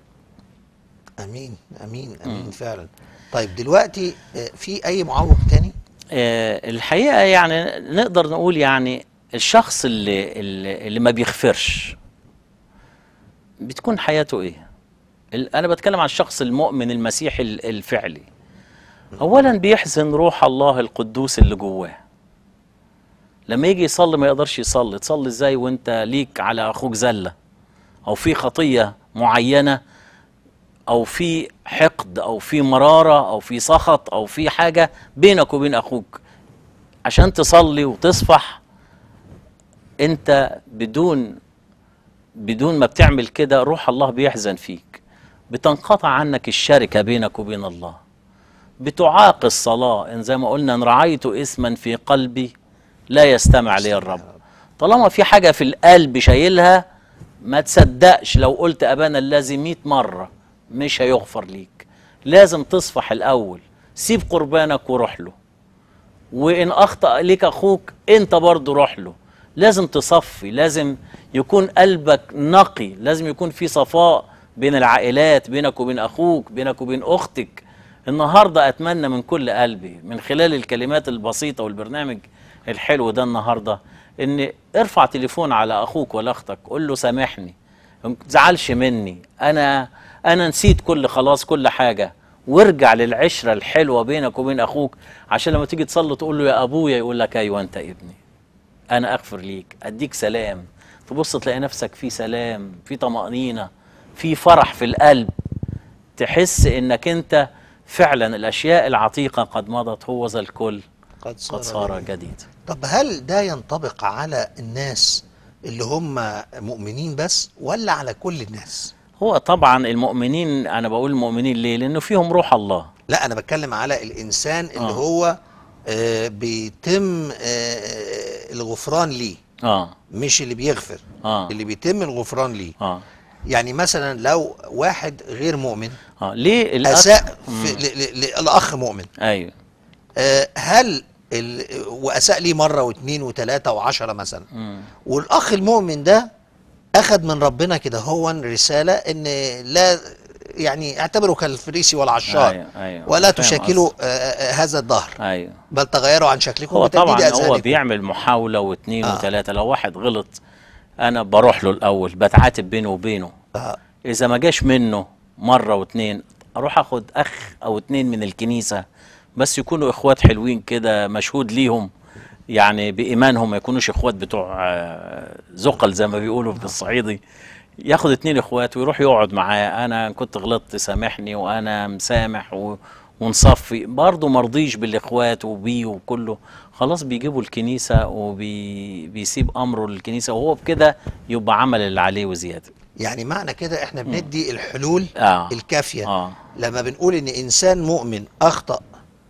امين امين امين فعلا طيب دلوقتي آه، في اي معوق تاني آه، الحقيقه يعني نقدر نقول يعني الشخص اللي اللي, اللي ما بيغفرش بتكون حياته ايه؟ ال- انا بتكلم عن الشخص المؤمن المسيحي ال- الفعلي. اولا بيحزن روح الله القدوس اللي جواه. لما يجي يصلي ما يقدرش يصلي، تصلي ازاي وانت ليك على اخوك زله او في خطيه معينه او في حقد او في مراره او في سخط او في حاجه بينك وبين اخوك عشان تصلي وتصفح انت بدون بدون ما بتعمل كده روح الله بيحزن فيك بتنقطع عنك الشركه بينك وبين الله بتعاق الصلاه ان زي ما قلنا ان رعيت اسما في قلبي لا يستمع لي الرب طالما في حاجه في القلب شايلها ما تصدقش لو قلت ابانا الذي 100 مره مش هيغفر ليك لازم تصفح الاول سيب قربانك وروح له وان اخطا ليك اخوك انت برضه روح له لازم تصفي لازم يكون قلبك نقي لازم يكون في صفاء بين العائلات بينك وبين اخوك بينك وبين اختك النهارده اتمنى من كل قلبي من خلال الكلمات البسيطه والبرنامج الحلو ده النهارده ان ارفع تليفون على اخوك ولا اختك قول له سامحني ما تزعلش مني انا انا نسيت كل خلاص كل حاجه وارجع للعشره الحلوه بينك وبين اخوك عشان لما تيجي تصلي تقول له يا ابويا يقول لك ايوه انت ابني انا اغفر ليك اديك سلام تبص تلاقي نفسك في سلام في طمانينه في فرح في القلب تحس انك انت فعلا الاشياء العتيقه قد مضت هو ذا الكل قد صار, قد صار جديد. جديد طب هل ده ينطبق على الناس اللي هم مؤمنين بس ولا على كل الناس هو طبعا المؤمنين انا بقول المؤمنين ليه لانه فيهم روح الله لا انا بتكلم على الانسان اللي آه. هو آه بيتم آه الغفران ليه اه مش اللي بيغفر اه اللي بيتم الغفران ليه اه يعني مثلا لو واحد غير مؤمن اه ليه الأخ اساء مم. في ل- ل- ل- الاخ مؤمن ايوه آه هل ال... واساء ليه مره واثنين وثلاثه وعشره مثلا مم. والاخ المؤمن ده اخذ من ربنا كده هو رساله ان لا يعني اعتبروا كالفريسي والعشار ايوه ايوه ولا فاهم تشكلوا قصدك. آه، آه، هذا الظهر ايوه بل تغيروا عن شكلكم هو بتجديد طبعا هو أذهانكم. بيعمل محاولة واثنين آه. وثلاثة لو واحد غلط أنا بروح له الأول بتعاتب بينه وبينه آه. إذا ما جاش منه مرة واثنين أروح أخد أخ أو اتنين من الكنيسة بس يكونوا إخوات حلوين كده مشهود ليهم يعني بإيمانهم ما يكونوش إخوات بتوع آه، زقل زي ما بيقولوا بالصعيدي ياخد اتنين إخوات ويروح يقعد معاه أنا كنت غلطت سامحني وأنا مسامح و... ونصفي برضه مرضيش بالاخوات وبيه وكله خلاص بيجيبوا الكنيسه وبيسيب امره للكنيسه وهو بكده يبقى عمل اللي عليه وزياده يعني معنى كده احنا بندي الحلول اه الكافيه اه لما بنقول ان انسان مؤمن اخطا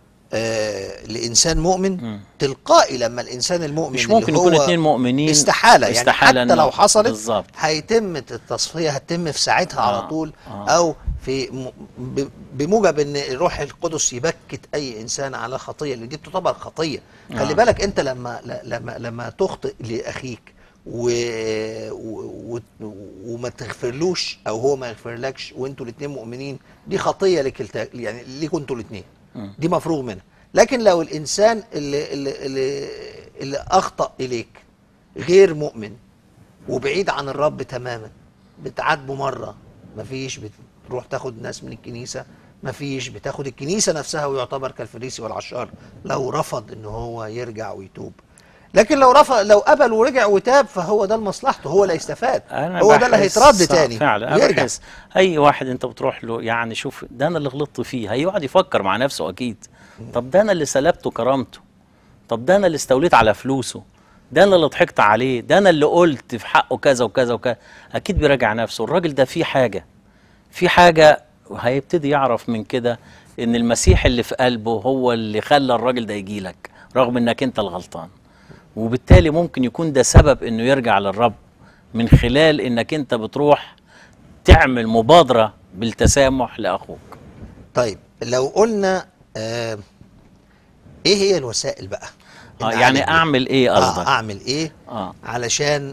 آه لانسان مؤمن مم. تلقائي لما الانسان المؤمن مش اللي ممكن يكون هو اتنين مؤمنين استحاله يعني استحالة حتى إنه- لو حصلت بالظبط هيتم التصفيه هتتم في ساعتها على آه، طول آه. او في م- ب- بموجب ان الروح القدس يبكت اي انسان على خطيه اللي دي تعتبر خطيه خلي آه. بالك انت لما ل- لما لما تخطئ لاخيك و... و... و... وما تغفرلوش او هو ما يغفرلكش وانتوا الاثنين مؤمنين دي خطيه لكلتا يعني ليكوا انتوا الاثنين مم. دي مفروغ منها لكن لو الانسان اللي اللي اللي, اللي اخطا اليك غير مؤمن وبعيد عن الرب تماما بتعاتبه مره مفيش بتروح تاخد ناس من الكنيسه مفيش بتاخد الكنيسه نفسها ويعتبر كالفريسي والعشار لو رفض ان هو يرجع ويتوب لكن لو رفض لو قبل ورجع وتاب فهو ده لمصلحته هو اللي هيستفاد انا هو ده اللي بحس- هيترد صح، تاني فعلا انا ويرجع بحس اي واحد انت بتروح له يعني شوف ده انا اللي غلطت فيه هيقعد يفكر مع نفسه اكيد طب ده انا اللي سلبته كرامته طب ده انا اللي استوليت على فلوسه ده انا اللي ضحكت عليه ده انا اللي قلت في حقه كذا وكذا وكذا اكيد بيراجع نفسه الراجل ده فيه حاجه في حاجه هيبتدي يعرف من كده ان المسيح اللي في قلبه هو اللي خلى الراجل ده يجي لك رغم انك انت الغلطان وبالتالي ممكن يكون ده سبب انه يرجع للرب من خلال انك انت بتروح تعمل مبادرة بالتسامح لأخوك طيب لو قلنا آه ايه هي الوسائل بقى آه إن يعني أعالج أعمل إيه آه قصدك؟ اعمل ايه آه. علشان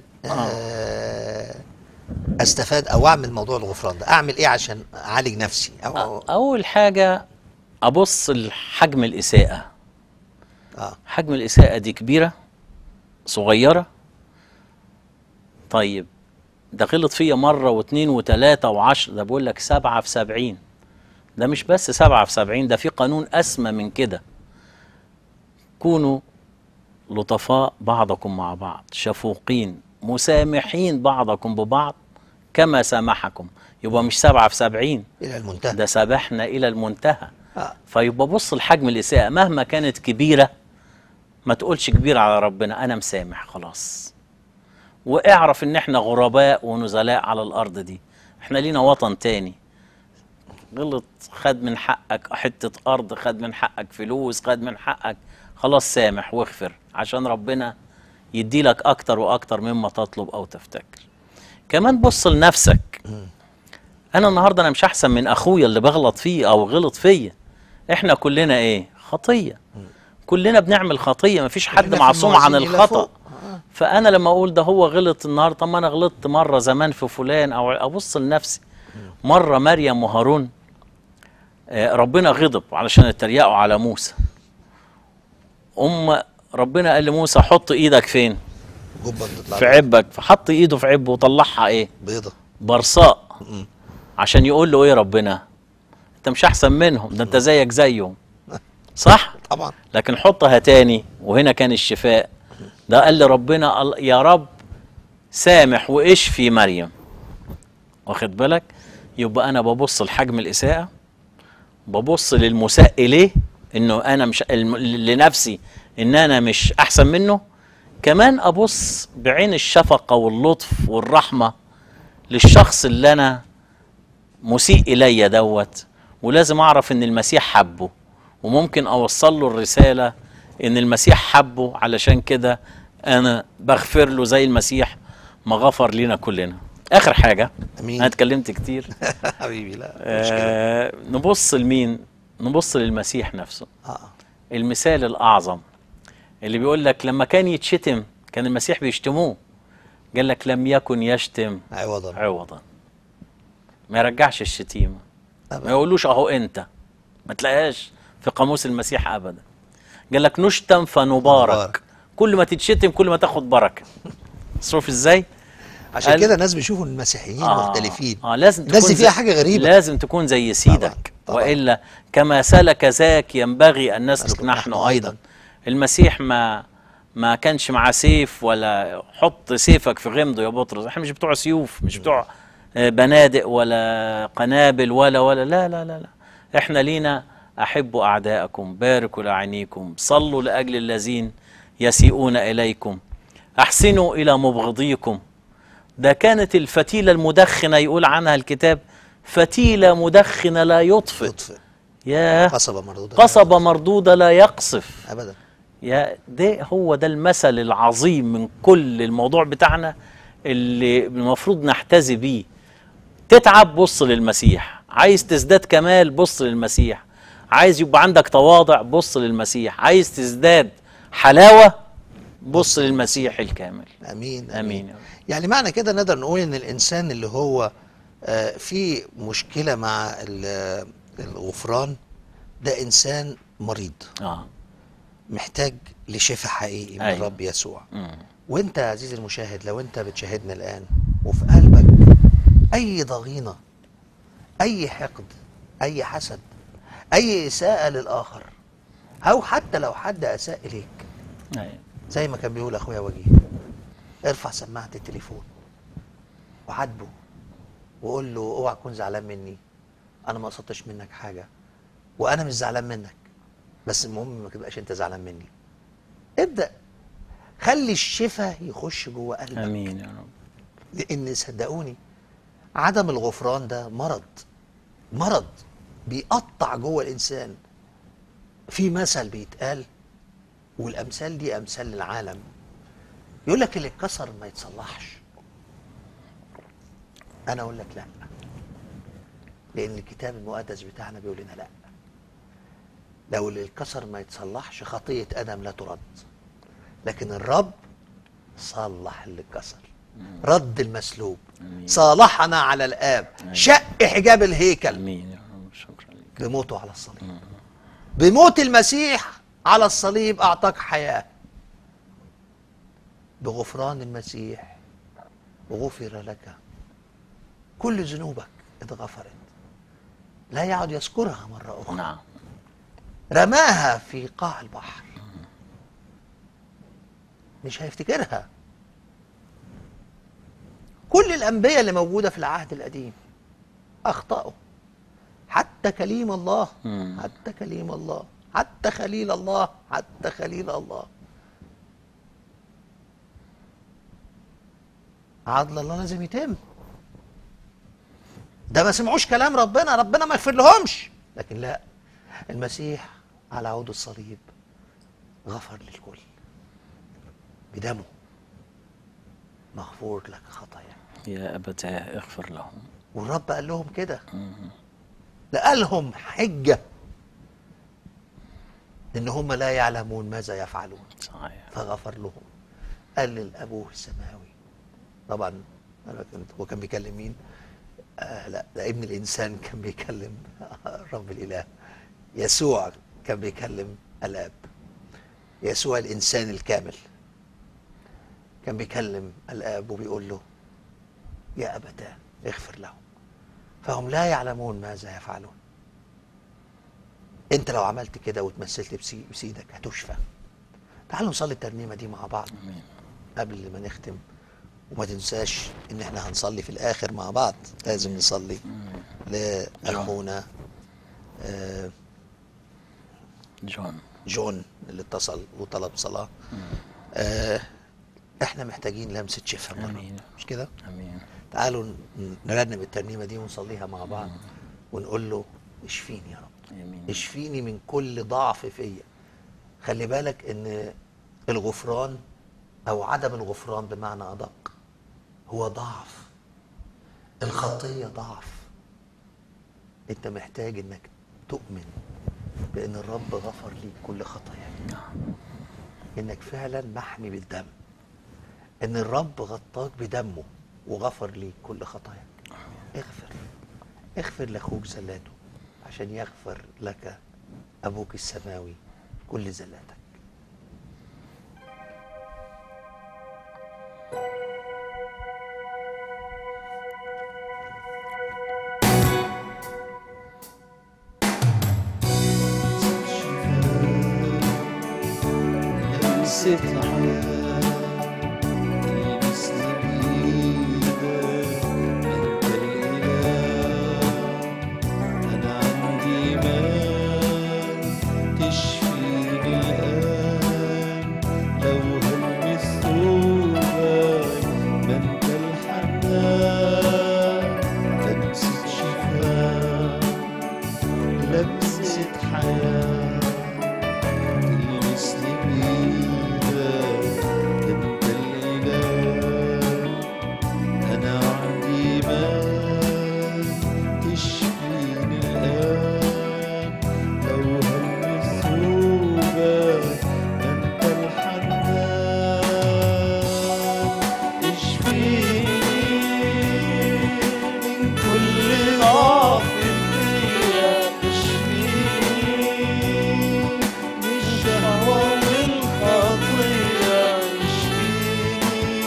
آه استفاد او اعمل موضوع الغفران ده اعمل ايه عشان اعالج نفسي او أول حاجة أبص لحجم الإساءة اه حجم الإساءة دي كبيرة صغيرة طيب ده غلط فيا مرة واثنين وثلاثة وعشر ده بقول لك سبعة في سبعين ده مش بس سبعة في سبعين ده في قانون أسمى من كده كونوا لطفاء بعضكم مع بعض شفوقين مسامحين بعضكم ببعض كما سامحكم يبقى مش سبعة في سبعين الى المنتهى ده سبحنا إلى المنتهى آه. فيبقى بص لحجم الإساءة مهما كانت كبيرة ما تقولش كبيرة على ربنا أنا مسامح خلاص واعرف إن إحنا غرباء ونزلاء على الأرض دي إحنا لينا وطن تاني غلط خد من حقك حتة أرض خد من حقك فلوس خد من حقك خلاص سامح واغفر عشان ربنا يديلك أكتر وأكتر مما تطلب أو تفتكر كمان بص لنفسك انا النهارده انا مش احسن من اخويا اللي بغلط فيه او غلط فيا احنا كلنا ايه خطيه كلنا بنعمل خطيه مفيش حد كلنا في معصوم عن الموازين إلى الخطا فوق. آه. فانا لما اقول ده هو غلط النهارده طب ما انا غلطت مره زمان في فلان او ابص لنفسي مره مريم وهارون آه، ربنا غضب علشان اتريقوا على موسى ام ربنا قال لموسى حط ايدك فين جبه بتطلع في عبك فحط ايده في عبه وطلعها ايه بيضه برصاء عشان يقول له ايه ربنا انت مش احسن منهم ده انت زيك زيهم صح طبعا لكن حطها تاني وهنا كان الشفاء ده قال لربنا ال- يا رب سامح واشفي مريم واخد بالك يبقى انا ببص لحجم الاساءه ببص للمساء اليه انه انا مش الم- لنفسي ان انا مش احسن منه كمان ابص بعين الشفقه واللطف والرحمه للشخص اللي انا مسيء الي دوت ولازم اعرف ان المسيح حبه وممكن اوصل له الرساله ان المسيح حبه علشان كده انا بغفر له زي المسيح ما غفر لنا كلنا اخر حاجه امين انا اتكلمت كتير حبيبي لا مشكله آه نبص لمين نبص للمسيح نفسه اه المثال الأعظم اللي بيقول لك لما كان يتشتم كان المسيح بيشتموه قال لك لم يكن يشتم عوضا عوضا ما يرجعش الشتيمة ما أبداً. يقولوش أهو أنت ما تلاقيهاش في قاموس المسيح أبدا قال لك نشتم فنبارك نبارك. كل ما تتشتم كل ما تاخد بركة شوف ازاي عشان قال- كده الناس بيشوفوا المسيحيين مختلفين اه لازم الناس تكون دي فيها زي- حاجه غريبه لازم تكون زي سيدك طبعاً. والا كما سلك ذاك ينبغي ان نسلك نسلك نحن نحن ايضا أيضاً. المسيح ما ما كانش معاه سيف ولا حط سيفك في غمده يا بطرس احنا مش بتوع سيوف مش بتوع آه، بنادق ولا قنابل ولا ولا لا لا لا لا احنا لينا احبوا اعداءكم باركوا لعينيكم صلوا لاجل الذين يسيئون اليكم احسنوا الى مبغضيكم ده كانت الفتيلة المدخنة يقول عنها الكتاب فتيلة مدخنة لا يطفئ يطفئ يا قصبه مردوده قصبة مردودة لا يقصف ابدا يا ده هو ده المثل العظيم من كل الموضوع بتاعنا اللي المفروض نحتذي بيه تتعب بص للمسيح عايز تزداد كمال بص للمسيح عايز يبقى عندك تواضع بص للمسيح عايز تزداد حلاوة بص للمسيح الكامل امين امين يا رب. يعني معنى كده نقدر نقول ان الانسان اللي هو آه، في مشكله مع ال- الغفران ده انسان مريض اه محتاج لشفاء حقيقي من أيوة. الرب يسوع مم. وانت يا عزيزي المشاهد لو انت بتشاهدنا الان وفي قلبك اي ضغينه اي حقد اي حسد اي اساءه للاخر او حتى لو حد اساء اليك أيوة. زي ما كان بيقول اخويا وجيه ارفع سماعه التليفون وعاتبه وقول له اوعى تكون زعلان مني انا ما قصدتش منك حاجه وانا مش زعلان منك بس المهم ما تبقاش انت زعلان مني ابدا خلي الشفاء يخش جوه قلبك امين يا رب لان صدقوني عدم الغفران ده مرض مرض بيقطع جوه الانسان في مثل بيتقال والامثال دي امثال للعالم يقول لك اللي اتكسر ما يتصلحش انا اقول لك لا لان الكتاب المقدس بتاعنا بيقول لنا لا لو اللي اتكسر ما يتصلحش خطيه ادم لا ترد لكن الرب صلح اللي اتكسر رد المسلوب امين صالحنا على الآب شق حجاب الهيكل امين يا رب شكرا لك بموته على الصليب بموت المسيح على الصليب أعطاك حياة بغفران المسيح غفر لك كل ذنوبك اتغفرت لا يعد يذكرها مرة أخرى نعم رماها في قاع البحر مش هيفتكرها كل الأنبياء اللي موجودة في العهد القديم أخطأوا حتى كليم الله مم. حتى كليم الله حتى خليل الله حتى خليل الله عدل الله لازم يتم ده ما سمعوش كلام ربنا ربنا ما يغفر لهمش لكن لا المسيح على عود الصليب غفر للكل بدمه مغفور لك خطايا يا أبتاه اغفر لهم والرب قال لهم كده لقالهم حجة إن هم لا يعلمون ماذا يفعلون صحيح فغفر لهم قال للأبوه السماوي طبعا أنا كنت هو كان بيكلم مين؟ آه لا ده ابن الإنسان كان بيكلم رب الإله يسوع كان بيكلم الآب يسوع الإنسان الكامل كان بيكلم الآب وبيقول له يا أبتاه اغفر لهم فهم لا يعلمون ماذا يفعلون انت لو عملت كده وتمثلت بسي- بسيدك هتشفى تعالوا نصلي الترنيمه دي مع بعض آمين. قبل ما نختم وما تنساش ان احنا هنصلي في الاخر مع بعض لازم نصلي لاخونا آه، جون جون اللي اتصل وطلب صلاه آه احنا محتاجين لمسه شفاء مره آمين. مش كده امين تعالوا ن- نرنم الترنيمه دي ونصليها مع بعض ونقول له اشفيني يا رب امين اشفيني من كل ضعف فيا خلي بالك ان الغفران او عدم الغفران بمعنى ادق هو ضعف الخطيه ضعف انت محتاج انك تؤمن بان الرب غفر ليك كل خطاياك انك فعلا محمي بالدم ان الرب غطاك بدمه وغفر ليك كل خطاياك اغفر اغفر لاخوك زلاته عشان يغفر لك ابوك السماوي كل زلاتك لمسة حياة تلمسني بإيدك أنت الإله أنا عندي إيمان تشفيني الآن لو هلمس ثوبك ما أنت الحنان لمسة شفاء لمسة حياة تلمسني بإيدك أنت الإله أنا عندي إيمان تشفيني الآن لو هلمس ثوبك أنت الحنان اشفيني من كل ضعف فيا اشفيني من الشهوة والخطية اشفيني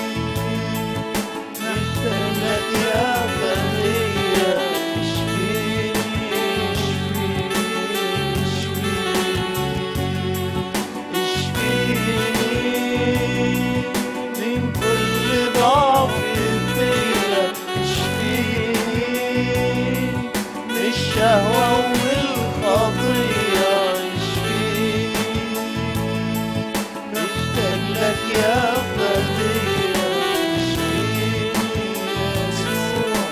محتاجك يا بنية اشفيني اشفيني اشفيني من كل ضعف فيا اشفيني من الشهوة والخطية اشفيني محتاج لك يا بديع اشفيني يسوع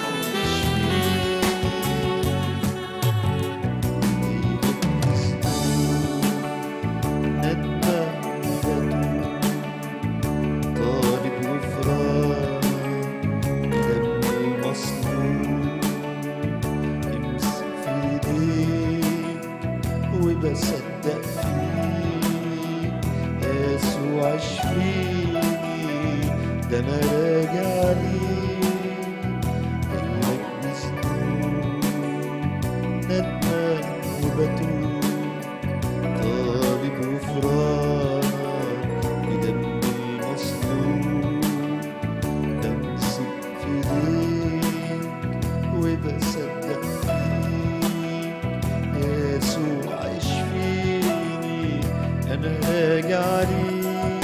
طالب غفران دمي مصلوب امسك في ايديك وبصدق فيك يسوع اشفيني ده انا راجع ليك قلبك مسنون ندمان وبتوب طالب غفرانك بدمي مصلوب بمسك في ايديك وبصدق فيك يسوع اشفيني انا راجع ليك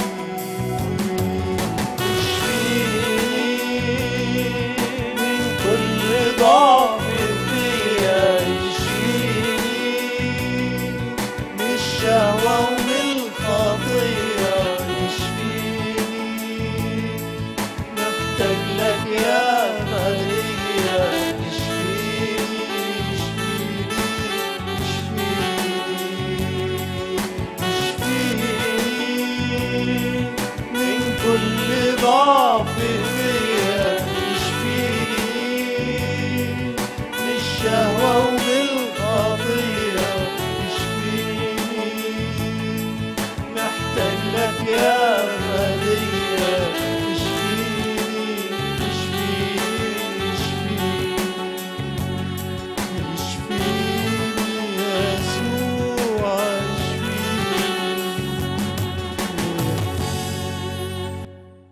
اشفيني من كل ضعف فيا اشفيني من الشهوة ومن الخطية اشفيني محتاج لك يا مالية اشفيني اشفيني اشفيني من كل ضعف فيا اشفيني من الشهوة وبالخطية اشفيني محتاج لك يا مالية اشفيني اشفيني اشفيني اشفيني يسوع اشفيني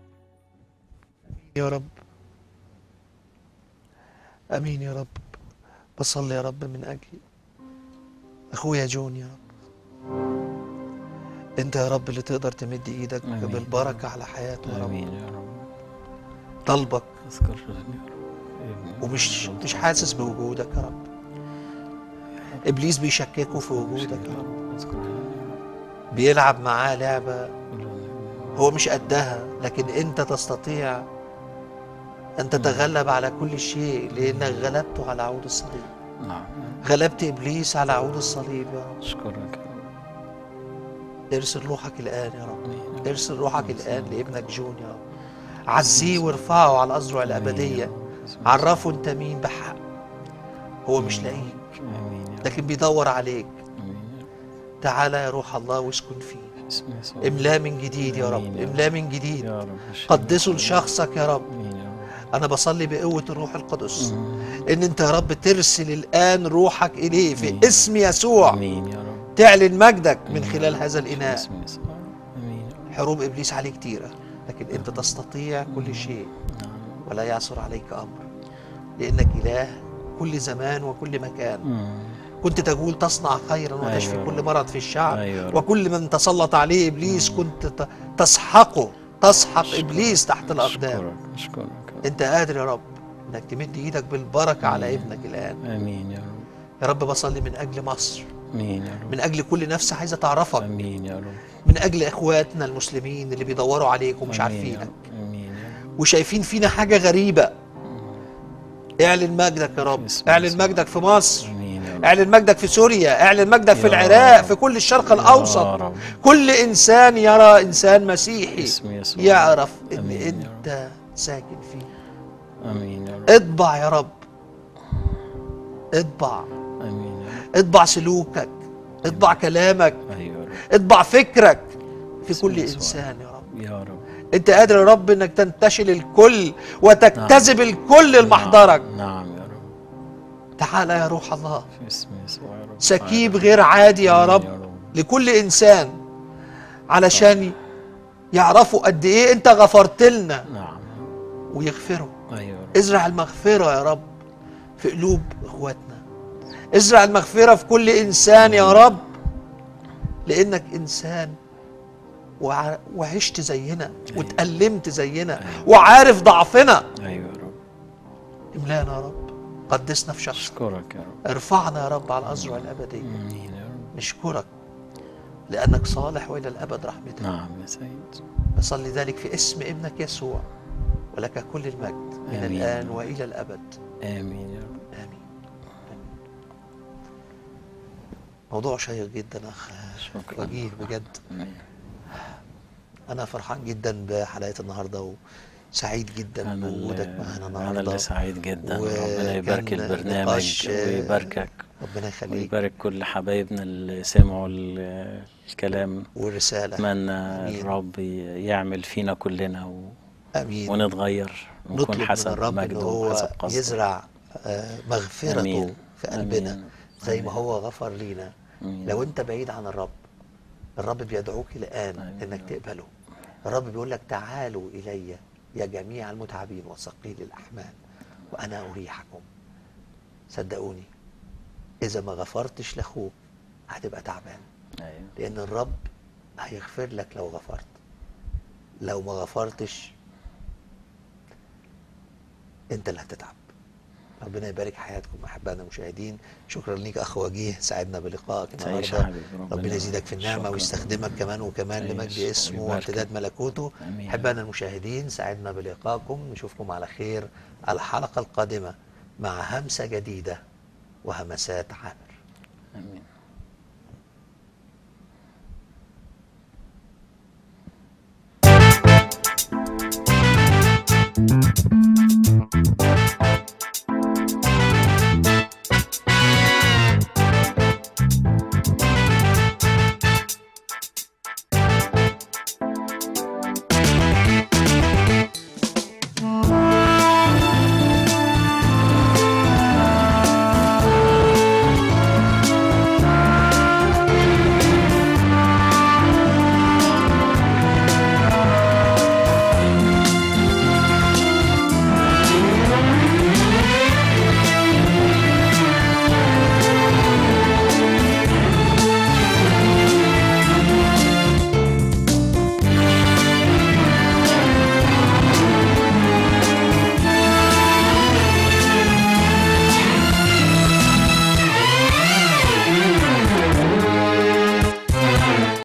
يا رب امين يا رب بصلي يا رب من اجل اخويا جون يا رب انت يا رب اللي تقدر تمد ايدك آمين. بالبركه على حياته يا رب امين يا رب طلبك اذكر يا رب ومش مش حاسس بوجودك يا رب ابليس بيشككه في وجودك يا رب اذكر بيلعب معاه لعبة هو مش قدها لكن انت تستطيع ان تتغلب على كل شيء لانك غلبته على عود الصليب نعم غلبت ابليس على عود الصليب يا رب اشكرك يا رب ارسل روحك الان يا رب ارسل روحك الان لابنك جون يا رب عزيه وارفعه على الاذرع الابديه عرفه انت مين بحق هو مش لاقيك امين يا رب لكن بيدور عليك امين يا رب تعالى يا روح الله واسكن فيه باسم يسوع املاه من جديد يا رب آمين يا رب. املاه من جديد يا رب اشهد. قدسه لشخصك يا رب امين يا رب انا بصلي بقوه الروح القدس مم. ان انت يا رب ترسل الان روحك اليه في آمين. اسم يسوع امين يا رب تعلن مجدك من آمين. خلال هذا الاناء باسم يسوع امين يا رب حروب ابليس عليه كتيره لكن انت تستطيع كل شيء نعم ولا يعثر عليك امر لانك اله كل زمان وكل مكان مم. كنت تقول تصنع خيرا وتشفي أيوة. كل مرض في الشعب أيوة. وكل من تسلط عليه ابليس كنت ت- تسحقه تسحق ابليس تحت الاقدام اشكرك اشكرك يا رب. انت قادر يا رب انك تمد ايدك بالبركه على ابنك الان امين يا رب يا رب بصلي من اجل مصر امين يا رب من اجل كل نفس عايزه تعرفك امين يا رب من اجل اخواتنا المسلمين اللي بيدوروا عليك ومش آمين يا عارفينك رب. امين يا رب وشايفين فينا حاجه غريبه اعلن مجدك يا رب باسم اعلن يسوع. مجدك في مصر امين يا رب اعلن مجدك في سوريا اعلن مجدك في يا العراق رب. في كل الشرق يا الاوسط رب. كل انسان يرى انسان مسيحي باسم يسوع يعرف ان آمين يا انت ساكن فيه امين يا رب اطبع يا رب اطبع امين يا رب اطبع سلوكك اطبع كلامك ايوه يا رب اطبع فكرك في باسم كل يسوع. انسان يا رب يا رب انت قادر يا رب انك تنتشل الكل وتجتذب الكل لمحضرك نعم, نعم يا رب تعالى يا روح الله في اسم يسوع يا رب سكيب غير عادي يا آمين رب يا رب. لكل انسان علشان يعرفوا قد ايه انت غفرت لنا نعم ويغفروا ايوه يا رب ازرع المغفرة يا رب في قلوب اخواتنا ازرع المغفرة في كل انسان يا رب لانك انسان وع- وعشت زينا واتألمت زينا وعارف ضعفنا ايوه يا رب املانا يا رب قدسنا في شخصك اشكرك يا رب ارفعنا يا رب على الأذرع الأبدية امين يا رب نشكرك لأنك صالح وإلى الأبد رحمتك نعم يا سيد نصلي ذلك في اسم ابنك يسوع ولك كل المجد من آمين. الآن وإلى الأبد امين يا رب آمين موضوع شيق جدا أخ شكرا وجيه بجد آمين. أنا فرحان جدا بحلقة النهاردة وسعيد جدا انا بوجودك اللي معانا انا النهاردة اللي سعيد جدا وكان ربنا يبارك البرنامج نقاش، آه، ويباركك ربنا يخليك ويبارك كل حبايبنا اللي سمعوا ال- الكلام والرسالة اتمنى آمين. الرب يعمل فينا كلنا و... آمين ونتغير ونكون نطلب من حسب الرب ان مجده هو وحسب قصده يزرع آه، مغفرته آمين. في قلبنا آمين. زي ما آمين. هو غفر لينا آمين. لو انت بعيد عن الرب الرب بيدعوك الان آمين. انك تقبله الرب بيقول لك تعالوا الي يا جميع المتعبين وثقيل الاحمال وانا اريحكم صدقوني اذا ما غفرتش لاخوك هتبقى تعبان أيوة. لان الرب هيغفر لك لو غفرت لو ما غفرتش انت اللي هتتعب ربنا يبارك حياتكم احبائنا المشاهدين شكرا ليك اخ وجيه سعدنا بلقائك تعيش يا النهارده حبيبي ربنا ربنا يزيدك في النعمه شكراً. ويستخدمك كمان وكمان تعيش لمجد اسمه ويباركك. وامتداد ملكوته آمين. احبائنا المشاهدين سعدنا بلقائكم نشوفكم على خير الحلقه القادمه مع همسه جديده وهمسات عامر امين